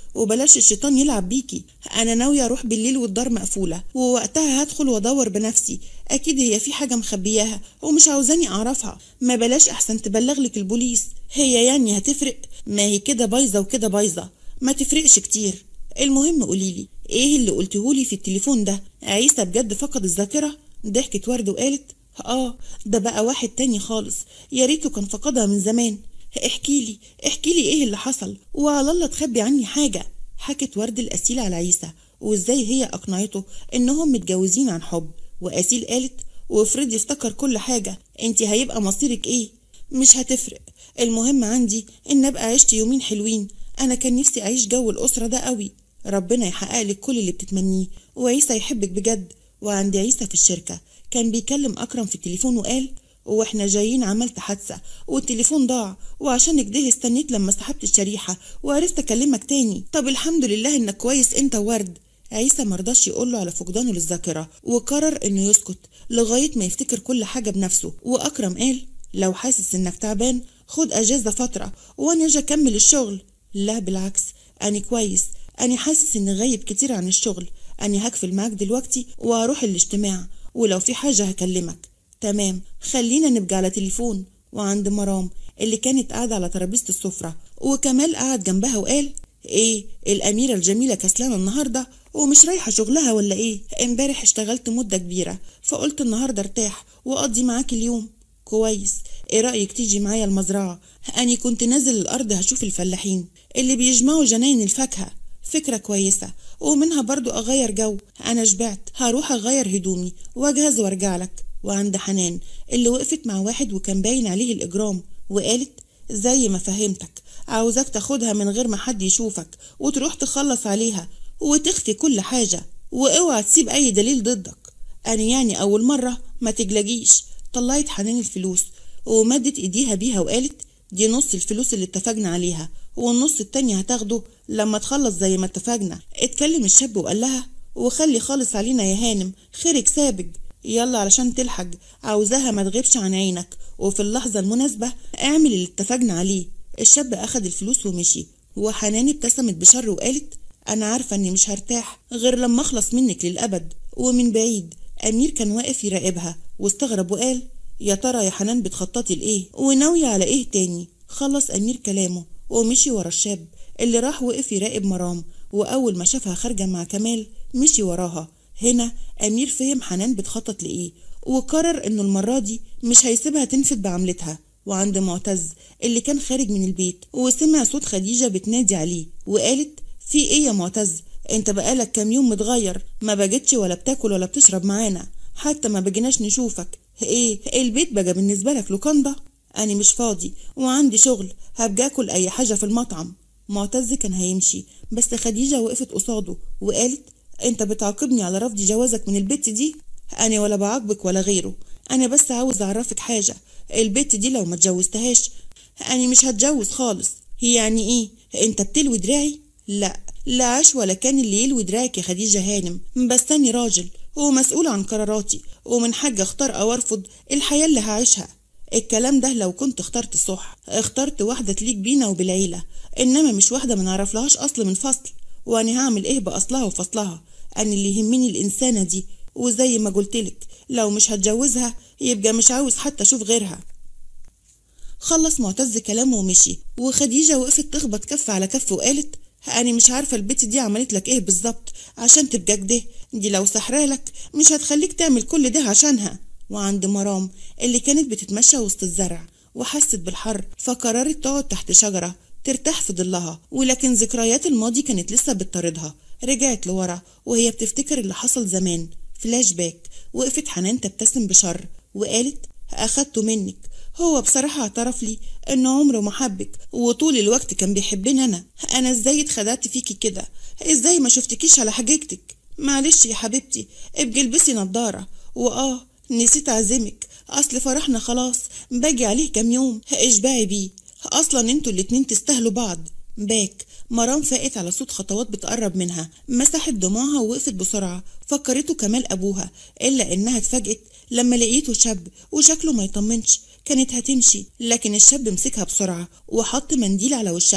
وبلاش الشيطان يلعب بيكي انا ناويه اروح بالليل والدار مقفوله ووقتها هدخل وادور بنفسي اكيد هي في حاجه مخبياها ومش عاوزاني اعرفها ما بلاش احسن تبلغ لك البوليس هي يعني هتفرق ما هي كده بايظه وكده بايظه ما تفرقش كتير المهم قوليلي ايه اللي قلتهولي في التليفون ده عيسى بجد فقد الذاكره ضحكت ورد وقالت اه ده بقى واحد تاني خالص يا ريته كان فقدها من زمان احكي لي احكي لي ايه اللي حصل وعلى الله تخبي عني حاجة حكت ورد الأسيل على عيسى وازاي هي أقنعته إنهم متجوزين عن حب وأسيل قالت وفريد افتكر كل حاجة انت هيبقى مصيرك ايه مش هتفرق المهم عندي ان ابقى عشت يومين حلوين انا كان نفسي اعيش جو الاسره ده قوي ربنا يحقق لك كل اللي بتتمنيه وعيسى يحبك بجد وعند عيسى في الشركه كان بيكلم اكرم في التليفون وقال واحنا جايين عملت حادثه والتليفون ضاع وعشان كده استنيت لما سحبت الشريحه وعرفت اكلمك تاني طب الحمد لله انك كويس انت وورد عيسى مرضاش يقوله على فقدانه للذاكرة وقرر انه يسكت لغاية ما يفتكر كل حاجة بنفسه وأكرم قال لو حاسس انك تعبان خد اجازة فترة وانا اجي اكمل الشغل لا بالعكس انا كويس انا حاسس اني غايب كتير عن الشغل انا هقفل معاك دلوقتي واروح الاجتماع ولو في حاجة هكلمك تمام خلينا نبقى على تليفون وعند مرام اللي كانت قاعدة على ترابيزة السفرة وكمال قعد جنبها وقال ايه الأميرة الجميلة كسلانة النهاردة ومش رايحة شغلها ولا ايه امبارح اشتغلت مدة كبيرة فقلت النهاردة ارتاح واقضي معاك اليوم كويس ايه رأيك تيجي معايا المزرعة اني كنت نازل الارض هشوف الفلاحين اللي بيجمعوا جناين الفاكهة فكرة كويسة ومنها برضو اغير جو انا شبعت هروح اغير هدومي واجهز وارجع لك وعند حنان اللي وقفت مع واحد وكان باين عليه الاجرام وقالت زي ما فهمتك عاوزاك تاخدها من غير ما حد يشوفك وتروح تخلص عليها وتخفي كل حاجة واوعى تسيب اي دليل ضدك انا يعني اول مرة ما تجلجيش طلعت حنان الفلوس ومدت ايديها بيها وقالت دي نص الفلوس اللي اتفقنا عليها والنص التاني هتاخده لما تخلص زي ما اتفقنا اتكلم الشاب وقال لها وخلي خالص علينا يا هانم خيرك سابج يلا علشان تلحق عاوزاها ما تغيبش عن عينك وفي اللحظة المناسبة اعمل اللي اتفقنا عليه الشاب أخد الفلوس ومشي وحنان ابتسمت بشر وقالت أنا عارفة إني مش هرتاح غير لما أخلص منك للأبد ومن بعيد أمير كان واقف يراقبها واستغرب وقال يا ترى يا حنان بتخططي لإيه وناوية على إيه تاني خلص أمير كلامه ومشي ورا الشاب اللي راح وقف يراقب مرام وأول ما شافها خارجة مع كمال مشي وراها هنا أمير فهم حنان بتخطط لإيه وقرر إنه المرة دي مش هيسيبها تنفد بعملتها وعند معتز اللي كان خارج من البيت وسمع صوت خديجة بتنادي عليه وقالت في ايه يا معتز انت بقالك كام يوم متغير ما بجتش ولا بتاكل ولا بتشرب معانا حتى ما بجيناش نشوفك ايه البيت بقى بالنسبة لك لوكاندا انا مش فاضي وعندي شغل هبقى اكل اي حاجة في المطعم معتز كان هيمشي بس خديجة وقفت قصاده وقالت انت بتعاقبني على رفض جوازك من البت دي انا ولا بعاقبك ولا غيره انا بس عاوز اعرفك حاجة البت دي لو ما اتجوزتهاش انا مش هتجوز خالص هي يعني ايه انت بتلوي دراعي لا لا عاش ولا كان اللي يلوي دراعك يا خديجة هانم بس أني راجل ومسؤول عن قراراتي ومن حاجة اختار أو أرفض الحياة اللي هعيشها الكلام ده لو كنت اخترت صح اخترت واحدة تليق بينا وبالعيلة إنما مش واحدة ما نعرفلهاش أصل من فصل وأنا هعمل إيه بأصلها وفصلها أنا اللي يهمني الإنسانة دي وزي ما قلتلك لو مش هتجوزها يبقى مش عاوز حتى أشوف غيرها خلص معتز كلامه ومشي وخديجة وقفت تخبط كف على كف وقالت أنا مش عارفة البت دي عملت لك إيه بالظبط عشان تبقى كده دي لو سحرالك مش هتخليك تعمل كل ده عشانها وعند مرام اللي كانت بتتمشى وسط الزرع وحست بالحر فقررت تقعد تحت شجرة ترتاح في ظلها ولكن ذكريات الماضي كانت لسه بتطاردها رجعت لورا وهي بتفتكر اللي حصل زمان فلاش باك وقفت حنان تبتسم بشر وقالت أخدته منك هو بصراحة اعترف لي إن عمره ما حبك وطول الوقت كان بيحبني أنا أنا إزاي اتخدعت فيكي كده إزاي ما شفتكيش على حاجتك معلش يا حبيبتي ابقي البسي نضارة وآه نسيت أعزمك أصل فرحنا خلاص باجي عليه كام يوم اشبعي بيه أصلا انتوا الاتنين تستاهلوا بعض باك مرام فاقت على صوت خطوات بتقرب منها مسحت دموعها ووقفت بسرعة فكرته كمال أبوها إلا إنها اتفاجئت لما لقيته شاب وشكله ما يطمنش كانت هتمشي لكن الشاب مسكها بسرعة وحط منديل على وشها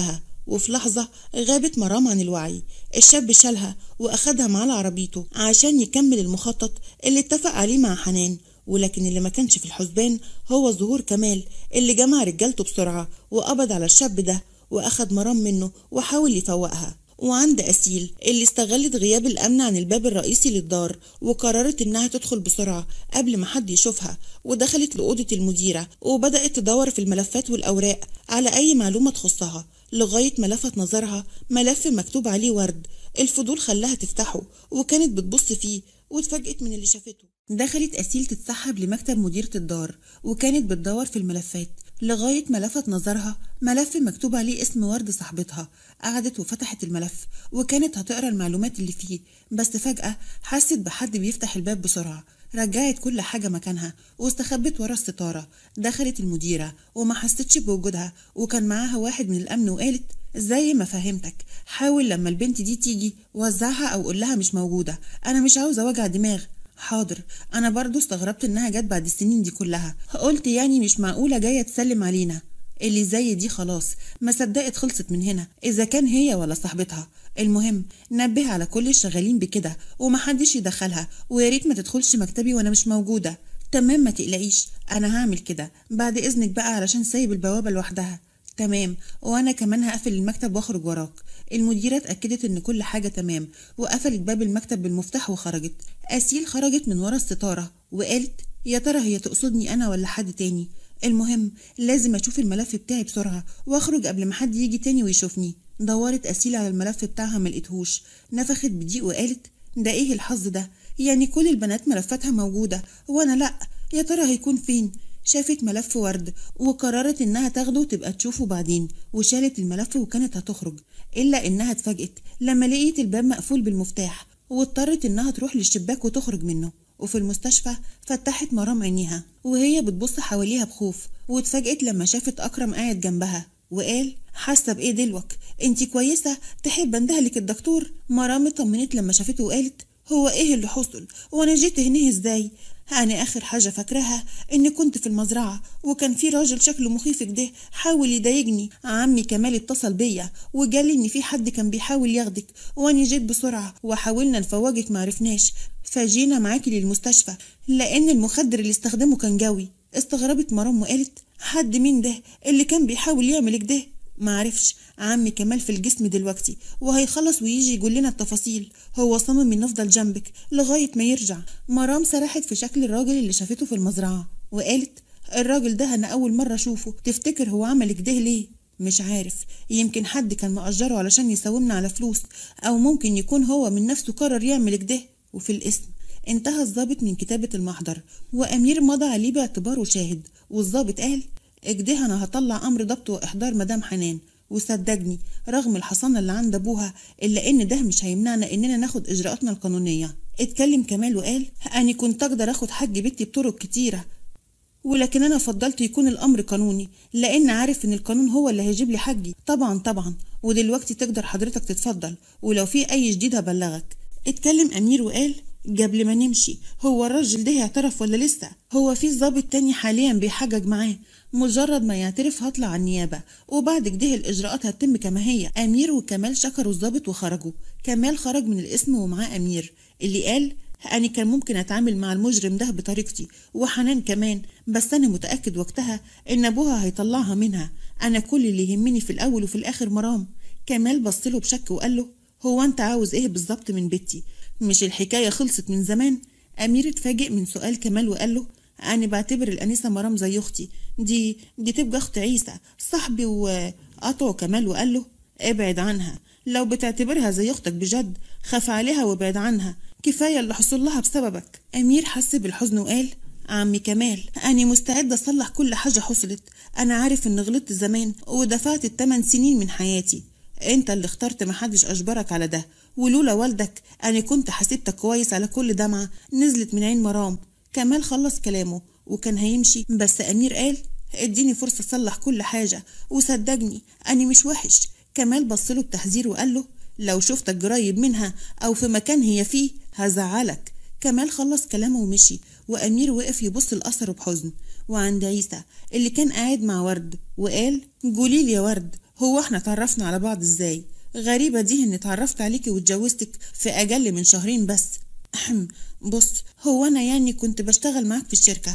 وفي لحظة غابت مرام عن الوعي الشاب شالها وأخدها معاه لعربيته عشان يكمل المخطط اللي اتفق عليه مع حنان ولكن اللي ما كانش في الحسبان هو ظهور كمال اللي جمع رجالته بسرعة وقبض على الشاب ده وأخد مرام منه وحاول يفوقها وعند أسيل اللي استغلت غياب الأمن عن الباب الرئيسي للدار وقررت إنها تدخل بسرعة قبل ما حد يشوفها ودخلت لأوضة المديرة وبدأت تدور في الملفات والأوراق على أي معلومة تخصها لغاية ما لفت نظرها ملف مكتوب عليه ورد الفضول خلاها تفتحه وكانت بتبص فيه واتفاجئت من اللي شافته دخلت أسيل تتسحب لمكتب مديرة الدار وكانت بتدور في الملفات لغاية ما لفت نظرها ملف مكتوب عليه اسم ورد صاحبتها قعدت وفتحت الملف وكانت هتقرا المعلومات اللي فيه بس فجأة حست بحد بيفتح الباب بسرعة رجعت كل حاجة مكانها واستخبت ورا الستارة دخلت المديرة وما حستش بوجودها وكان معاها واحد من الأمن وقالت زي ما فهمتك حاول لما البنت دي تيجي وزعها أو قول لها مش موجودة أنا مش عاوزة وجع دماغ حاضر انا برضو استغربت انها جت بعد السنين دي كلها قلت يعني مش معقوله جايه تسلم علينا اللي زي دي خلاص ما صدقت خلصت من هنا اذا كان هي ولا صاحبتها المهم نبه على كل الشغالين بكده ومحدش يدخلها ويا ريت ما تدخلش مكتبي وانا مش موجوده تمام ما تقلقيش انا هعمل كده بعد اذنك بقى علشان سايب البوابه لوحدها تمام وانا كمان هقفل المكتب واخرج وراك المديرة اتأكدت ان كل حاجة تمام وقفلت باب المكتب بالمفتاح وخرجت أسيل خرجت من ورا الستارة وقالت يا ترى هي تقصدني أنا ولا حد تاني المهم لازم أشوف الملف بتاعي بسرعة وأخرج قبل ما حد يجي تاني ويشوفني دورت أسيل على الملف بتاعها ملقتهوش نفخت بضيق وقالت ده إيه الحظ ده يعني كل البنات ملفاتها موجودة وأنا لأ يا ترى هيكون فين شافت ملف ورد وقررت انها تاخده وتبقى تشوفه بعدين وشالت الملف وكانت هتخرج الا انها اتفاجئت لما لقيت الباب مقفول بالمفتاح واضطرت انها تروح للشباك وتخرج منه وفي المستشفى فتحت مرام عينيها وهي بتبص حواليها بخوف واتفاجئت لما شافت اكرم قاعد جنبها وقال حاسه بايه دلوك انتي كويسه تحب اندهلك الدكتور مرام اطمنت لما شافته وقالت هو ايه اللي حصل وانا جيت هنا ازاي أنا آخر حاجة فاكراها إني كنت في المزرعة وكان في راجل شكله مخيف كده حاول يضايقني عمي كمال اتصل بيا وقال لي إن في حد كان بيحاول ياخدك وأنا جيت بسرعة وحاولنا نفوجك معرفناش فجينا معاكي للمستشفى لأن المخدر اللي استخدمه كان جوي استغربت مرام وقالت حد مين ده اللي كان بيحاول يعمل كده معرفش عمي كمال في الجسم دلوقتي وهيخلص ويجي يقول لنا التفاصيل هو صمم ان نفضل جنبك لغاية ما يرجع مرام سرحت في شكل الراجل اللي شافته في المزرعة وقالت الراجل ده انا اول مرة اشوفه تفتكر هو عمل كده ليه مش عارف يمكن حد كان مأجره علشان يساومنا على فلوس او ممكن يكون هو من نفسه قرر يعمل كده وفي الاسم انتهى الضابط من كتابة المحضر وأمير مضى عليه باعتباره شاهد والضابط قال اجده انا هطلع امر ضبط واحضار مدام حنان وصدقني رغم الحصانه اللي عند ابوها الا ان ده مش هيمنعنا اننا ناخد اجراءاتنا القانونيه اتكلم كمال وقال اني كنت اقدر اخد حج بنتي بطرق كتيره ولكن انا فضلت يكون الامر قانوني لان عارف ان القانون هو اللي هيجيب لي حجي طبعا طبعا ودلوقتي تقدر حضرتك تتفضل ولو في اي جديد هبلغك اتكلم امير وقال قبل ما نمشي هو الراجل ده اعترف ولا لسه هو في ضابط تاني حاليا بيحجج معاه مجرد ما يعترف هطلع على النيابة وبعد كده الإجراءات هتتم كما هي أمير وكمال شكروا الضابط وخرجوا كمال خرج من الاسم ومعاه أمير اللي قال أنا كان ممكن أتعامل مع المجرم ده بطريقتي وحنان كمان بس أنا متأكد وقتها إن أبوها هيطلعها منها أنا كل اللي يهمني في الأول وفي الآخر مرام كمال بصله بشك وقال له هو أنت عاوز إيه بالظبط من بنتي مش الحكاية خلصت من زمان أمير اتفاجئ من سؤال كمال وقال له أنا بعتبر الأنسة مرام زي أختي دي دي تبقى أخت عيسى صاحبي وقطعه كمال وقال له ابعد عنها لو بتعتبرها زي أختك بجد خاف عليها وابعد عنها كفاية اللي حصل لها بسببك أمير حس بالحزن وقال عمي كمال أنا مستعد أصلح كل حاجة حصلت أنا عارف إن غلطت زمان ودفعت التمن سنين من حياتي أنت اللي اخترت محدش أجبرك على ده ولولا والدك أنا كنت حسبتك كويس على كل دمعة نزلت من عين مرام كمال خلص كلامه وكان هيمشي بس أمير قال اديني فرصة أصلح كل حاجة وصدقني أنا مش وحش كمال بصله بتحذير وقال له لو شفتك قريب منها أو في مكان هي فيه هزعلك كمال خلص كلامه ومشي وأمير وقف يبص لأثره بحزن وعند عيسى اللي كان قاعد مع ورد وقال قوليلي يا ورد هو احنا اتعرفنا على بعض ازاي غريبة دي اني اتعرفت عليكي واتجوزتك في اقل من شهرين بس أحم بص هو انا يعني كنت بشتغل معاك في الشركة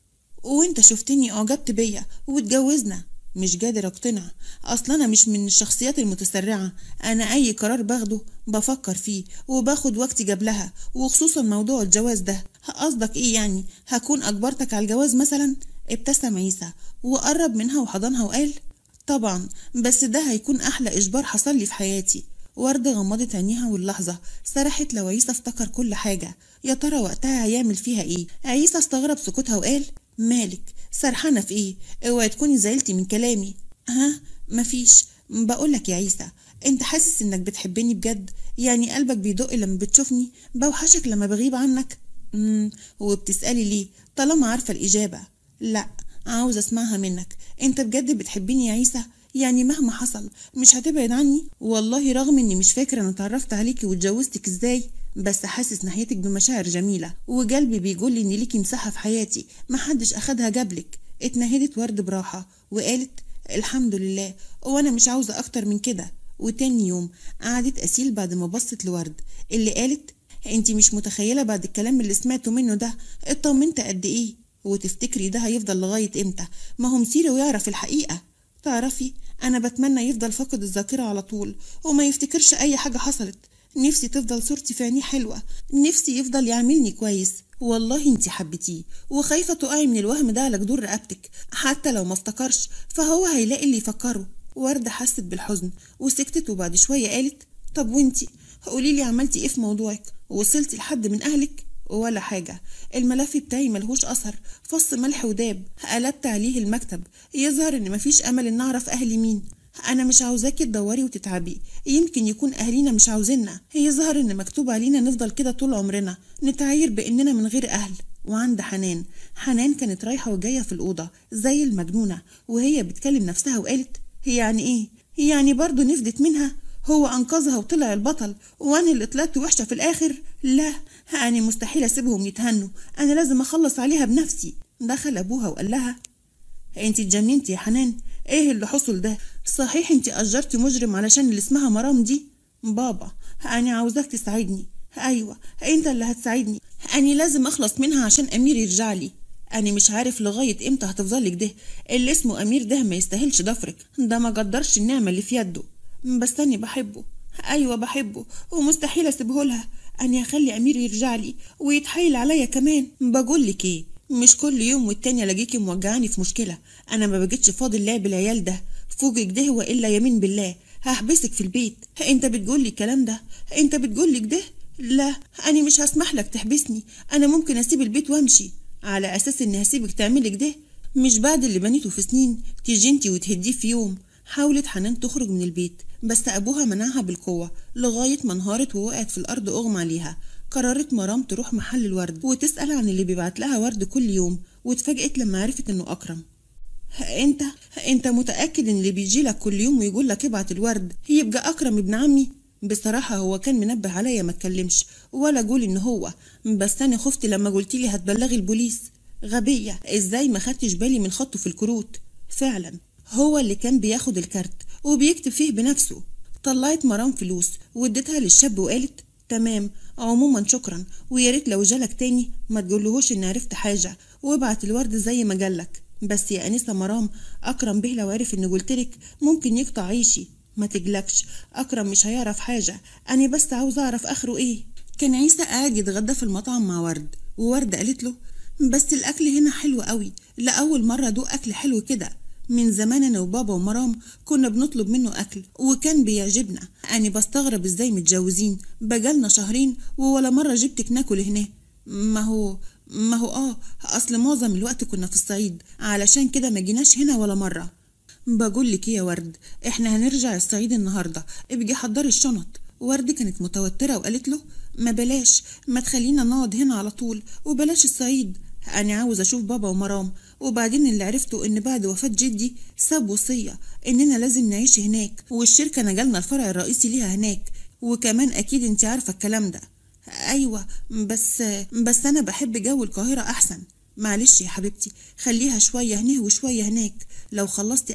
وانت شفتني اعجبت بيا واتجوزنا مش قادر اقتنع اصلا انا مش من الشخصيات المتسرعة انا اي قرار باخده بفكر فيه وباخد وقتي قبلها وخصوصا موضوع الجواز ده قصدك ايه يعني هكون اجبرتك على الجواز مثلا ابتسم عيسى وقرب منها وحضنها وقال طبعا بس ده هيكون احلى اجبار حصل لي في حياتي وردة غمضت عينيها واللحظة سرحت لو عيسى افتكر كل حاجة يا ترى وقتها هيعمل فيها ايه عيسى استغرب سكوتها وقال مالك سرحانة في ايه اوعي تكوني زعلتي من كلامي ها مفيش بقولك يا عيسى انت حاسس انك بتحبني بجد يعني قلبك بيدق لما بتشوفني بوحشك لما بغيب عنك امم وبتسألي ليه طالما عارفة الإجابة لا عاوز اسمعها منك انت بجد بتحبيني يا عيسى يعني مهما حصل مش هتبعد عني والله رغم اني مش فاكرة انا اتعرفت عليكي واتجوزتك ازاي بس حاسس ناحيتك بمشاعر جميلة وقلبي بيقول ان ليكي مساحة في حياتي محدش اخدها قبلك اتنهدت ورد براحة وقالت الحمد لله وانا مش عاوزة اكتر من كده وتاني يوم قعدت أسيل بعد ما بصت لورد اللي قالت انتي مش متخيلة بعد الكلام اللي سمعته منه ده اطمنت قد ايه وتفتكري ده هيفضل لغاية امتى ما هو مسيري ويعرف الحقيقة تعرفي انا بتمنى يفضل فاقد الذاكرة على طول وما يفتكرش اي حاجة حصلت نفسي تفضل صورتي في عينيه حلوة نفسي يفضل يعملني كويس والله انتي حبيتيه وخايفة تقعي من الوهم ده على جدور رقبتك حتى لو ما افتكرش فهو هيلاقي اللي يفكره وردة حست بالحزن وسكتت وبعد شوية قالت طب وانتي قوليلي عملتي ايه في موضوعك وصلتي لحد من اهلك ولا حاجة الملف بتاعي ملهوش أثر فص ملح وداب قلبت عليه المكتب يظهر إن مفيش أمل إن أعرف أهلي مين أنا مش عاوزاكي تدوري وتتعبي يمكن يكون أهلينا مش عاوزيننا يظهر إن مكتوب علينا نفضل كده طول عمرنا نتعاير بإننا من غير أهل وعند حنان حنان كانت رايحة وجاية في الأوضة زي المجنونة وهي بتكلم نفسها وقالت هي يعني إيه؟ يعني برضه نفدت منها هو أنقذها وطلع البطل وأنا اللي طلعت وحشة في الآخر لا أنا مستحيل أسيبهم يتهنوا أنا لازم أخلص عليها بنفسي دخل أبوها وقال لها أنت اتجننتي يا حنان إيه اللي حصل ده صحيح أنت أجرتي مجرم علشان اللي اسمها مرام دي بابا أنا عاوزاك تساعدني أيوة أنت اللي هتساعدني أنا لازم أخلص منها عشان أمير يرجع لي أنا مش عارف لغاية إمتى هتفضلي كده اللي اسمه أمير ده ما يستاهلش ضفرك ده ما قدرش النعمة اللي في يده بس أنا بحبه أيوة بحبه ومستحيل أسيبه لها أنا أخلي أمير يرجع لي ويتحايل عليا كمان بقول لك إيه مش كل يوم والتاني ألاقيكي موجعاني في مشكلة أنا ما بقتش فاضل لعب العيال ده فوقك ده وإلا يمين بالله هحبسك في البيت أنت بتقولي الكلام ده أنت بتقولي كده لا أنا مش هسمح لك تحبسني أنا ممكن أسيب البيت وأمشي على أساس إني هسيبك تعملي كده مش بعد اللي بنيته في سنين تيجي انتي وتهديه في يوم حاولت حنان تخرج من البيت بس أبوها منعها بالقوة لغاية ما انهارت ووقعت في الأرض أغمى عليها قررت مرام تروح محل الورد وتسأل عن اللي بيبعت لها ورد كل يوم واتفاجئت لما عرفت إنه أكرم انت انت متأكد ان اللي بيجي لك كل يوم ويقول لك ابعت الورد يبقى اكرم ابن عمي بصراحة هو كان منبه عليا ما اتكلمش ولا اقول ان هو بس انا خفت لما قلت لي هتبلغي البوليس غبية ازاي ما خدتش بالي من خطه في الكروت فعلا هو اللي كان بياخد الكارت وبيكتب فيه بنفسه طلعت مرام فلوس واديتها للشاب وقالت تمام عموما شكرا ويا ريت لو جالك تاني ما تقولهوش اني عرفت حاجة وابعت الورد زي ما جالك بس يا أنسة مرام أكرم به لو عرف إني قلتلك ممكن يقطع عيشي ما تقلقش أكرم مش هيعرف حاجة أنا بس عاوز أعرف آخره إيه كان عيسى قاعد يتغدى في المطعم مع ورد وورد قالت له بس الأكل هنا حلو قوي لأول مرة دوق أكل حلو كده من زمان أنا وبابا ومرام كنا بنطلب منه أكل وكان بيعجبنا أنا بستغرب إزاي متجوزين بقالنا شهرين وولا مرة جبتك ناكل هنا ما هو ما هو اه اصل معظم الوقت كنا في الصعيد علشان كده ما جيناش هنا ولا مره بقول لك ايه يا ورد احنا هنرجع الصعيد النهارده ابقي حضري الشنط ورد كانت متوتره وقالت له ما بلاش ما تخلينا نقعد هنا على طول وبلاش الصعيد انا عاوز اشوف بابا ومرام وبعدين اللي عرفته ان بعد وفاه جدي ساب وصيه اننا لازم نعيش هناك والشركه نجالنا الفرع الرئيسي ليها هناك وكمان اكيد انت عارفه الكلام ده ايوه بس بس انا بحب جو القاهره احسن معلش يا حبيبتي خليها شويه هنا وشويه هناك لو خلصتي اكل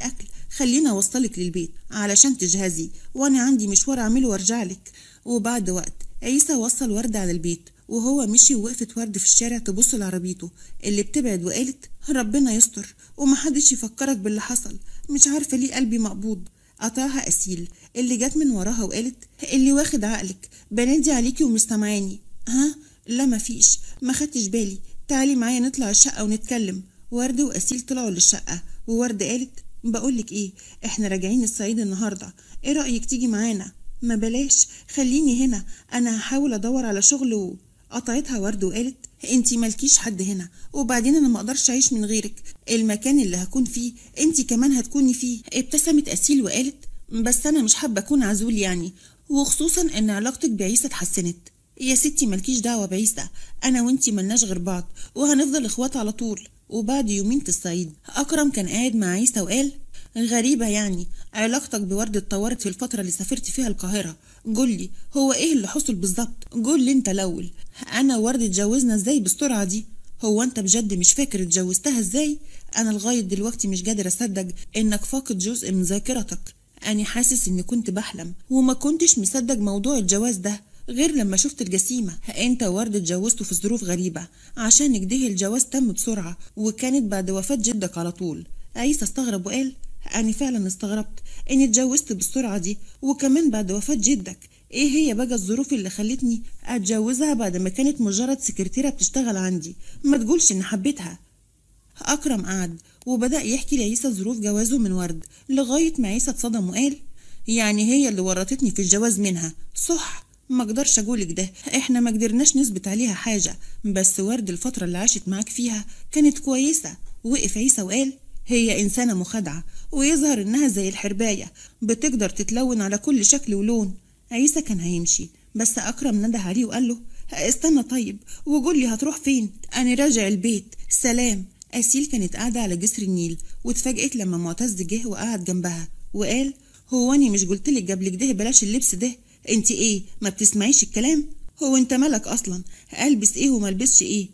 خليني اوصلك للبيت علشان تجهزي وانا عندي مشوار اعمله وارجع لك وبعد وقت عيسى وصل ورد على البيت وهو مشي ووقفت ورد في الشارع تبص لعربيته اللي بتبعد وقالت ربنا يستر ومحدش يفكرك باللي حصل مش عارفة ليه قلبي مقبوض قطعها أسيل اللي جت من وراها وقالت اللي واخد عقلك بنادي عليكي ومش سامعاني ها لا مفيش ما خدتش بالي تعالي معايا نطلع الشقة ونتكلم ورد وأسيل طلعوا للشقة وورد قالت بقولك ايه احنا راجعين الصعيد النهاردة ايه رأيك تيجي معانا ما بلاش خليني هنا انا هحاول ادور على شغل و... قطعتها ورد وقالت انتي مالكيش حد هنا وبعدين انا ما اقدرش اعيش من غيرك المكان اللي هكون فيه انتي كمان هتكوني فيه ابتسمت اسيل وقالت بس انا مش حابه اكون عزول يعني وخصوصا ان علاقتك بعيسى اتحسنت يا ستي مالكيش دعوه بعيسى انا وانتي ملناش غير بعض وهنفضل اخوات على طول وبعد يومين في الصعيد اكرم كان قاعد مع عيسى وقال غريبة يعني علاقتك بورد اتطورت في الفترة اللي سافرت فيها القاهرة قولي هو ايه اللي حصل بالظبط قول لي انت الاول انا وورد اتجوزنا ازاي بالسرعة دي هو انت بجد مش فاكر اتجوزتها ازاي انا لغاية دلوقتي مش قادر اصدق انك فاقد جزء من ذاكرتك انا حاسس اني كنت بحلم وما كنتش مصدق موضوع الجواز ده غير لما شفت الجسيمة انت وورد اتجوزتوا في ظروف غريبة عشان كده الجواز تم بسرعة وكانت بعد وفاة جدك على طول عيسى استغرب وقال أنا فعلا استغربت إني اتجوزت بالسرعة دي وكمان بعد وفاة جدك إيه هي بقى الظروف اللي خلتني أتجوزها بعد ما كانت مجرد سكرتيرة بتشتغل عندي ما تقولش إن حبيتها أكرم قعد وبدأ يحكي لعيسى ظروف جوازه من ورد لغاية ما عيسى اتصدم وقال يعني هي اللي ورطتني في الجواز منها صح ما اقدرش اقولك ده احنا ما قدرناش نثبت عليها حاجة بس ورد الفترة اللي عاشت معاك فيها كانت كويسة وقف عيسى وقال هي إنسانة مخادعة ويظهر إنها زي الحرباية بتقدر تتلون على كل شكل ولون عيسى كان هيمشي بس أكرم نده عليه وقال له استنى طيب وقول لي هتروح فين أنا راجع البيت سلام أسيل كانت قاعدة على جسر النيل واتفاجئت لما معتز جه وقعد جنبها وقال هو أني مش قلتلك قبل كده بلاش اللبس ده انت ايه ما بتسمعيش الكلام هو انت مالك اصلا البس ايه وما البسش ايه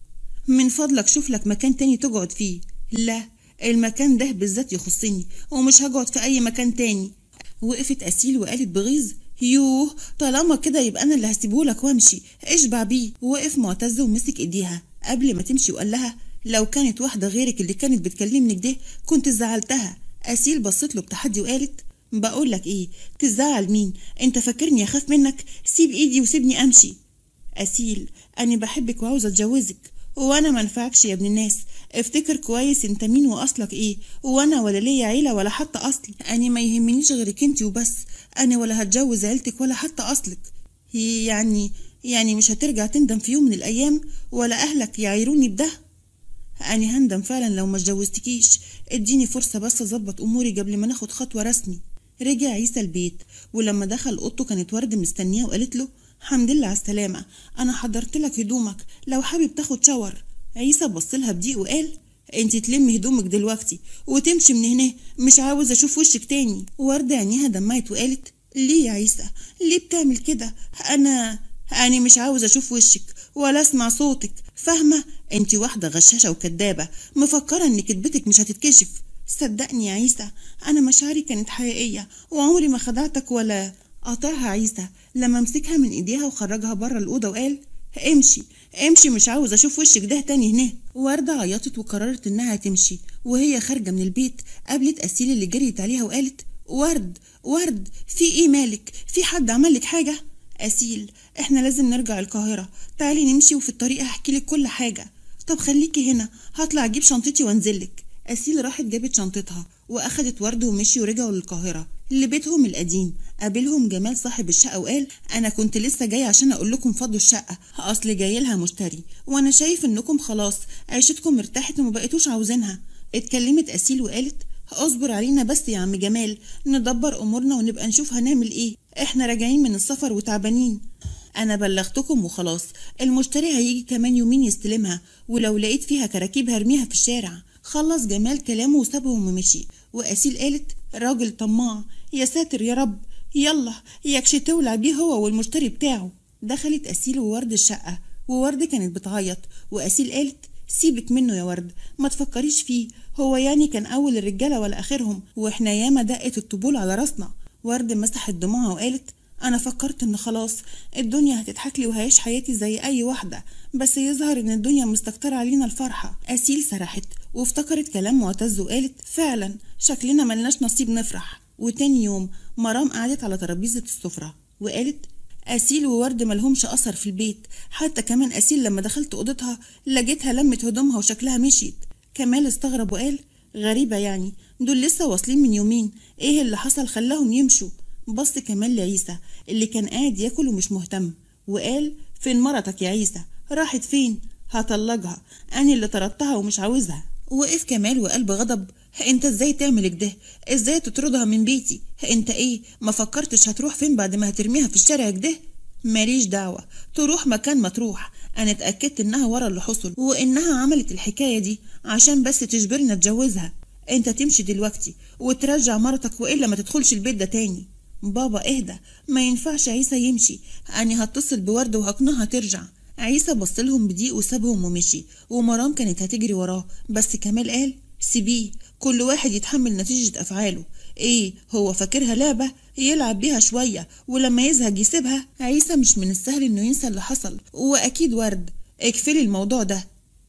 من فضلك شوف لك مكان تاني تقعد فيه لا المكان ده بالذات يخصني ومش هقعد في اي مكان تاني وقفت اسيل وقالت بغيظ يوه طالما كده يبقى انا اللي هسيبهولك وامشي اشبع بيه وقف معتز ومسك ايديها قبل ما تمشي وقال لها لو كانت واحده غيرك اللي كانت بتكلمني كده كنت زعلتها اسيل بصت له بتحدي وقالت بقول لك ايه تزعل مين انت فاكرني اخاف منك سيب ايدي وسيبني امشي اسيل انا بحبك وعاوزه اتجوزك وانا منفعكش يا ابن الناس افتكر كويس انت مين واصلك ايه وانا ولا ليا عيله ولا حتى اصلي انا ما يهمنيش غيرك انت وبس انا ولا هتجوز عيلتك ولا حتى اصلك يعني يعني مش هترجع تندم في يوم من الايام ولا اهلك يعيروني بده أنا هندم فعلا لو ما اتجوزتكيش اديني فرصة بس أظبط أموري قبل ما ناخد خطوة رسمي رجع عيسى البيت ولما دخل أوضته كانت ورد مستنياه وقالت له الحمد لله على السلامة أنا حضرت لك هدومك لو حابب تاخد شاور عيسى بصلها بضيق وقال انت تلمي هدومك دلوقتي وتمشي من هنا مش عاوز اشوف وشك تاني وردة عينيها دمعت وقالت ليه يا عيسى ليه بتعمل كده انا انا مش عاوز اشوف وشك ولا اسمع صوتك فاهمه انت واحده غشاشه وكدابه مفكره ان كدبتك مش هتتكشف صدقني يا عيسى انا مشاعري كانت حقيقيه وعمري ما خدعتك ولا قاطعها عيسى لما مسكها من ايديها وخرجها بره الاوضه وقال امشي امشي مش عاوز اشوف وشك ده تاني هنا وردة عيطت وقررت انها تمشي وهي خارجة من البيت قابلت اسيل اللي جريت عليها وقالت ورد ورد في ايه مالك في حد عملك حاجة اسيل احنا لازم نرجع القاهرة تعالي نمشي وفي الطريق هحكي لك كل حاجة طب خليكي هنا هطلع اجيب شنطتي وانزلك اسيل راحت جابت شنطتها واخدت ورد ومشيوا ورجعوا للقاهرة لبيتهم القديم قابلهم جمال صاحب الشقة وقال أنا كنت لسه جاي عشان أقول لكم فضوا الشقة أصل جاي لها مشتري وأنا شايف إنكم خلاص عيشتكم ارتاحت وما بقيتوش عاوزينها اتكلمت أسيل وقالت اصبر علينا بس يا عم جمال ندبر أمورنا ونبقى نشوف هنعمل إيه إحنا راجعين من السفر وتعبانين أنا بلغتكم وخلاص المشتري هيجي كمان يومين يستلمها ولو لقيت فيها كراكيب هرميها في الشارع خلص جمال كلامه وسابهم ومشي وأسيل قالت راجل طماع يا ساتر يا رب يلا يكش تولع بيه هو والمشتري بتاعه دخلت أسيل وورد الشقة وورد كانت بتعيط وأسيل قالت سيبك منه يا ورد ما تفكريش فيه هو يعني كان أول الرجالة ولا آخرهم وإحنا ياما دقت الطبول على راسنا ورد مسحت دموعها وقالت أنا فكرت إن خلاص الدنيا هتضحك لي وهعيش حياتي زي أي واحدة بس يظهر إن الدنيا مستكترة علينا الفرحة أسيل سرحت وافتكرت كلام معتز وقالت فعلا شكلنا ملناش نصيب نفرح وتاني يوم مرام قعدت على ترابيزة السفرة وقالت أسيل وورد ملهمش أثر في البيت حتى كمان أسيل لما دخلت أوضتها لقيتها لمت هدومها وشكلها مشيت كمال استغرب وقال غريبة يعني دول لسه واصلين من يومين ايه اللي حصل خلاهم يمشوا بص كمال لعيسى اللي كان قاعد ياكل ومش مهتم وقال فين مرتك يا عيسى راحت فين هطلقها أنا اللي طردتها ومش عاوزها وقف كمال وقال بغضب انت ازاي تعمل كده ازاي تطردها من بيتي انت ايه ما فكرتش هتروح فين بعد ما هترميها في الشارع كده ماليش دعوة تروح مكان ما تروح أنا اتأكدت إنها ورا اللي حصل وإنها عملت الحكاية دي عشان بس تجبرني أتجوزها أنت تمشي دلوقتي وترجع مرتك وإلا ما تدخلش البيت ده تاني بابا اهدى ما ينفعش عيسى يمشي أنا هتصل بوردة وهقنعها ترجع عيسى بصلهم بضيق وسابهم ومشي ومرام كانت هتجري وراه بس كمال قال سيبيه كل واحد يتحمل نتيجة أفعاله إيه هو فاكرها لعبة يلعب بيها شوية ولما يزهق يسيبها عيسى مش من السهل إنه ينسى اللي حصل وأكيد ورد اكفلي الموضوع ده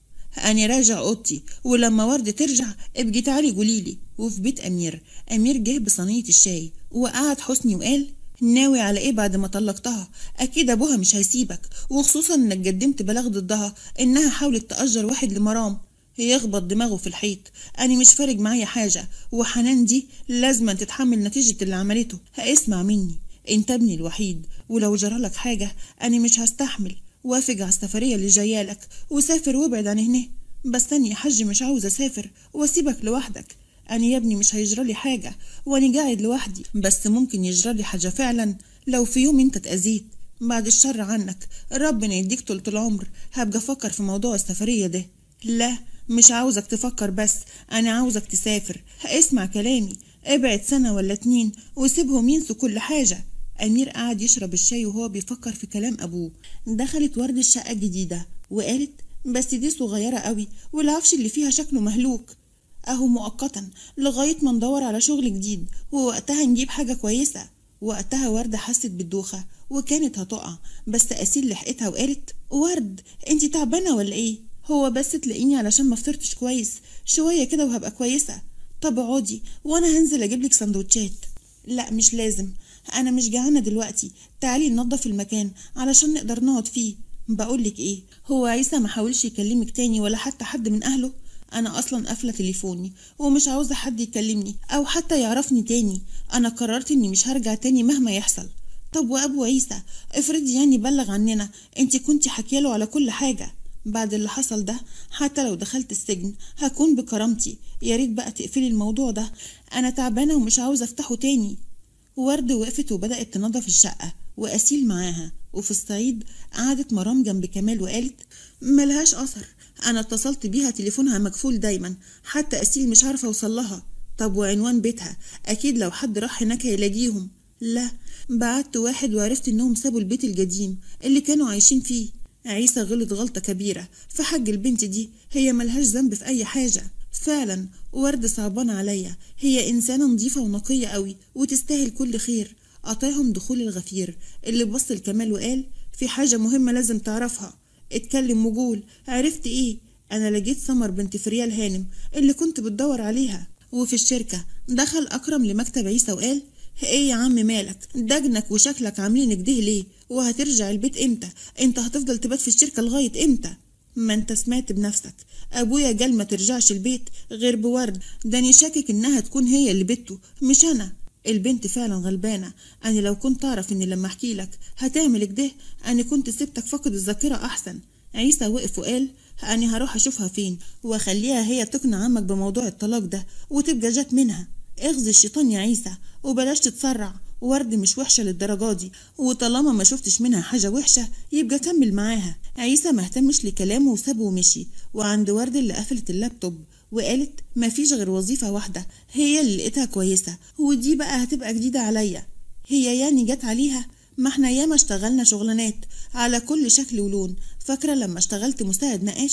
أنا راجع أوضتي ولما ورد ترجع ابقي تعالي قوليلي وفي بيت أمير أمير جه بصينية الشاي وقعد حسني وقال ناوي على ايه بعد ما طلقتها اكيد ابوها مش هيسيبك وخصوصا انك قدمت بلاغ ضدها انها حاولت تأجر واحد لمرام يخبط دماغه في الحيط أنا مش فارق معايا حاجة وحنان دي لازم تتحمل نتيجة اللي عملته اسمع مني انت ابني الوحيد ولو جرالك حاجة أنا مش هستحمل وافق على السفرية اللي جايالك وسافر وابعد عن هنا بس أنا يا حج مش عاوز أسافر وأسيبك لوحدك أنا يا ابني مش هيجرالي حاجة وأنا قاعد لوحدي بس ممكن يجرالي حاجة فعلا لو في يوم أنت اتأذيت بعد الشر عنك ربنا يديك طول العمر هبقى أفكر في موضوع السفرية ده لا مش عاوزك تفكر بس أنا عاوزك تسافر اسمع كلامي ابعد سنة ولا اتنين وسيبهم ينسوا كل حاجة أمير قعد يشرب الشاي وهو بيفكر في كلام أبوه دخلت ورد الشقة الجديدة وقالت بس دي صغيرة قوي والعفش اللي فيها شكله مهلوك أهو مؤقتا لغاية ما ندور على شغل جديد ووقتها نجيب حاجة كويسة وقتها وردة حست بالدوخة وكانت هتقع بس أسيل لحقتها وقالت ورد انتي تعبانة ولا ايه هو بس تلاقيني علشان ما فطرتش كويس شوية كده وهبقى كويسة طب اقعدي وانا هنزل اجيب لك سندوتشات لا مش لازم انا مش جعانة دلوقتي تعالي ننضف المكان علشان نقدر نقعد فيه بقولك ايه هو عيسى ما حاولش يكلمك تاني ولا حتى حد من اهله انا اصلا قافله تليفوني ومش عاوزه حد يكلمني او حتى يعرفني تاني انا قررت اني مش هرجع تاني مهما يحصل طب وابو عيسى افرضي يعني بلغ عننا انت كنتي حكياله على كل حاجه بعد اللي حصل ده حتى لو دخلت السجن هكون بكرامتي يا ريت بقى تقفلي الموضوع ده انا تعبانه ومش عاوزه افتحه تاني ورد وقفت وبدات تنظف الشقه واسيل معاها وفي الصعيد قعدت مرام جنب كمال وقالت ملهاش اثر انا اتصلت بيها تليفونها مقفول دايما حتى اسيل مش عارفه اوصل لها طب وعنوان بيتها اكيد لو حد راح هناك هيلاقيهم لا بعت واحد وعرفت انهم سابوا البيت القديم اللي كانوا عايشين فيه عيسى غلط غلطة كبيرة في حق البنت دي هي ملهاش ذنب في أي حاجة فعلا ورد صعبانة عليا هي إنسانة نظيفة ونقية قوي وتستاهل كل خير قطعهم دخول الغفير اللي بص لكمال وقال في حاجة مهمة لازم تعرفها اتكلم وقول عرفت ايه انا لقيت سمر بنت فريال هانم اللي كنت بتدور عليها وفي الشركة دخل أكرم لمكتب عيسى وقال ايه يا عم مالك دجنك وشكلك عاملين كده ليه وهترجع البيت امتى انت هتفضل تبات في الشركة لغاية امتى ما انت سمعت بنفسك ابويا قال ما ترجعش البيت غير بورد ده انا شاكك انها تكون هي اللي بته مش انا البنت فعلا غلبانة أنا لو كنت أعرف إني لما أحكي لك هتعمل كده أنا كنت سبتك فقد الذاكرة أحسن عيسى وقف وقال أنا هروح أشوفها فين وأخليها هي تقنع عمك بموضوع الطلاق ده وتبقى جات منها اغزي الشيطان يا عيسى وبلاش تتسرع ورد مش وحشة للدرجة دي وطالما ما شفتش منها حاجة وحشة يبقى كمل معاها عيسى ما اهتمش لكلامه وسابه ومشي وعند ورد اللي قفلت اللابتوب وقالت ما فيش غير وظيفة واحدة هي اللي لقيتها كويسة ودي بقى هتبقى جديدة عليا هي يعني جت عليها ما احنا ياما اشتغلنا شغلانات على كل شكل ولون فاكرة لما اشتغلت مساعد نقاش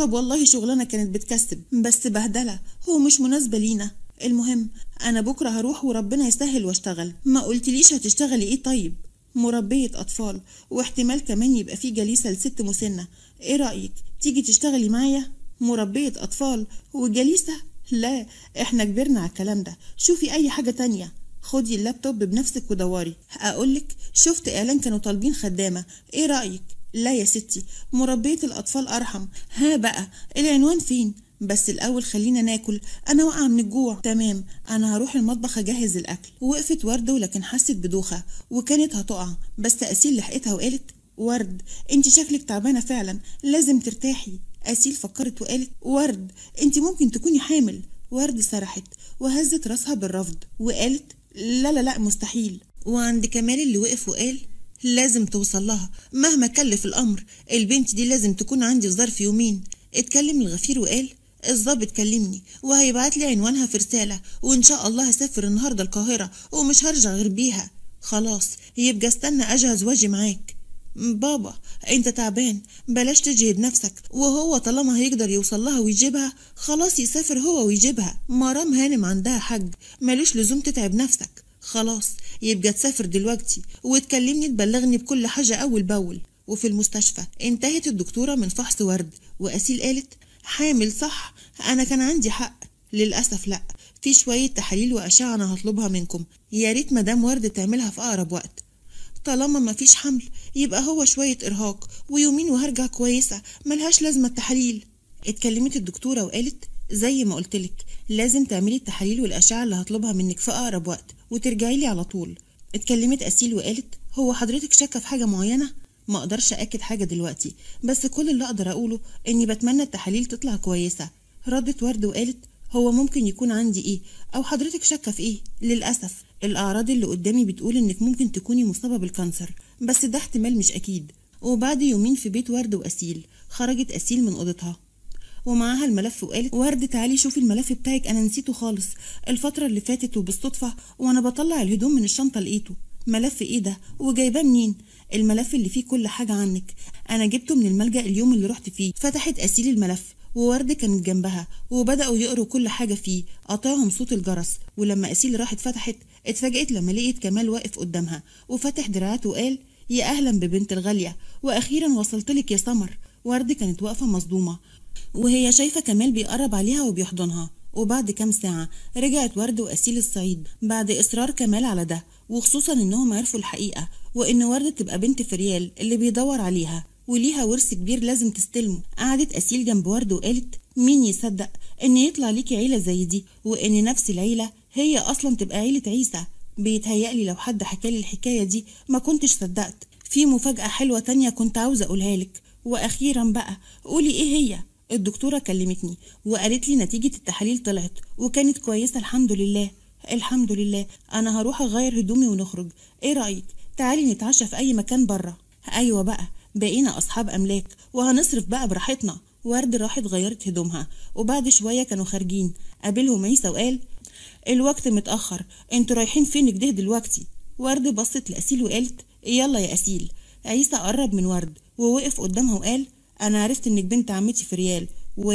طب والله شغلانة كانت بتكسب بس بهدلة هو مش مناسبة لينا المهم أنا بكرة هروح وربنا يسهل واشتغل ما قلتليش هتشتغلي إيه طيب مربية أطفال واحتمال كمان يبقى في جليسة لست مسنة إيه رأيك تيجي تشتغلي معايا مربية أطفال وجليسة لا إحنا كبرنا على الكلام ده شوفي أي حاجة تانية خدي اللابتوب بنفسك ودوري أقولك شفت إعلان كانوا طالبين خدامة إيه رأيك لا يا ستي مربية الأطفال أرحم ها بقى العنوان فين بس الأول خلينا ناكل أنا واقعة من الجوع تمام أنا هروح المطبخ أجهز الأكل وقفت وردة ولكن حست بدوخة وكانت هتقع بس أسيل لحقتها وقالت ورد انت شكلك تعبانة فعلا لازم ترتاحي أسيل فكرت وقالت ورد انت ممكن تكوني حامل ورد سرحت وهزت راسها بالرفض وقالت لا لا لا مستحيل وعند كمال اللي وقف وقال لازم توصل لها مهما كلف الأمر البنت دي لازم تكون عندي في ظرف يومين اتكلم الغفير وقال الظابط كلمني وهيبعت لي عنوانها في رسالة وإن شاء الله هسافر النهاردة القاهرة ومش هرجع غير بيها خلاص يبقى استنى أجهز واجي معاك بابا انت تعبان بلاش تجهد نفسك وهو طالما هيقدر يوصل لها ويجيبها خلاص يسافر هو ويجيبها مرام هانم عندها حج ملوش لزوم تتعب نفسك خلاص يبقى تسافر دلوقتي وتكلمني تبلغني بكل حاجة أول بأول وفي المستشفى انتهت الدكتورة من فحص ورد وأسيل قالت حامل صح أنا كان عندي حق للأسف لأ في شوية تحاليل وأشعة أنا هطلبها منكم يا ريت مدام ورد تعملها في أقرب وقت طالما مفيش حمل يبقى هو شوية إرهاق ويومين وهرجع كويسة ملهاش لازمة التحاليل اتكلمت الدكتورة وقالت زي ما قلتلك لازم تعملي التحاليل والأشعة اللي هطلبها منك في أقرب وقت وترجعي لي على طول اتكلمت أسيل وقالت هو حضرتك شاكة في حاجة معينة؟ ما اقدرش اكد حاجه دلوقتي بس كل اللي اقدر اقوله اني بتمنى التحاليل تطلع كويسه ردت ورد وقالت هو ممكن يكون عندي ايه او حضرتك شاكه في ايه للاسف الاعراض اللي قدامي بتقول انك ممكن تكوني مصابه بالكانسر بس ده احتمال مش اكيد وبعد يومين في بيت ورد واسيل خرجت اسيل من اوضتها ومعاها الملف وقالت ورد تعالي شوفي الملف بتاعك انا نسيته خالص الفتره اللي فاتت وبالصدفه وانا بطلع الهدوم من الشنطه لقيته ملف ايه ده وجايباه منين الملف اللي فيه كل حاجه عنك انا جبته من الملجا اليوم اللي رحت فيه فتحت اسيل الملف وورد كانت جنبها وبداوا يقروا كل حاجه فيه قطعهم صوت الجرس ولما اسيل راحت فتحت اتفاجئت لما لقيت كمال واقف قدامها وفتح دراعاته وقال يا اهلا ببنت الغاليه واخيرا وصلتلك يا سمر ورد كانت واقفه مصدومه وهي شايفة كمال بيقرب عليها وبيحضنها وبعد كام ساعة رجعت ورد وأسيل الصعيد بعد إصرار كمال على ده وخصوصا إنهم عرفوا الحقيقة وإن ورد تبقى بنت فريال اللي بيدور عليها وليها ورث كبير لازم تستلمه قعدت أسيل جنب ورد وقالت مين يصدق إن يطلع ليكي عيلة زي دي وإن نفس العيلة هي أصلا تبقى عيلة عيسى بيتهيألي لو حد حكالي الحكاية دي ما كنتش صدقت في مفاجأة حلوة تانية كنت عاوزة أقولها لك وأخيرا بقى قولي إيه هي الدكتورة كلمتني وقالت لي نتيجة التحاليل طلعت وكانت كويسة الحمد لله الحمد لله أنا هروح أغير هدومي ونخرج إيه رأيك تعالي نتعشى في أي مكان برا أيوة بقى بقينا أصحاب أملاك وهنصرف بقى براحتنا ورد راحت غيرت هدومها وبعد شوية كانوا خارجين قابلهم عيسى وقال الوقت متأخر انتوا رايحين فين كده دلوقتي ورد بصت لأسيل وقالت يلا يا أسيل عيسى قرب من ورد ووقف قدامها وقال أنا عرفت إنك بنت عمتي في ريال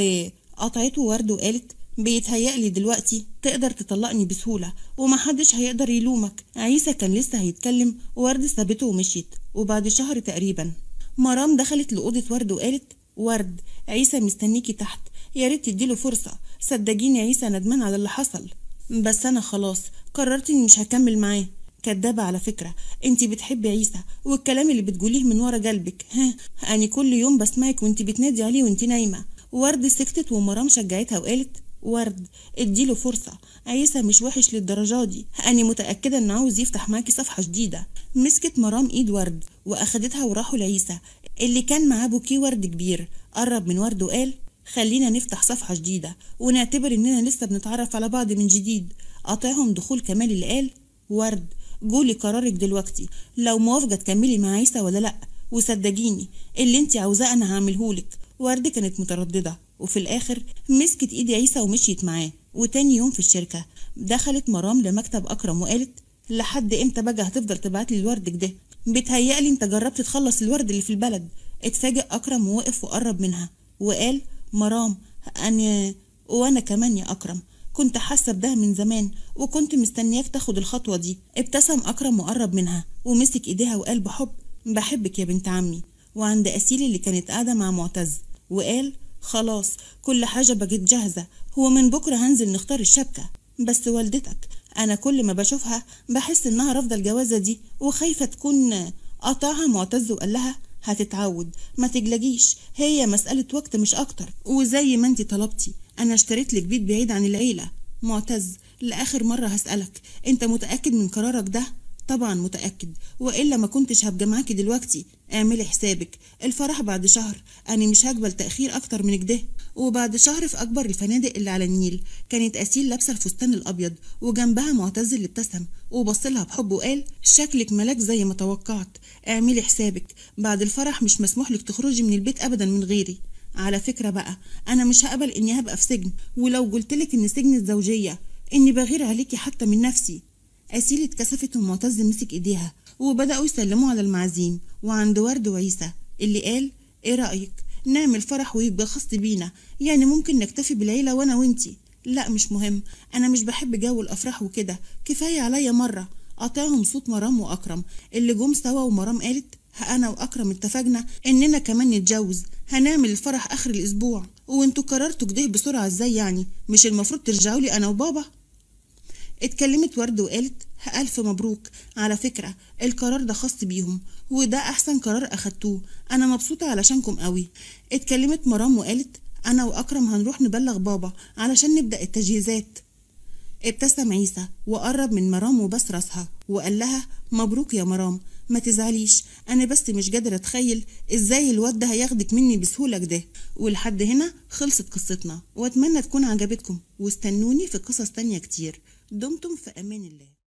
وقطعته ورد وقالت بيتهيألي دلوقتي تقدر تطلقني بسهولة ومحدش هيقدر يلومك عيسى كان لسه هيتكلم وورد سابته ومشيت وبعد شهر تقريبا مرام دخلت لأوضة ورد وقالت ورد عيسى مستنيكي تحت يا ريت تديله فرصة صدقيني عيسى ندمان على اللي حصل بس أنا خلاص قررت إني مش هكمل معاه كدابة على فكرة انتي بتحبي عيسى والكلام اللي بتقوليه من ورا قلبك ها أنا كل يوم بسمعك وانتي بتنادي عليه وانتي نايمة ورد سكتت ومرام شجعتها وقالت ورد اديله فرصة عيسى مش وحش للدرجة دي أنا متأكدة إنه عاوز يفتح معاكي صفحة جديدة مسكت مرام إيد ورد وأخدتها وراحوا لعيسى اللي كان معاه بوكيه ورد كبير قرب من ورد وقال خلينا نفتح صفحة جديدة ونعتبر إننا لسه بنتعرف على بعض من جديد قاطعهم دخول كمال اللي قال ورد قولي قرارك دلوقتي لو موافقة تكملي مع عيسى ولا لأ وصدقيني اللي انت عاوزاه أنا هعملهولك ورد كانت مترددة وفي الآخر مسكت إيد عيسى ومشيت معاه وتاني يوم في الشركة دخلت مرام لمكتب أكرم وقالت لحد إمتى بقى هتفضل تبعتلي الورد كده بتهيألي انت جربت تخلص الورد اللي في البلد اتفاجئ أكرم ووقف وقرب منها وقال مرام أنا وأنا كمان يا أكرم كنت حاسة بده من زمان وكنت مستنياك تاخد الخطوة دي ابتسم أكرم وقرب منها ومسك إيديها وقال بحب بحبك يا بنت عمي وعند أسيل اللي كانت قاعدة مع معتز وقال خلاص كل حاجة بقت جاهزة هو من بكرة هنزل نختار الشبكة بس والدتك أنا كل ما بشوفها بحس إنها رافضة الجوازة دي وخايفة تكون قطعها معتز وقال لها هتتعود ما تجلجيش هي مسألة وقت مش أكتر وزي ما انت طلبتي أنا اشتريت لك بيت بعيد عن العيلة معتز لآخر مرة هسألك انت متأكد من قرارك ده؟ طبعا متأكد وإلا ما كنتش هبقى معاكي دلوقتي اعملي حسابك الفرح بعد شهر أنا مش هقبل تأخير أكتر من كده وبعد شهر في أكبر الفنادق اللي على النيل كانت أسيل لابسة الفستان الأبيض وجنبها معتز اللي ابتسم وبصلها بحب وقال شكلك ملاك زي ما توقعت اعملي حسابك بعد الفرح مش مسموح لك تخرجي من البيت أبدا من غيري على فكرة بقى أنا مش هقبل إني هبقى في سجن ولو قلتلك إن سجن الزوجية إني بغير عليكي حتى من نفسي أسيل اتكسفت ومعتز مسك إيديها وبدأوا يسلموا على المعازيم وعند ورد وعيسى اللي قال إيه رأيك نعمل فرح ويبقى خاص بينا يعني ممكن نكتفي بالعيلة وأنا وإنتي لا مش مهم أنا مش بحب جو الأفراح وكده كفاية عليا مرة قطعهم صوت مرام وأكرم اللي جم سوا ومرام قالت أنا وأكرم اتفقنا إننا كمان نتجوز هنعمل الفرح آخر الأسبوع وانتوا قررتوا كده بسرعة ازاي يعني مش المفروض ترجعوا لي أنا وبابا اتكلمت ورد وقالت ألف مبروك على فكرة القرار ده خاص بيهم وده أحسن قرار أخدتوه أنا مبسوطة علشانكم قوي اتكلمت مرام وقالت أنا وأكرم هنروح نبلغ بابا علشان نبدأ التجهيزات ابتسم عيسى وقرب من مرام وبس راسها وقال لها مبروك يا مرام ما تزعليش انا بس مش قادره اتخيل ازاي الواد ده هياخدك مني بسهوله كده ولحد هنا خلصت قصتنا واتمنى تكون عجبتكم واستنوني في قصص تانية كتير دمتم في امان الله